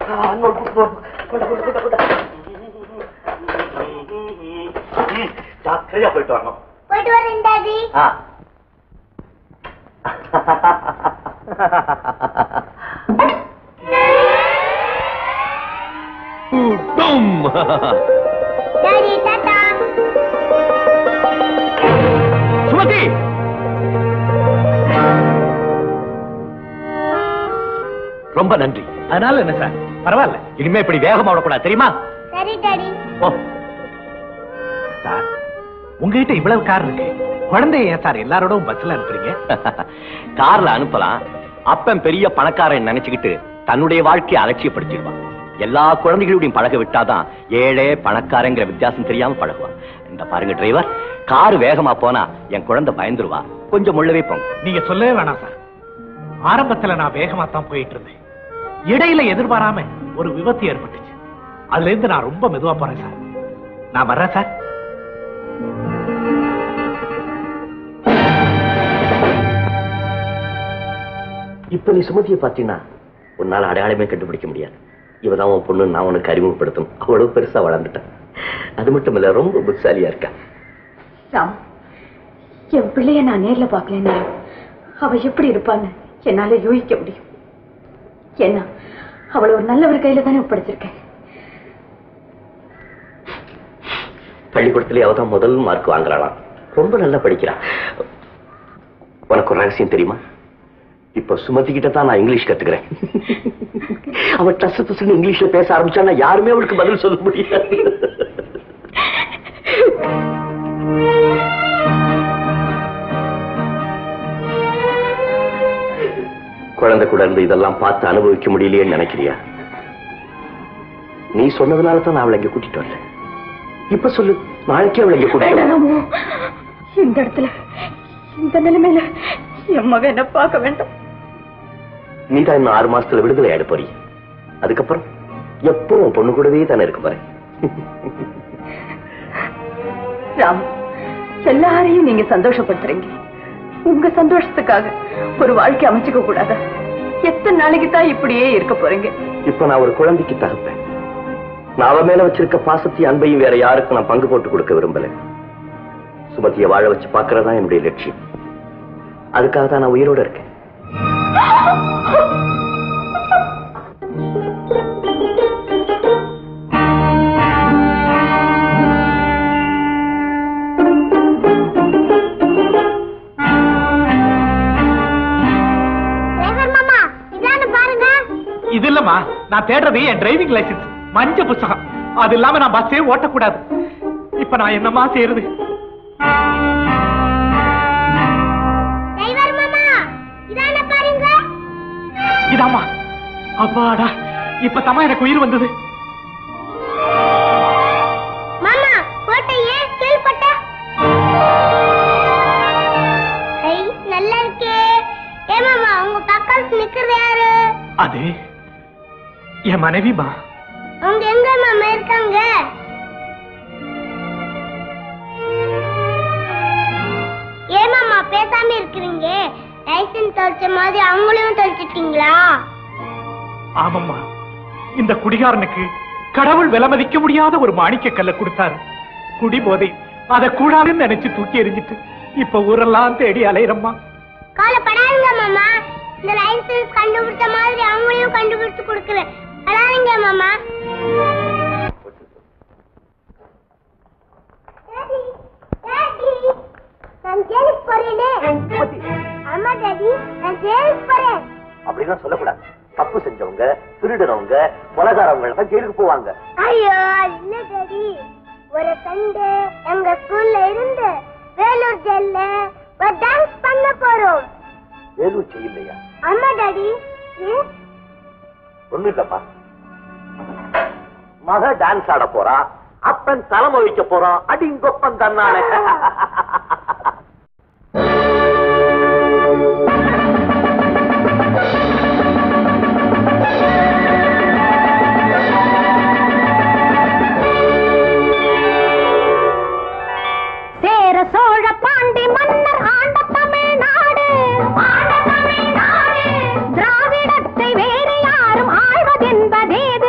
ஜாக்கிரதையா போயிட்டு வரணும் போயிட்டு வரேன் டாடி ஆ டாடி டாடா சுமதி ரொம்ப நன்றி அதனால என்ன சார் பரவாயில்ல இனிமே இப்படி வேகமா விடக்கூடாது தெரியுமா சரி டாடி ஓ சார் உங்ககிட்ட இவ்வளவு கார் இருக்கு குழந்தைய ஏன் சார் எல்லாரோடும் பஸ்ல அனுப்புறீங்க கார்ல அனுப்பலாம் அப்பன் பெரிய பணக்காரன் நினைச்சுக்கிட்டு தன்னுடைய வாழ்க்கையை அலட்சியப்படுத்திடுவான் எல்லா குழந்தைகளுடையும் பழக விட்டாதான் ஏழை பணக்காரங்கிற வித்தியாசம் தெரியாம பழகுவான் இந்த பாருங்க டிரைவர் கார் வேகமா போனா என் குழந்தை பயந்துருவா கொஞ்சம் முள்ளவே போங்க நீங்க சொல்லவே வேணாம் சார் ஆரம்பத்துல நான் வேகமா தான் போயிட்டு இருந்தேன் இடையில எதிர்பாராம ஒரு விபத்து ஏற்பட்டுச்சு அதுல இருந்து நான் ரொம்ப மெதுவா போறேன் சார் நான் வர்றேன் சார் இப்ப நீ சுமதியை பாத்தீங்கன்னா உன்னால அடையாளமே கண்டுபிடிக்க முடியாது இவதான் உன் பொண்ணு நான் உனக்கு அறிமுகப்படுத்தணும் அவ்வளவு பெருசா வளர்ந்துட்டேன் அது மட்டும் இல்ல ரொம்ப புத்திசாலியா இருக்கா ராம் என் பிள்ளைய நான் நேர்ல பார்க்கலன்னா அவ எப்படி இருப்பான்னு என்னால யூகிக்க முடியும் ஏன்னா அவளை ஒரு நல்லவர் கையில தானே ஒப்படைச்சிருக்கேன் பள்ளிக்கூடத்துல அவதான் முதல் மார்க் வாங்குறாளாம் ரொம்ப நல்லா படிக்கிறா உனக்கு ஒரு ரகசியம் தெரியுமா இப்ப சுமதி கிட்ட தான் நான் இங்கிலீஷ் கத்துக்கிறேன் அவ டஸ் புஸ்னு இங்கிலீஷ்ல பேச ஆரம்பிச்சா யாருமே அவளுக்கு பதில் சொல்ல முடியாது குழந்தை கூட இருந்து இதெல்லாம் பார்த்து அனுபவிக்க முடியலையேன்னு நினைக்கிறியா நீ சொன்னதுனால தான் நான் அவளை இங்க கூட்டிட்டு வரல இப்ப சொல்லு நாளைக்கே அவளை இங்க கூட்டிட்டு வரேன். வேண்டாமோ இந்த இடத்துல இந்த நிலைமையில என் மகன் என்ன பார்க்க வேண்டாம் நீ தான் இன்னும் ஆறு மாசத்துல விடுதலை ஆயிட போறீ அதுக்கப்புறம் எப்பவும் உன் பொண்ணு கூடவே தானே இருக்க போறேன் ராம் எல்லாரையும் நீங்க சந்தோஷப்படுத்துறீங்க உங்க சந்தோஷத்துக்காக ஒரு வாழ்க்கை அமைச்சுக்க கூடாதா எத்தனை நாளைக்கு தான் இப்படியே இருக்க போறீங்க இப்ப நான் ஒரு குழந்தைக்கு தகப்பேன் நான் அவ மேல வச்சிருக்க பாசத்தையும் அன்பையும் வேற யாருக்கும் நான் பங்கு போட்டு கொடுக்க விரும்பல சுமதியை வாழ வச்சு பாக்குறதா என்னுடைய லட்சியம் அதுக்காக தான் நான் உயிரோட இருக்கேன் டிரைவர் மாமா இதான்னு பாருங்க இது இல்லம்மா நான் தேடுறது என் டிரைவிங் லைசென்ஸ் மஞ்ச புத்தகம் அது இல்லாம நான் பஸ்ஸே ஓட்டக்கூடாது இப்ப நான் என்னமா செய்யறது டிரைவர் மாமா இதான்னு பாருங்க இதாம்மா அப்பாடா இப்ப தம்மா எனக்கு உயிர் வந்தது மாமா கோட்டை ஏன் கீழ்பட்ட ஐ நல்லா இருக்கே ஏ மாமா உங்க பக்கம் நிக்கிறது யாரு அது என் மனைவிமா அவங்க எங்க மாமா இருக்காங்க ஏ மாமா பேசாம இருக்கிறீங்க லைசன்ஸ் தொலைச்ச மாதிரி அவங்களையும் தொலைச்சிட்டீங்களா ஆமாம்மா இந்த குடிகாரனுக்கு கடவுள் விலை மதிக்க முடியாத ஒரு மாணிக்க கல்ல கொடுத்தாரு குடி போதை அதை கூடாதுன்னு நினைச்சு தூக்கி எறிஞ்சிட்டு இப்ப ஊரெல்லாம் தேடி அலையிறம்மா கவலைப்படாதீங்க மாமா இந்த லைசன்ஸ் கண்டுபிடிச்ச மாதிரி அவங்களையும் கண்டுபிடிச்சு கொடுக்குறேன் அழாதீங்க மாமா நான் ஜெயிலுக்கு போறேனே ஆமா டாடி நான் ஜெயிலுக்கு போறேன் அப்படிலாம் சொல்லக்கூடாது தப்பு செஞ்சவங்க திருடுறவங்க கொலகாரவங்க எல்லாம் ஜெயிலுக்கு போவாங்க ஐயோ அது இல்ல டாடி ஒரு சண்டே எங்க ஸ்கூல்ல இருந்து வேலூர் ஜெயில்ல ஒரு டான்ஸ் பண்ண போறோம் வேலூர் செய்யலையா ஆமா டாடி ஏன் ஒண்ணும் இல்லப்பா மக டான்ஸ் ஆட போறா அப்பன் தலைமை வைக்க போறான் அடிங்கொப்பன் தன்னானே சேர சோழ பாண்டி மன்னர் ஆண்ட தமிழ்நாடு திராவிடத்தை வேறு யாரும் ஆழ்வதென்பதே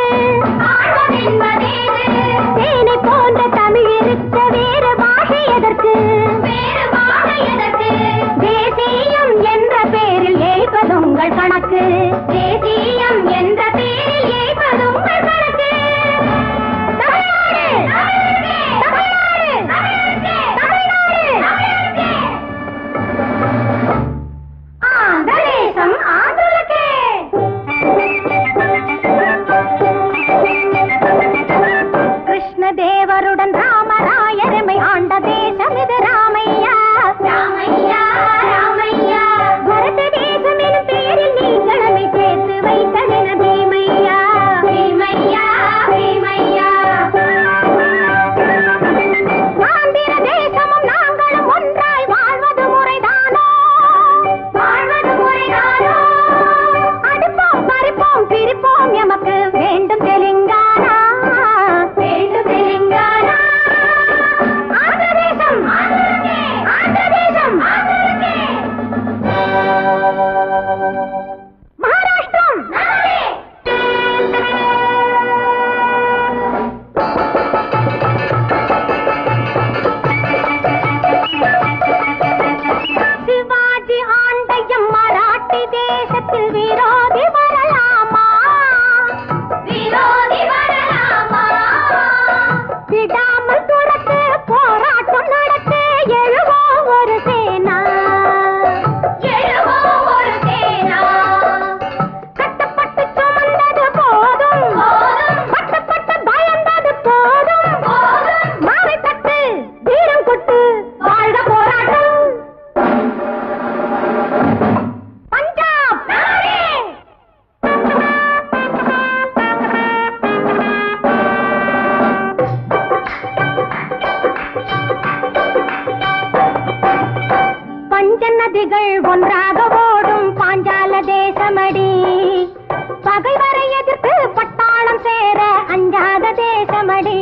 ஒன்றாக ஓடும் பாஞ்சால தேசமடி பகைவரை எதிர்த்து பட்டாளம் சேர அஞ்சாத தேசமடி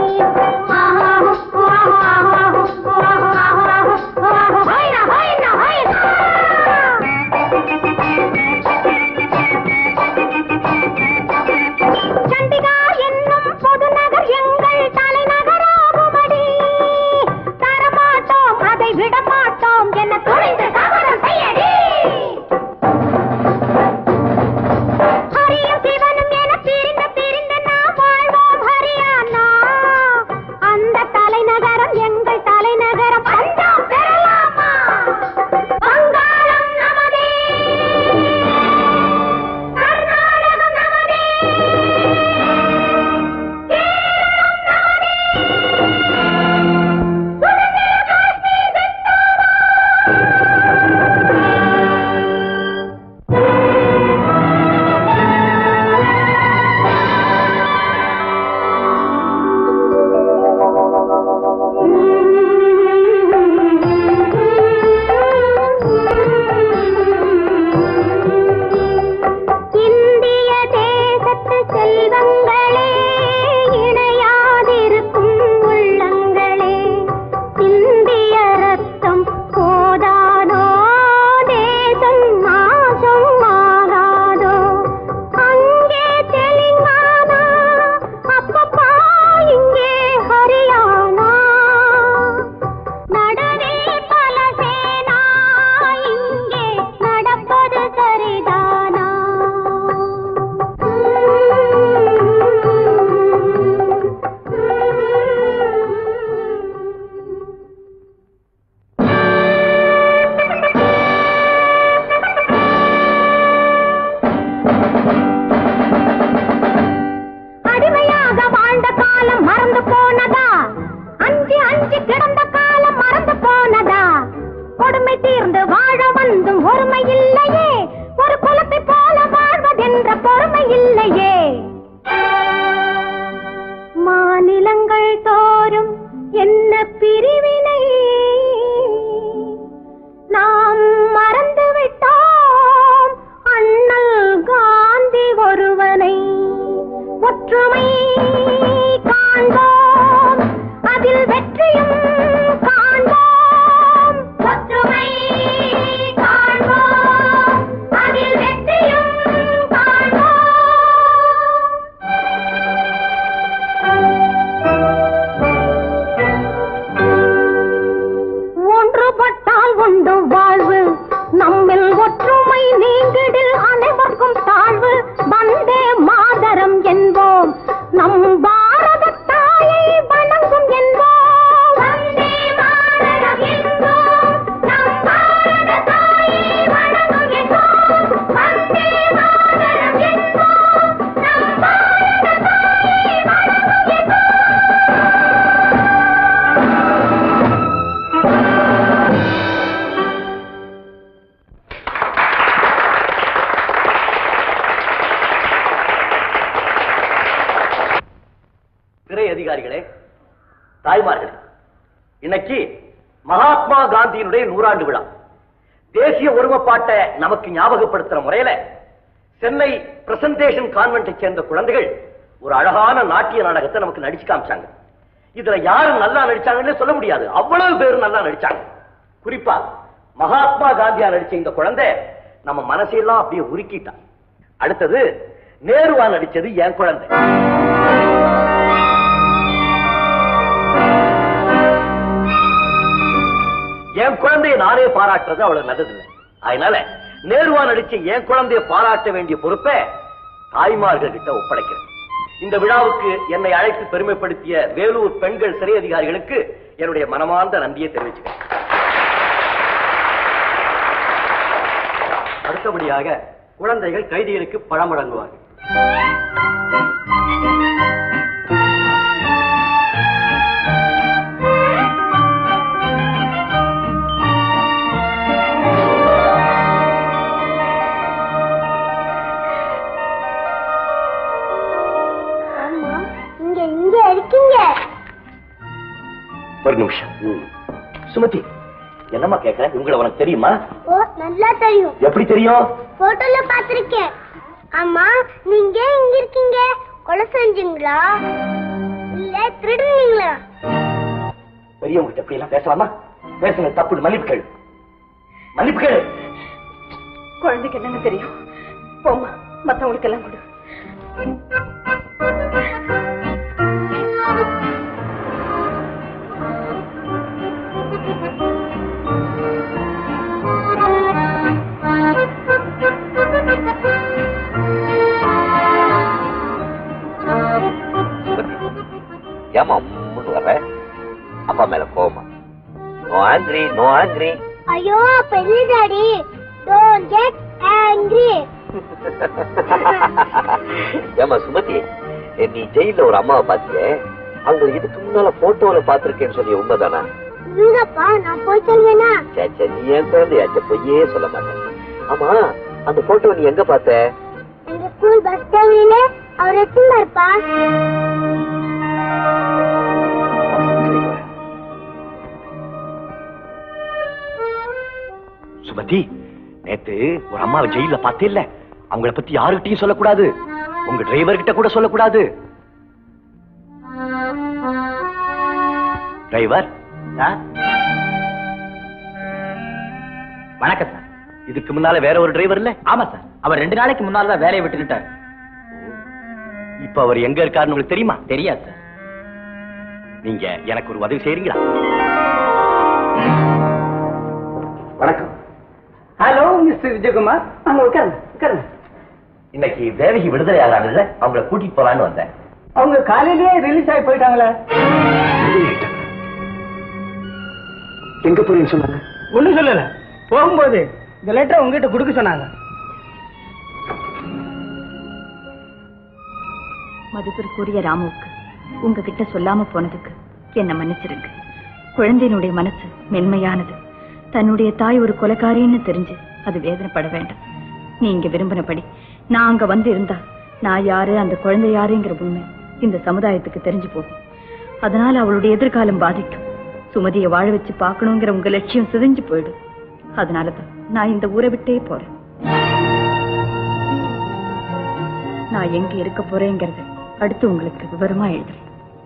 ஹொய்னா, ஹொய்னா, ஹொய்னா. சண்டிகா என்னும் பொதுநகர் எங்கள் தலைநகராகுமடி தரமாட்டோம் அதை விடமாட்டோம் என துணிந்து சபதம் செய்யடி ஹரியும் சிவனும் என பிரிந்து பிரிந்து நாம் வாழ்வோம் ஹரியானா அந்த தலைநகரம் எங்கள் தலைநகரம் பஞ்சாப் பெறலாமா வங்காளம் நமதே கர்நாடகம் நமதே இந்திய தேசத்து செல்வங்களே இணையாதிருக்கும் உள்ளங்களே இந்திய ரத்தம் போதாதோ தேசம் நாசம் ஆகாதோ அங்கே தெலுங்கானா அப்பப்பா இங்கே ஹரியானா நடுவே பல சேனா இங்கே நடப்பது சரிதானா அடிமையாக வாழ்ந்த காலம் மறந்து போனதா அஞ்சு அஞ்சு கிடந்த காலம் மறந்து போனதா கொடுமை தீர்ந்து வாழ வந்தும் ஒருமை இல்லையே ஒரு குலத்தை போல வாழ்வதென்ற பொறுமை இல்லையே மாநிலங்கள் தோறும் என்ன பிரிவினை நாம் மறந்து விட்டோம் அண்ணல் காந்தி ஒருவனை ஒற்றுமை காண்போம் அதில் வெற்றியும் காண்போம் ஒற்றுமை காண்போம் அதில் வெற்றியும் காண்போம் ஒன்றுபட்டால் உண்டு வாழ்வு நம்மில் ஒற்றுமை நீங்கிடில் அனைவருக்கும் தாழ்வு வந்தே மாதரம் என்போம் நம் பாரத தாயை வணங்கும் என்போம் வந்தே மாதரம் என்போம் நம் பாரத தாயை வணங்கும் என்போம் வந்தே மாதரம் என்போம் நம் பாரத தாயை வணங்கும் என்போம் திரை அதிகாரிகளே தாய்மார்களே இன்னைக்கு மகாத்மா காந்தியினுடைய நூறாண்டு விழா தேசிய ஒருமைப்பாட்டை நமக்கு ஞாபகப்படுத்துற முறையில சென்னை பிரசன்டேஷன் கான்வென்ட்டை சேர்ந்த குழந்தைகள் ஒரு அழகான நாட்டிய நாடகத்தை நமக்கு நடிச்சு காமிச்சாங்க இதுல யாரு நல்லா நடிச்சாங்கன்னு சொல்ல முடியாது அவ்வளவு பேரும் நல்லா நடிச்சாங்க குறிப்பா மகாத்மா காந்தியா நடிச்ச இந்த குழந்தை நம்ம மனசையெல்லாம் அப்படியே உருக்கிட்டான் அடுத்தது நேருவா நடிச்சது என் குழந்தை என் குழந்தையை நானே பாராட்டுறது அவ்வளவு நல்லதில்லை அதனால நேருவா நடிச்ச என் குழந்தையை பாராட்ட வேண்டிய பொறுப்பை தாய்மார்கள் கிட்ட ஒப்படைக்கிறேன் இந்த விழாவுக்கு என்னை அழைத்து பெருமைப்படுத்திய வேலூர் பெண்கள் சிறை அதிகாரிகளுக்கு என்னுடைய மனமார்ந்த நன்றியை தெரிவிச்சுக்கிறேன் அடுத்தபடியாக குழந்தைகள் கைதிகளுக்கு பழம் வழங்குவார்கள் ஆமா இங்க இங்க இருக்கீங்க ஒரு நிமிஷம் ம். சுமதி என்னம்மா கேட்கறேன் உங்களை உனக்கு தெரியுமா ஓ நல்லா தெரியும் எப்படி தெரியும் போட்டோல பாத்திருக்கேன் அம்மா நீங்க ஏன் இங்க இருக்கீங்க கொலை செஞ்சீங்களா இல்ல திருடுனீங்களா பெரியவங்க கிட்ட எப்படி எல்லாம் பேசலாமா பேசுங்க தப்பு மன்னிப்பு கேளு மன்னிப்பு கேளு குழந்தைக்கு என்னன்னு தெரியும் போம்மா மத்தவங்களுக்கு எல்லாம் கொடு ஏமா முன்னு வர்ற அப்பா மேல கோவமா நோ ஆங்கிரி நோ ஆங்கிரி ஐயோ பெரிய டாடி டோன்ட் கெட் ஆங்கிரி ஏமா சுமதி ஏ, நீ ஜெயில ஒரு அம்மாவை பாத்தியே அவங்க இதுக்கு முன்னால போட்டோல பாத்திருக்கேன்னு சொல்லி உண்மைதானா இங்கப்பா நான் போய் சொல்வேனா சே, சே, நீ என் குழந்தையாச்ச பொய்யே சொல்ல மாட்டேன் ஆமா அந்த போட்டோ நீ எங்க பார்த்த எங்க ஸ்கூல் பஸ் ஸ்டாண்ட்ல அவர் வச்சிருந்தாருப்பா சுமதி நேத்து ஒரு அம்மாவை ஜெயில பார்த்தே இல்ல அவங்கள பத்தி யாருகிட்டயும் சொல்லக்கூடாது உங்க டிரைவர் கிட்ட கூட சொல்லக்கூடாது டிரைவர் வணக்கம் சார் இதுக்கு முன்னால வேற ஒரு டிரைவர் இல்ல ஆமா சார் அவர் ரெண்டு நாளைக்கு முன்னால தான் வேலையை விட்டுட்டார் இப்ப அவர் எங்க இருக்காருன்னு உங்களுக்கு தெரியுமா தெரியாது சார் நீங்க எனக்கு ஒரு உதவி செய்றீங்களா வணக்கம் ஹலோ மிஸ்டர் விஜயகுமார் அங்க உட்காருங்க உட்காருங்க இன்னைக்கு தேவகி விடுதலை ஆகிறாங்கல்ல அவங்கள கூட்டிட்டு போலான்னு வந்தேன் அவங்க காலையிலேயே ரிலீஸ் ஆகி போயிட்டாங்களே எங்க போறீங்கன்னு சொன்னாங்க ஒண்ணும் சொல்லல போகும்போது இந்த லெட்டர் உங்ககிட்ட கொடுக்க சொன்னாங்க மதுப்பிற்குரிய ராமுவுக்கு உங்ககிட்ட சொல்லாம போனதுக்கு என்ன மன்னிச்சிருங்க குழந்தையினுடைய மனசு மென்மையானது தன்னுடைய தாய் ஒரு கொலைக்காரின்னு தெரிஞ்சு அது வேதனைப்பட வேண்டாம் நீங்க விரும்பினபடி நான் அங்க வந்து இருந்தா நான் யாரு அந்த குழந்தை யாருங்கிற உண்மை இந்த சமுதாயத்துக்கு தெரிஞ்சு போகும் அதனால அவளுடைய எதிர்காலம் பாதிக்கும் சுமதியை வாழ வச்சு பார்க்கணுங்கிற உங்க லட்சியம் சிதைஞ்சு போயிடும் அதனாலதான் நான் இந்த ஊரை விட்டே போறேன் நான் எங்க இருக்க போறேங்கிறத அடுத்து உங்களுக்கு விவரமா எழுதுறேன்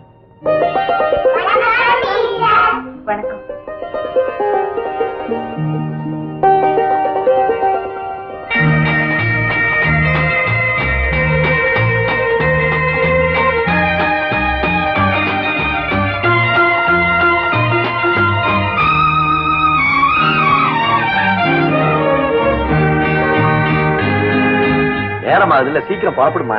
வணக்கம் நேரமா அதுல சீக்கிரம் புறப்படுமா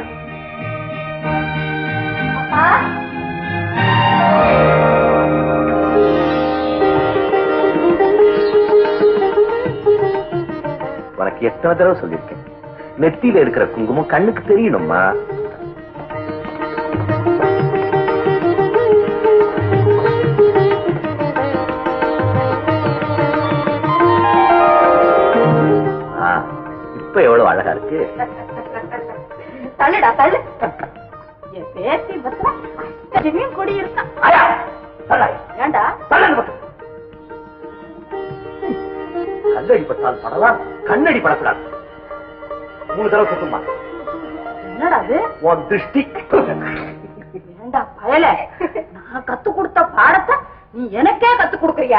உனக்கு எத்தனை தடவை சொல்லியிருக்கேன் நெத்தியில இருக்கிற குங்குமம் கண்ணுக்கு தெரியணுமா ஆ, இப்ப எவ்வளவு அழகா இருக்கு தள்ளுடா தள்ளு என் பேத்தி பத்திரம் கூடி இருக்கான் ஏண்டா கல்லடி பட்டால் படலாம் கண்ணடி படக்கூடாது மூணு தடவை சுத்தமா என்னடா அது உன் திருஷ்டி ஏண்டா பயல நான் கத்து கொடுத்த பாடத்தை நீ எனக்கே கத்து கொடுக்கறியா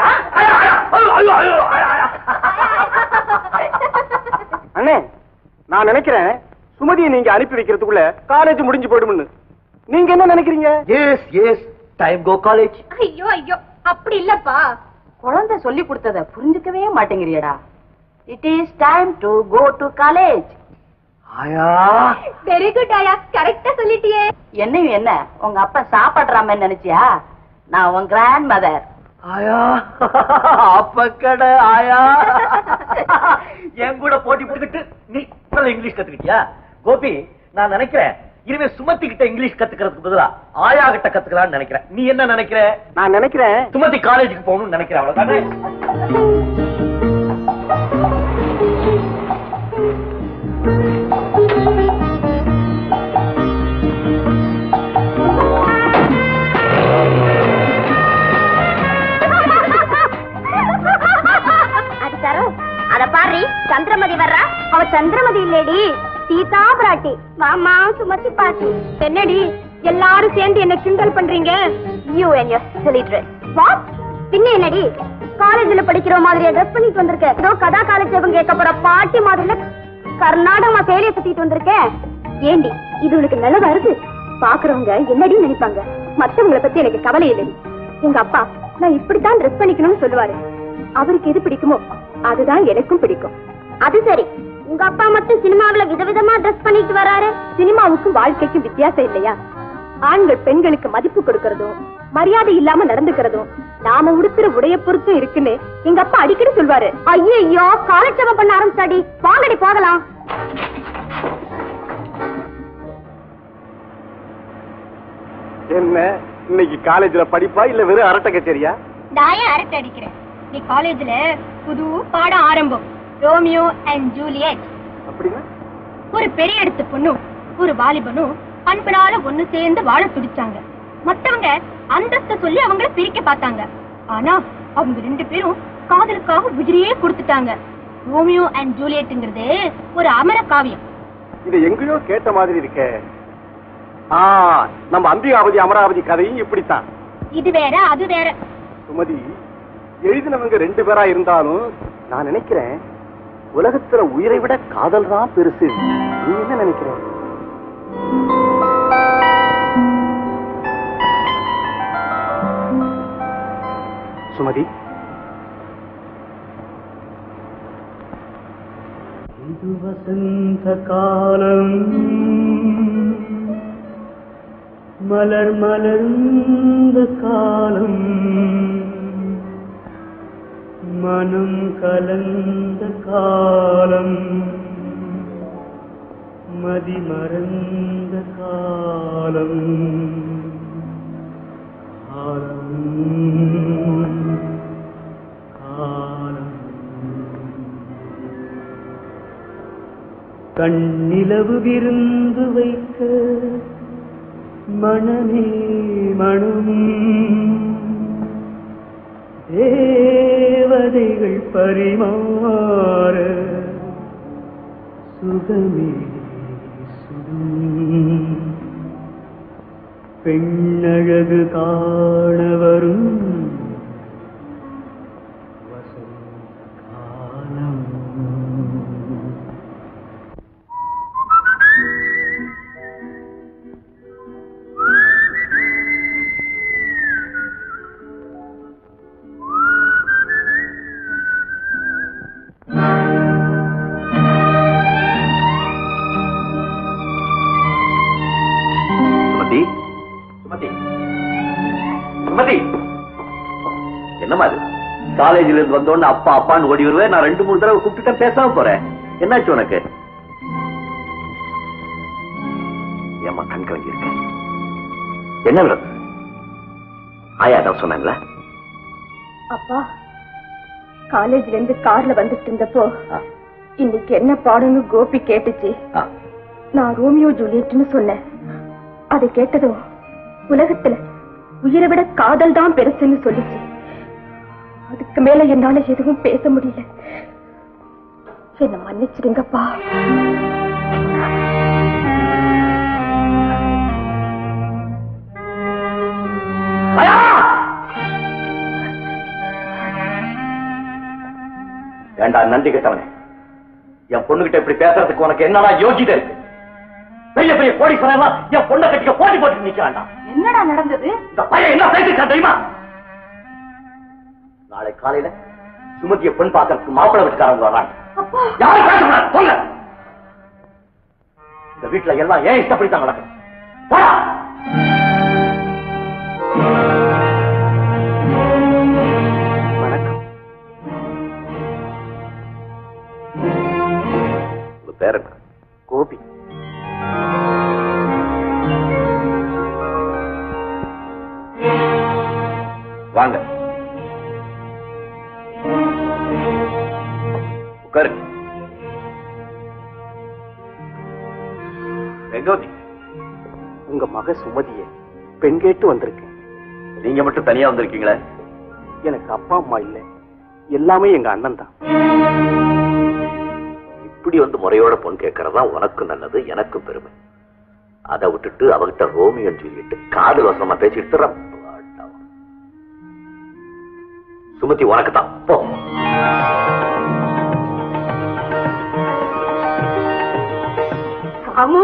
அண்ணே நான் நினைக்கிறேன் சுமதியை நீங்க அனுப்பி வைக்கிறதுக்குள்ள காலேஜ் முடிஞ்சு போயிடும்னு நீங்க என்ன நினைக்கிறீங்க yes yes time go college ஐயோ ஐயோ அப்படி இல்லப்பா குழந்தை சொல்லி கொடுத்தத புரிஞ்சுக்கவே மாட்டேங்கிறியடா it is time to go to college ஆயா வெரி குட் ஆயா கரெக்டா சொல்லிட்டியே என்னையும் என்ன உங்க அப்பா சாப்பாடுறாம நினைச்சியா நான் உன் கிராண்ட் மதர் ஆயா அப்ப கடை ஆயா என் கூட போட்டி போட்டுக்கிட்டு நீ இப்பதான் இங்கிலீஷ் கத்துக்கிட்டியா கோபி நான் நினைக்கிறேன் இனிமே சுமதி கிட்ட இங்கிலீஷ் கத்துக்கிறதுக்கு பதிலா ஆயா கிட்ட கத்துக்கலாம்னு நினைக்கிறேன் நீ என்ன நினைக்கிற நான் நினைக்கிறேன் சுமதி காலேஜுக்கு போகணும்னு நினைக்கிறேன் அவ்வளவுதானே அது தரும் அத பாரு இல்லடி சீதா பிராட்டி மாமா சுமத்தி பாட்டி என்னடி எல்லாரும் சேர்ந்து என்ன கிண்டல் பண்றீங்க you and your silly dress what பின்ன என்னடி காலேஜ்ல படிக்கிற மாதிரியா ட்ரெஸ் பண்ணிட்டு வந்திருக்க ஏதோ கதா காலட்சேபம் கேட்க போற பாட்டி மாதிரில கர்நாடகமா சேலைய சுத்திட்டு வந்திருக்கேன் ஏண்டி இது உனக்கு நல்ல வருது பாக்குறவங்க என்னடி நினைப்பாங்க மத்தவங்கள பத்தி எனக்கு கவலை இல்லடி எங்க அப்பா நான் இப்படித்தான் ட்ரெஸ் பண்ணிக்கணும்னு சொல்லுவாரு அவருக்கு எது பிடிக்குமோ அதுதான் எனக்கும் பிடிக்கும் அது சரி உங்க அப்பா மட்டும் சினிமாவுல விதவிதமா ட்ரெஸ் பண்ணிட்டு வராரு சினிமாவுக்கும் வாழ்க்கைக்கும் வித்தியாசம் இல்லையா ஆண்கள் பெண்களுக்கு மதிப்பு கொடுக்கறதும் மரியாதை இல்லாம நடந்துக்கிறதும் நாம உடுத்துற உடைய பொறுத்தும் இருக்குன்னு எங்க அப்பா அடிக்கடி சொல்வாரு ஐயோ காலட்சேபம் பண்ண ஆரம்பிச்சாடி வாங்கடி போகலாம் என்ன இன்னைக்கு காலேஜ்ல படிப்பா இல்ல வெறும் அரட்டை கச்சேரியா நான் ஏன் அரட்டை அடிக்கிறேன் நீ காலேஜ்ல புது பாடம் ஆரம்பம் ரோமியோ அண்ட் ஜூலியட் அப்படின்னா ஒரு பெரிய இடத்து பொண்ணும் ஒரு வாலிபனும் அன்பனால ஒண்ணு சேர்ந்து வாழ துடிச்சாங்க மத்தவங்க அந்தஸ்த சொல்லி அவங்கள பிரிக்க பார்த்தாங்க ஆனா அவங்க ரெண்டு பேரும் காதலுக்காக உயிரையே கொடுத்துட்டாங்க ரோமியோ அண்ட் ஜூலியட்ங்கிறது ஒரு அமர காவியம் இது எங்கேயோ கேட்ட மாதிரி இருக்கே ஆ நம்ம அம்பிகாவதி அமராவதி கதையும் இப்படித்தான் இது வேற அது வேற சுமதி எழுதினவங்க ரெண்டு பேரா இருந்தாலும் நான் நினைக்கிறேன் உலகத்துல உயிரை விட காதல் தான் பெருசு நீ என்ன நினைக்கிற சுமதி இது வசந்த காலம் மலர் மலர்ந்த காலம் மனம் கலந்த காலம் மதி மறந்த காலம் காலம் காலம் கண்ணிலவு விருந்து வைக்க மனமே மனம் தேவதைகள் பரிமாற சுகமே சுகம் பெண்ணழகு காண வரும் சுமதி சுமதி சுமதி என்னம்மா இது காலேஜ்ல இருந்து வந்தோடனே அப்பா அப்பான்னு ஓடி வருவேன் நான் ரெண்டு மூணு தடவை கூப்பிட்டுட்டேன் பேசாம போறேன் என்னாச்சு உனக்கு ஏம்மா கண் கலங்கி இருக்க என்ன விட ஆயா தான் சொன்னாங்களா அப்பா காலேஜ்ல இருந்து கார்ல வந்துட்டு இருந்தப்போ இன்னைக்கு என்ன பாடம்னு கோபி கேட்டுச்சு ஆ. நான் ரோமியோ ஜூலியட்னு சொன்னேன் அதை கேட்டதும் உலகத்துல உயிரை விட காதல் தான் பெருசுன்னு சொல்லிச்சு அதுக்கு மேல என்னால எதுவும் பேச முடியல என்ன மன்னிச்சிடுங்கப்பா வேண்டாம் நன்றி கட்டவனே என் பொண்ணுகிட்ட இப்படி பேசுறதுக்கு உனக்கு என்னடா யோகிதை இருக்கு பெரிய பெரிய கோடீஸ்வரன் எல்லாம் என் பொண்ணை கட்டிக்க போட்டி போட்டு நிக்கிறான்டா என்னடா நடந்தது இந்த பையன் என்ன பேசிருக்கான் தெரியுமா நாளை காலையில சுமதிய பெண் பார்க்கறதுக்கு மாப்பிள்ளை வீட்டுக்காரங்க வர்றாங்க யாரும் பேசக்கூடாது சொல்ல இந்த வீட்டுல எல்லாம் ஏன் இஷ்டப்படித்தான் நடக்கும் போடா. வணக்கம் உங்க பேர் என்ன கோபி வாங்க உட்காரு எங்க வந்தீங்க உங்க மக சுமதிய பெண் கேட்டு வந்திருக்கேன் நீங்க மட்டும் தனியா வந்திருக்கீங்களே எனக்கு அப்பா அம்மா இல்ல எல்லாமே எங்க அண்ணன் தான் இப்படி வந்து முறையோட பொன் கேட்கறதா உனக்கும் நல்லது எனக்கும் பெருமை அதை விட்டுட்டு அவகிட்ட ரோமியோன்னு சொல்லிட்டு காதல் வசனமா பேசிட்டு தர்றான். சுமதி உனக்கு தான் போ ராமு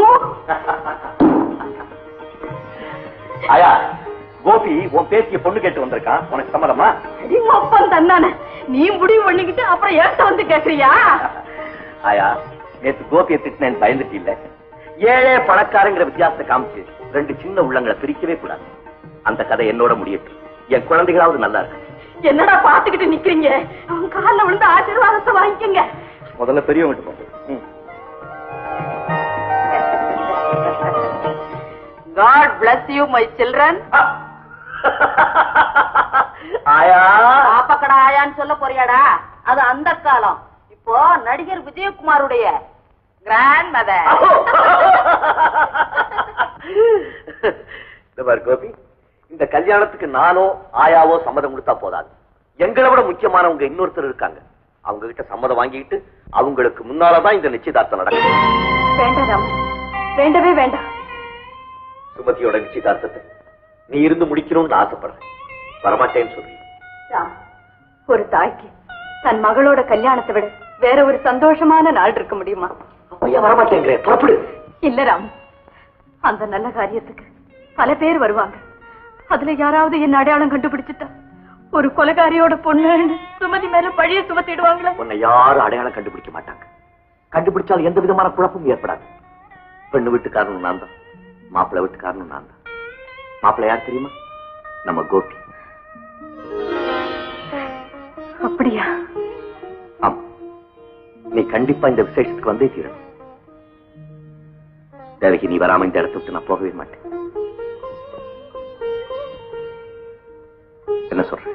ஆயா கோபி உன் பேசிய பொண்ணு கேட்டு வந்திருக்கான் உனக்கு சம்மதமா ஒப்பம் தந்தானே நீ முடிவு பண்ணிக்கிட்டு அப்புறம் ஏத்த வந்து கேக்குறியா ஆயா நேத்து கோபியை திட்டினேன் பயந்துட்டு இல்ல ஏழை பணக்காரங்கிற வித்தியாசத்தை காமிச்சு ரெண்டு சின்ன உள்ளங்களை பிரிக்கவே கூடாது அந்த கதை என்னோட முடியட்டும் என் குழந்தைகளாவது நல்லா இருக்கு என்னடா பாத்துக்கிட்டு நிக்கிறீங்க அவன் கால்ல விழுந்து ஆசீர்வாதத்தை வாங்கிக்கங்க முதல்ல பெரியவங்கிட்ட போங்க ம். God bless you my children ஆயா பாப்பக்கடா ஆயான்னு சொல்ல போறியாடா அது அந்த காலம் இப்போ நடிகர் விஜயகுமாருடைய கிராண்ட் மதர் இந்த பாரு கோபி இந்த கல்யாணத்துக்கு நானோ ஆயாவோ சம்மதம் கொடுத்தா போதாது எங்களை விட முக்கியமானவங்க இன்னொருத்தர் இருக்காங்க அவங்க கிட்ட சம்மதம் வாங்கிட்டு அவங்களுக்கு முன்னாலதான் இந்த நிச்சயதார்த்தம் நடக்கும் வேண்டாம் ராமு வேண்டவே வேண்டாம் சுமதியோட நிச்சயதார்த்தத்தை நீ இருந்து முடிக்கணும்னு ஆசைப்படுறேன் வரமாட்டேன்னு சொல்லி ராம், ஒரு தாய்க்கு தன் மகளோட கல்யாணத்தை விட வேற ஒரு சந்தோஷமான நாள் இருக்க முடியுமா ஐயா வரமாட்டேங்கிறேன் புறப்படு இல்ல ராம் அந்த நல்ல காரியத்துக்கு பல பேர் வருவாங்க அதுல யாராவது என் அடையாளம் கண்டுபிடிச்சிட்டா ஒரு கொலைகாரியோட பொண்ணு சுமதி மேல பழிய சுமத்திடுவாங்களே உன்னை யாரும் அடையாளம் கண்டுபிடிக்க மாட்டாங்க கண்டுபிடிச்சால் எந்த விதமான குழப்பமும் ஏற்படாது பெண்ணு வீட்டுக்காரனும் நான் தான் மாப்பிள்ளை வீட்டுக்காரனும் நான் தான் மாப்பிள்ளை யார் தெரியுமா நம்ம கோபி அப்படியா ஆமா நீ கண்டிப்பா இந்த விசேஷத்துக்கு வந்தே தீரணும் தேவகி நீ வராம இந்த இடத்த விட்டு நான் போகவே மாட்டேன் என்ன சொல்ற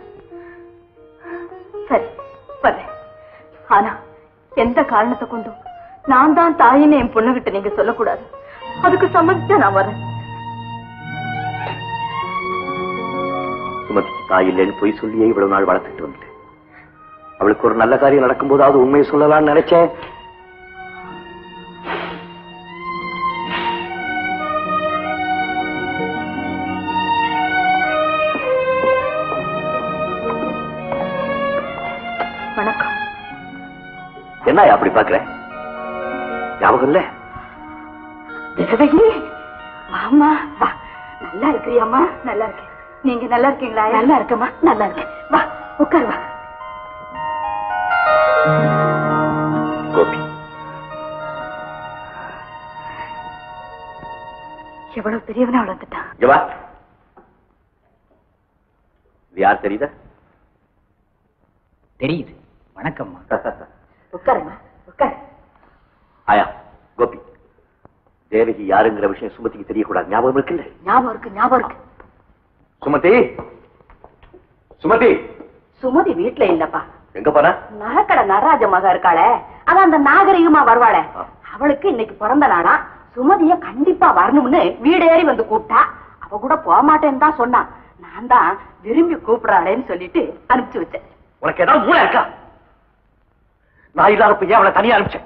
சரி வரேன் ஆனா எந்த காரணத்தை கொண்டும் நான் தான் தாயின்னு என் பொண்ணுகிட்ட நீங்க சொல்லக்கூடாது அதுக்கு சம்மதிச்சா நான் வரேன் சுமதிக்கு தாய் இல்லைன்னு பொய் சொல்லியே இவ்வளவு நாள் வளர்த்துட்டு வந்துட்டேன் அவளுக்கு ஒரு நல்ல காரியம் நடக்கும்போதாவது உண்மையை சொல்லலாம்னு நினைச்சேன் வணக்கம் என்ன அப்படி பாக்குற ஞாபகம் இல்ல தேவகி வாமா வா நல்லா இருக்கிறியாம்மா நல்லா இருக்கேன் நீங்க நல்லா இருக்கீங்களா நல்லா இருக்கேம்மா நல்லா இருக்கேன் வா உட்கார் வா கோபி எவ்வளவு பெரியவனா வளர்ந்துட்டான் இங்க வா இது யார் தெரியுதா தெரியுது வணக்கம்மா உட்காருமா உட்காரு ஆயா கோபி தேவகி யாருங்கிற விஷயம் சுமதிக்கு தெரியக்கூடாது ஞாபகம் இருக்குல்ல ஞாபகம் இருக்கு ஞாபகம் இருக்கு சுமதி சுமதி சுமதி வீட்டுல இல்லப்பா எங்க போனா நகைக்கடை நடராஜ மக இருக்காளே அதான் அந்த நாகரிகமா வருவாளே அவளுக்கு இன்னைக்கு பிறந்த நாளா சுமதிய கண்டிப்பா வரணும்னு வீடேறி வந்து கூப்பிட்டா அவ கூட போக மாட்டேன்னு தான் சொன்னா நான் தான் விரும்பி கூப்பிடுறாளேன்னு சொல்லிட்டு அனுப்பிச்சு வச்சேன் உனக்கு ஏதாவது மூளை இருக்கா நான் இல்லாதப்ப ஏன் அவளை தனியா அனுப்பிச்சேன்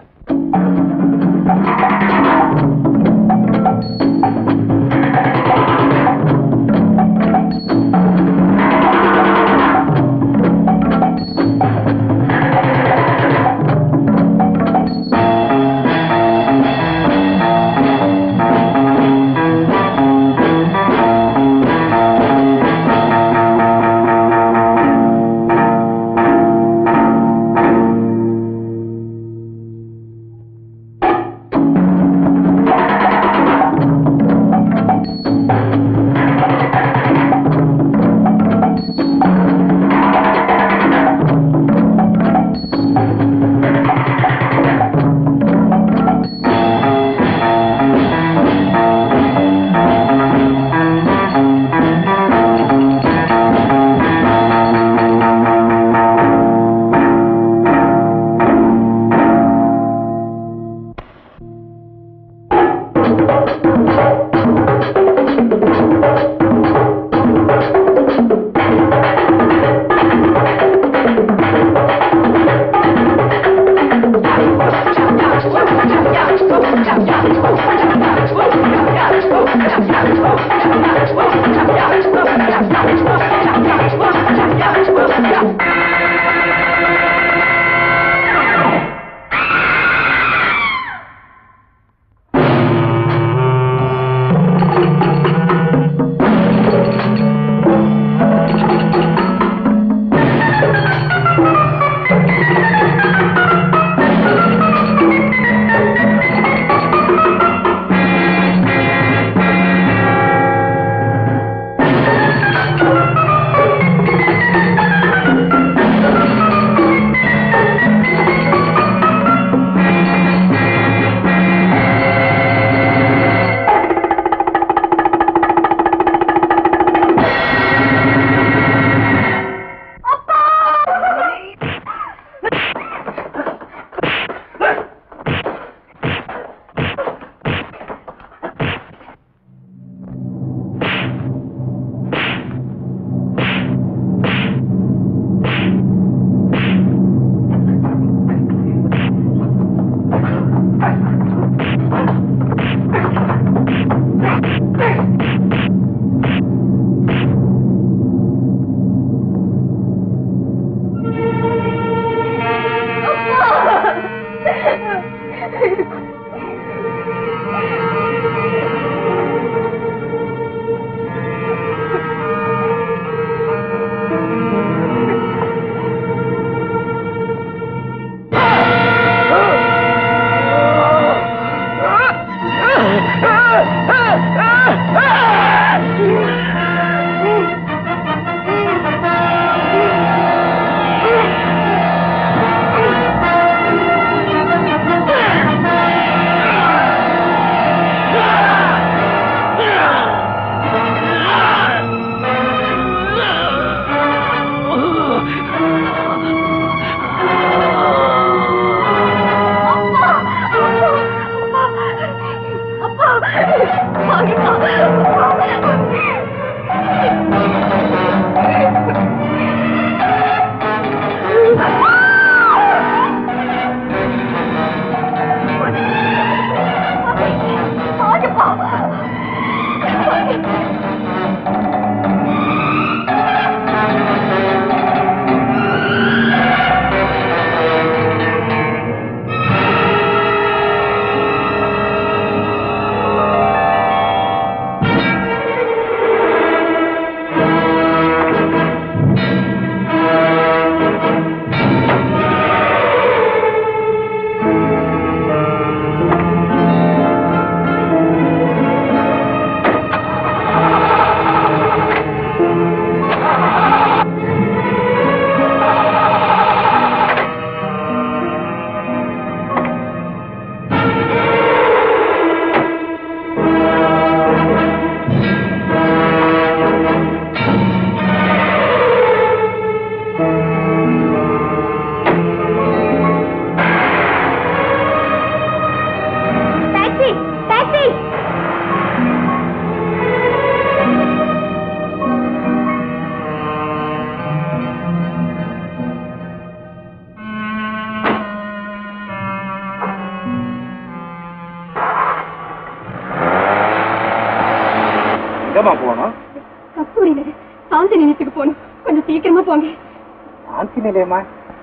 எங்கம்மா கஸ்தூரி நகர் சாந்தி நிலையத்துக்கு போகணும் கொஞ்சம் சீக்கிரமா போங்க சாந்தி நிலையமா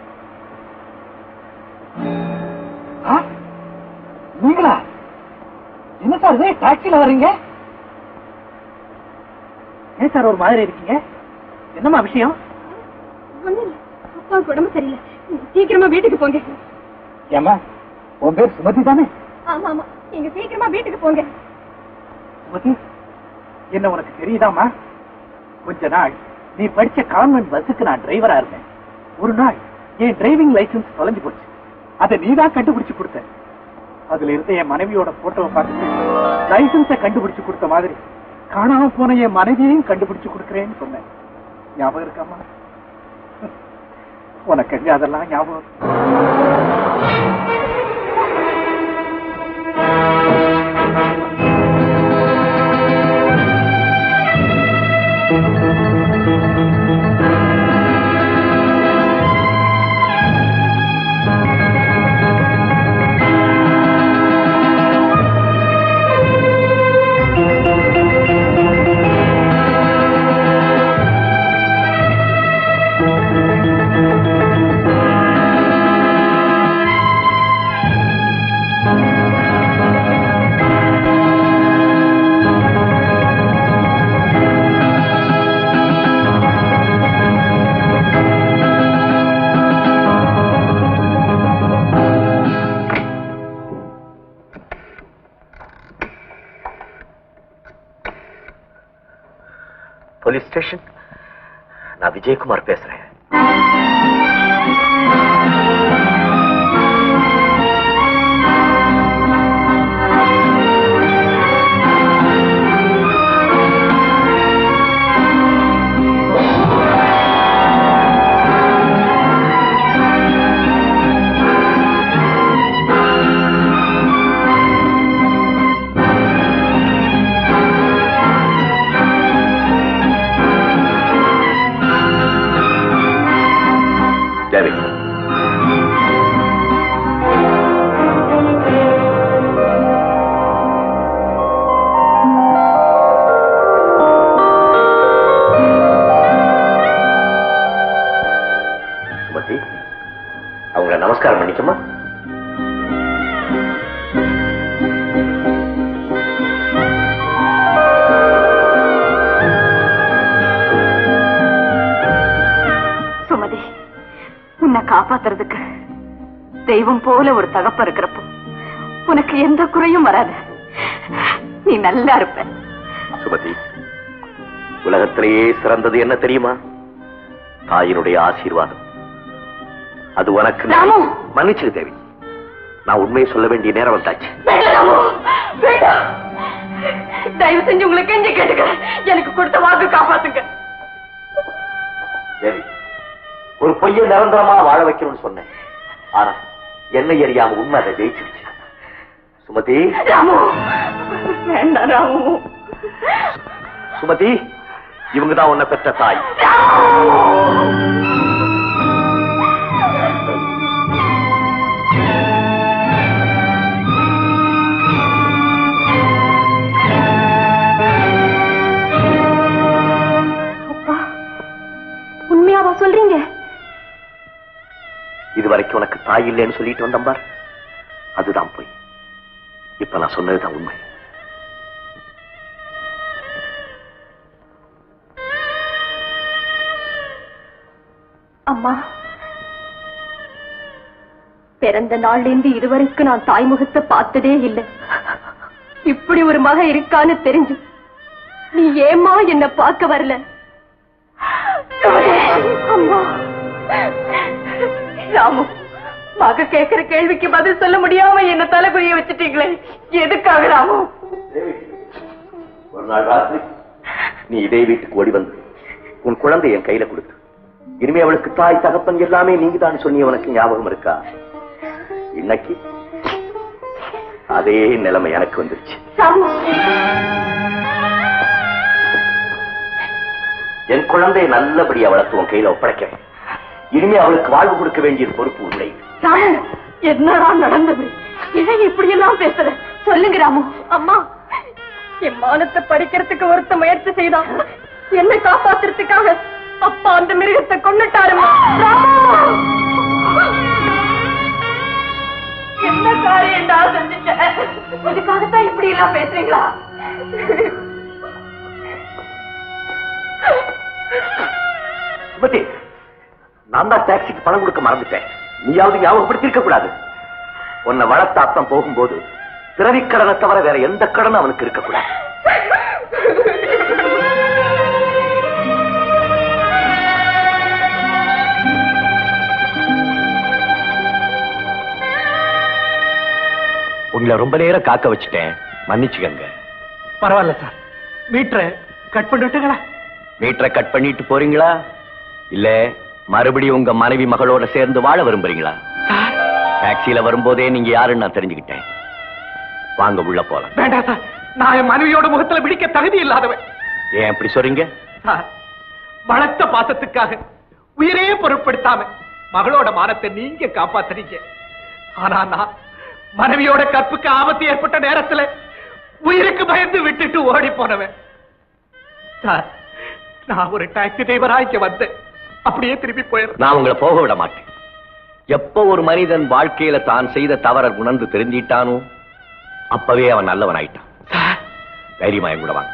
ஆ? நீங்களா என்ன சார் இது டாக்ஸில வர்றீங்க ஏன் சார் ஒரு மாதிரி இருக்கீங்க என்னம்மா விஷயம் ஒண்ணும் இல்ல. அப்பாவுக்கு உடம்பு சரியில்லை சீக்கிரமா வீட்டுக்கு போங்க ஏம்மா உன் பேர் சுமதி தானே ஆமா ஆமா நீங்க சீக்கிரமா வீட்டுக்கு போங்க சுமதி என்ன உனக்கு தெரியுதாம்மா கொஞ்ச நாள் நீ படிச்ச கான்வென்ட் பஸ்ஸுக்கு நான் டிரைவரா இருந்தேன் ஒரு நாள் என் டிரைவிங் லைசென்ஸ் தொலைஞ்சு போச்சு அதை நீ தான் கண்டுபிடிச்சு கொடுத்த அதுல இருந்த என் மனைவியோட போட்டோவை பார்த்துட்டு லைசென்ஸை கண்டுபிடிச்சு கொடுத்த மாதிரி காணாம போன என் மனைவியையும் கண்டுபிடிச்சு கொடுக்கறேன்னு சொன்னேன் ஞாபகம் இருக்காமா உனக்கு எங்க அதெல்லாம் ஞாபகம் போலீஸ் ஸ்டேஷன் நான் விஜயகுமார் பேசுறேன் தேவி சுமதி அவங்கள நமஸ்காரம் பண்ணிக்கமா சுமதி உன்னை காப்பாத்துறதுக்கு தெய்வம் போல ஒரு தகப்ப இருக்கிறப்போ உனக்கு எந்த குறையும் வராது நீ நல்லா இருப்ப சுமதி உலகத்திலேயே சிறந்தது என்ன தெரியுமா தாயினுடைய ஆசீர்வாதம் அது உனக்கு மன்னிச்சுக்கு தேவி நான் உண்மையை சொல்ல வேண்டிய நேரம் வந்தாச்சு வேண்டாம் தயவு செஞ்சு உங்களை கெஞ்சி கேட்டுக்கிறேன் எனக்கு கொடுத்த வாக்கு காப்பாத்துங்க தேவி ஒரு பொய்யை நிரந்தரமா வாழ வைக்கணும்னு சொன்னேன் ஆனா என்னை அறியாம உண்மை அதை ஜெயிச்சிருச்சு சுமதி ராமு வேண்டாம் ராமு சுமதி இவங்க தான் உன்னை பெற்ற தாய் அப்பா உண்மையாவா சொல்றீங்க இதுவரைக்கும் உனக்கு தாய் இல்லைன்னு சொல்லிட்டு வந்தேன் பார் அதுதான் பொய் இப்ப நான் சொன்னதுதான் உண்மை அம்மா பிறந்த நாள்ல இருந்து இதுவரைக்கும் நான் தாய்முகத்தை பார்த்ததே இல்லை இப்படி ஒரு மக இருக்கான்னு தெரிஞ்சு நீ ஏம்மா என்ன பார்க்க வரல அம்மா ராமு மக கேக்குற கேள்விக்கு பதில் சொல்ல முடியாம என்ன தலைகுறிய வச்சுட்டீங்களே எதுக்காக ராமு ஒரு நாள் ராத்திரி நீ இதே வீட்டுக்கு ஓடி வந்து உன் குழந்தை என் கையில கொடுத்து இனிமே அவளுக்கு தாய் தகப்பன் எல்லாமே நீங்க தான் சொன்னி உனக்கு ஞாபகம் இருக்கா இன்னைக்கு அதே நிலைமை எனக்கு வந்துருச்சு ராமு என் குழந்தையை நல்லபடியா வளர்த்து உன் கையில ஒப்படைக்கிறேன் இனிமே அவளுக்கு வாழ்வு கொடுக்க வேண்டிய பொறுப்பு உன்னை ராமு என்னடா நடந்தது ஏன் இப்படி எல்லாம் பேசுற சொல்லுங்க ராமு அம்மா என் மானத்தை படிக்கிறதுக்கு ஒருத்த முயற்சி செய்தான் என்ன காப்பாத்துறதுக்காக அப்பா அந்த மிருகத்தை கொண்டுட்டாருமா என்ன காரியம் நான் செஞ்சுட்டேன் இதுக்காகத்தான் இப்படி எல்லாம் பேசுறீங்களா சுமதி நான் தான் டாக்ஸிக்கு பணம் கொடுக்க மறந்துட்டேன் நீயாவது ஞாபகப்படுத்திருக்க கூடாது உன்னை வளர்த்த அத்தம் போகும்போது பிறவி கடனை தவிர வேற எந்த கடனும் அவனுக்கு இருக்கக்கூடாது உங்களை ரொம்ப நேரம் காக்க வச்சுட்டேன் மன்னிச்சுக்கங்க பரவாயில்ல சார் மீட்டரை கட் பண்ணிட்டுங்களா மீட்டரை கட் பண்ணிட்டு போறீங்களா இல்ல மறுபடியும் உங்க மனைவி மகளோட சேர்ந்து வாழ விரும்புறீங்களா டாக்ஸில வரும்போதே நீங்க யாருன்னு நான் தெரிஞ்சுக்கிட்டேன் வாங்க உள்ள போலாம் வேண்டாம் சார் நான் என் மனைவியோட முகத்துல பிடிக்க தகுதி இல்லாதவன் ஏன் அப்படி சொல்றீங்க சார் வளர்த்த பாசத்துக்காக உயிரே பொருட்படுத்தாம மகளோட மானத்தை நீங்க காப்பாத்துறீங்க ஆனா நான் மனைவியோட கற்புக்கு ஆபத்து ஏற்பட்ட நேரத்துல உயிருக்கு பயந்து விட்டுட்டு ஓடி போனவன் சார் நான் ஒரு டாக்ஸி டிரைவரா இங்க வந்தேன் அப்படியே திரும்பி போயிடுறேன் நான் உங்களை போக விட மாட்டேன் எப்ப ஒரு மனிதன் வாழ்க்கையில தான் செய்த தவற உணர்ந்து தெரிஞ்சிட்டானோ அப்பவே அவன் நல்லவன் ஆயிட்டான் தைரியமா என் கூட வாங்க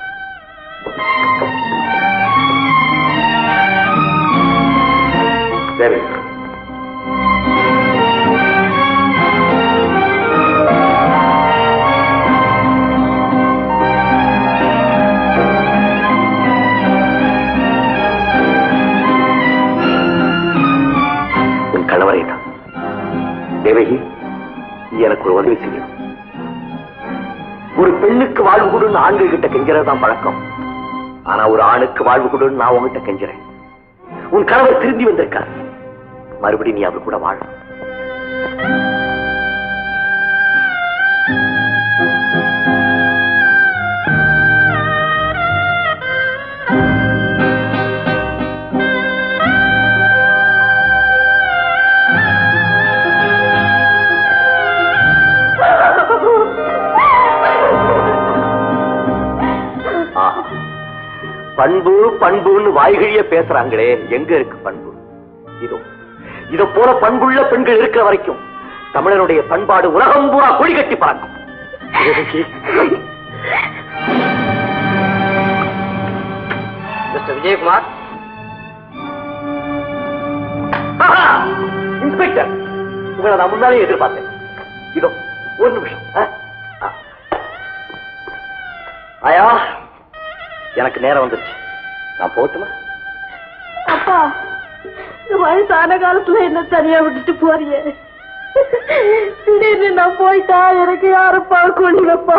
சரி உன் கணவரை தான் தேவகி நீ எனக்கு ஒரு உதவி செய்யணும் ஒரு பெண்ணுக்கு வாழ்வு கொடுன்னு ஆண்கள் கிட்ட கெஞ்சுறது தான் பழக்கம் ஆனா ஒரு ஆணுக்கு வாழ்வு கொடுன்னு நான் உங்ககிட்ட கெஞ்சுறேன் உன் கணவர் திரும்பி வந்திருக்கார் மறுபடியும் நீ அவர் கூட வாழ ஆஹா. பண்பு பண்புன்னு வாய்கழிய பேசுறாங்களே எங்க இருக்கு பண்பு இதோ இத போல பண்புள்ள பெண்கள் இருக்கிற வரைக்கும் தமிழனுடைய பண்பாடு உலகம் பூரா கொடி கட்டி பறக்கும் மிஸ்டர் விஜயகுமார் ஆஹா! இன்ஸ்பெக்டர் உங்களை நான் முன்னாலே எதிர்பார்த்தேன் இதோ ஒரு நிமிஷம் ஆ? ஆ. ஆயா எனக்கு நேரம் வந்துருச்சு நான் போட்டுமா அப்பா இந்த வயசான காலத்துல என்ன தனியா விட்டுட்டு போறியே திடீர்னு நான் போயிட்டா எனக்கு யாரப்பா கொள்ளுங்கப்பா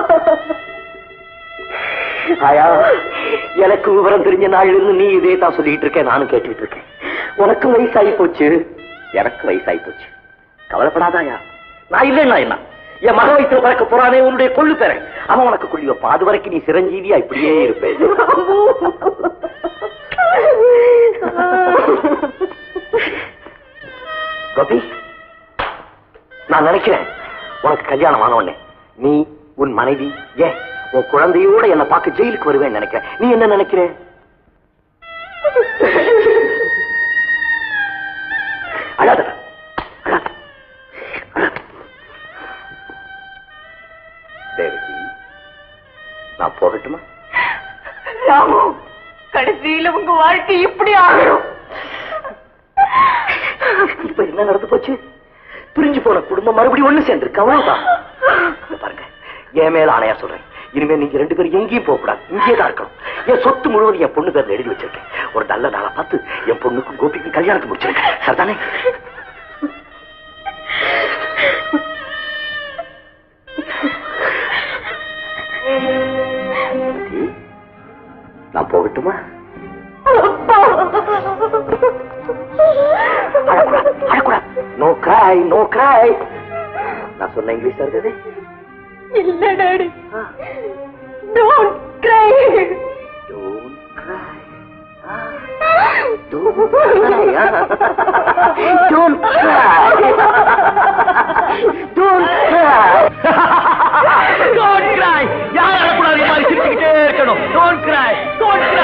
ஆயா எனக்கு விவரம் தெரிஞ்ச நாள்ல இருந்து நீ இதே தான் சொல்லிட்டு இருக்க நானும் கேட்டுட்டு இருக்கேன் உனக்கு வயசாகி போச்சு எனக்கு வயசாகி போச்சு கவலைப்படாதாயா நான் இல்லைன்னா என்ன என் மக வயிற்று பறக்க போறானே உன்னுடைய கொள்ளு பேரன் அவன் உனக்கு கொள்ளி வைப்பான் அது வரைக்கும் நீ சிரஞ்சீவியா இப்படியே இருப்பேன் கோபி நான் நினைக்கிறேன் உனக்கு கல்யாணம் ஆன உடனே நீ உன் மனைவி ஏன் உன் குழந்தையோட என்ன பார்க்க ஜெயிலுக்கு வருவேன்னு நினைக்கிறேன் நீ என்ன நினைக்கிற அழாத அழாத. அழாத. தேவகி நான் போகட்டுமா ராமு கடைசியில உங்க வாழ்க்கை இப்படி ஆகணும் இப்ப என்ன நடந்து போச்சு பிரிஞ்சு போன குடும்பம் மறுபடியும் ஒண்ணு சேர்ந்திருக்கு அவ்வளவுதான் இத பாருங்க என் மேல ஆணையா சொல்றேன் இனிமே நீங்க ரெண்டு பேரும் எங்கேயும் போக கூடாது இங்கே தான் இருக்கணும் என் சொத்து முழுவதும் என் பொண்ணு பேர்ல எழுதி வச்சிருக்கேன் ஒரு நல்ல நாளா பார்த்து என் பொண்ணுக்கும் கோபிக்கும் கல்யாணத்தை முடிச்சிருக்கேன் சரிதானே நான் போகட்டுமா அழக்கூடாது அழக்கூடாது நோ கிராய் நோ கிராய் நான் சொன்ன இங்கிலீஷ் இருக்குது இல்ல daddy don't cry Don't cry. Don't cry. Don't cry. யார் அழக்கூடாது இந்த மாதிரி சிரிச்சுக்கிட்டே Don't cry. Don't cry.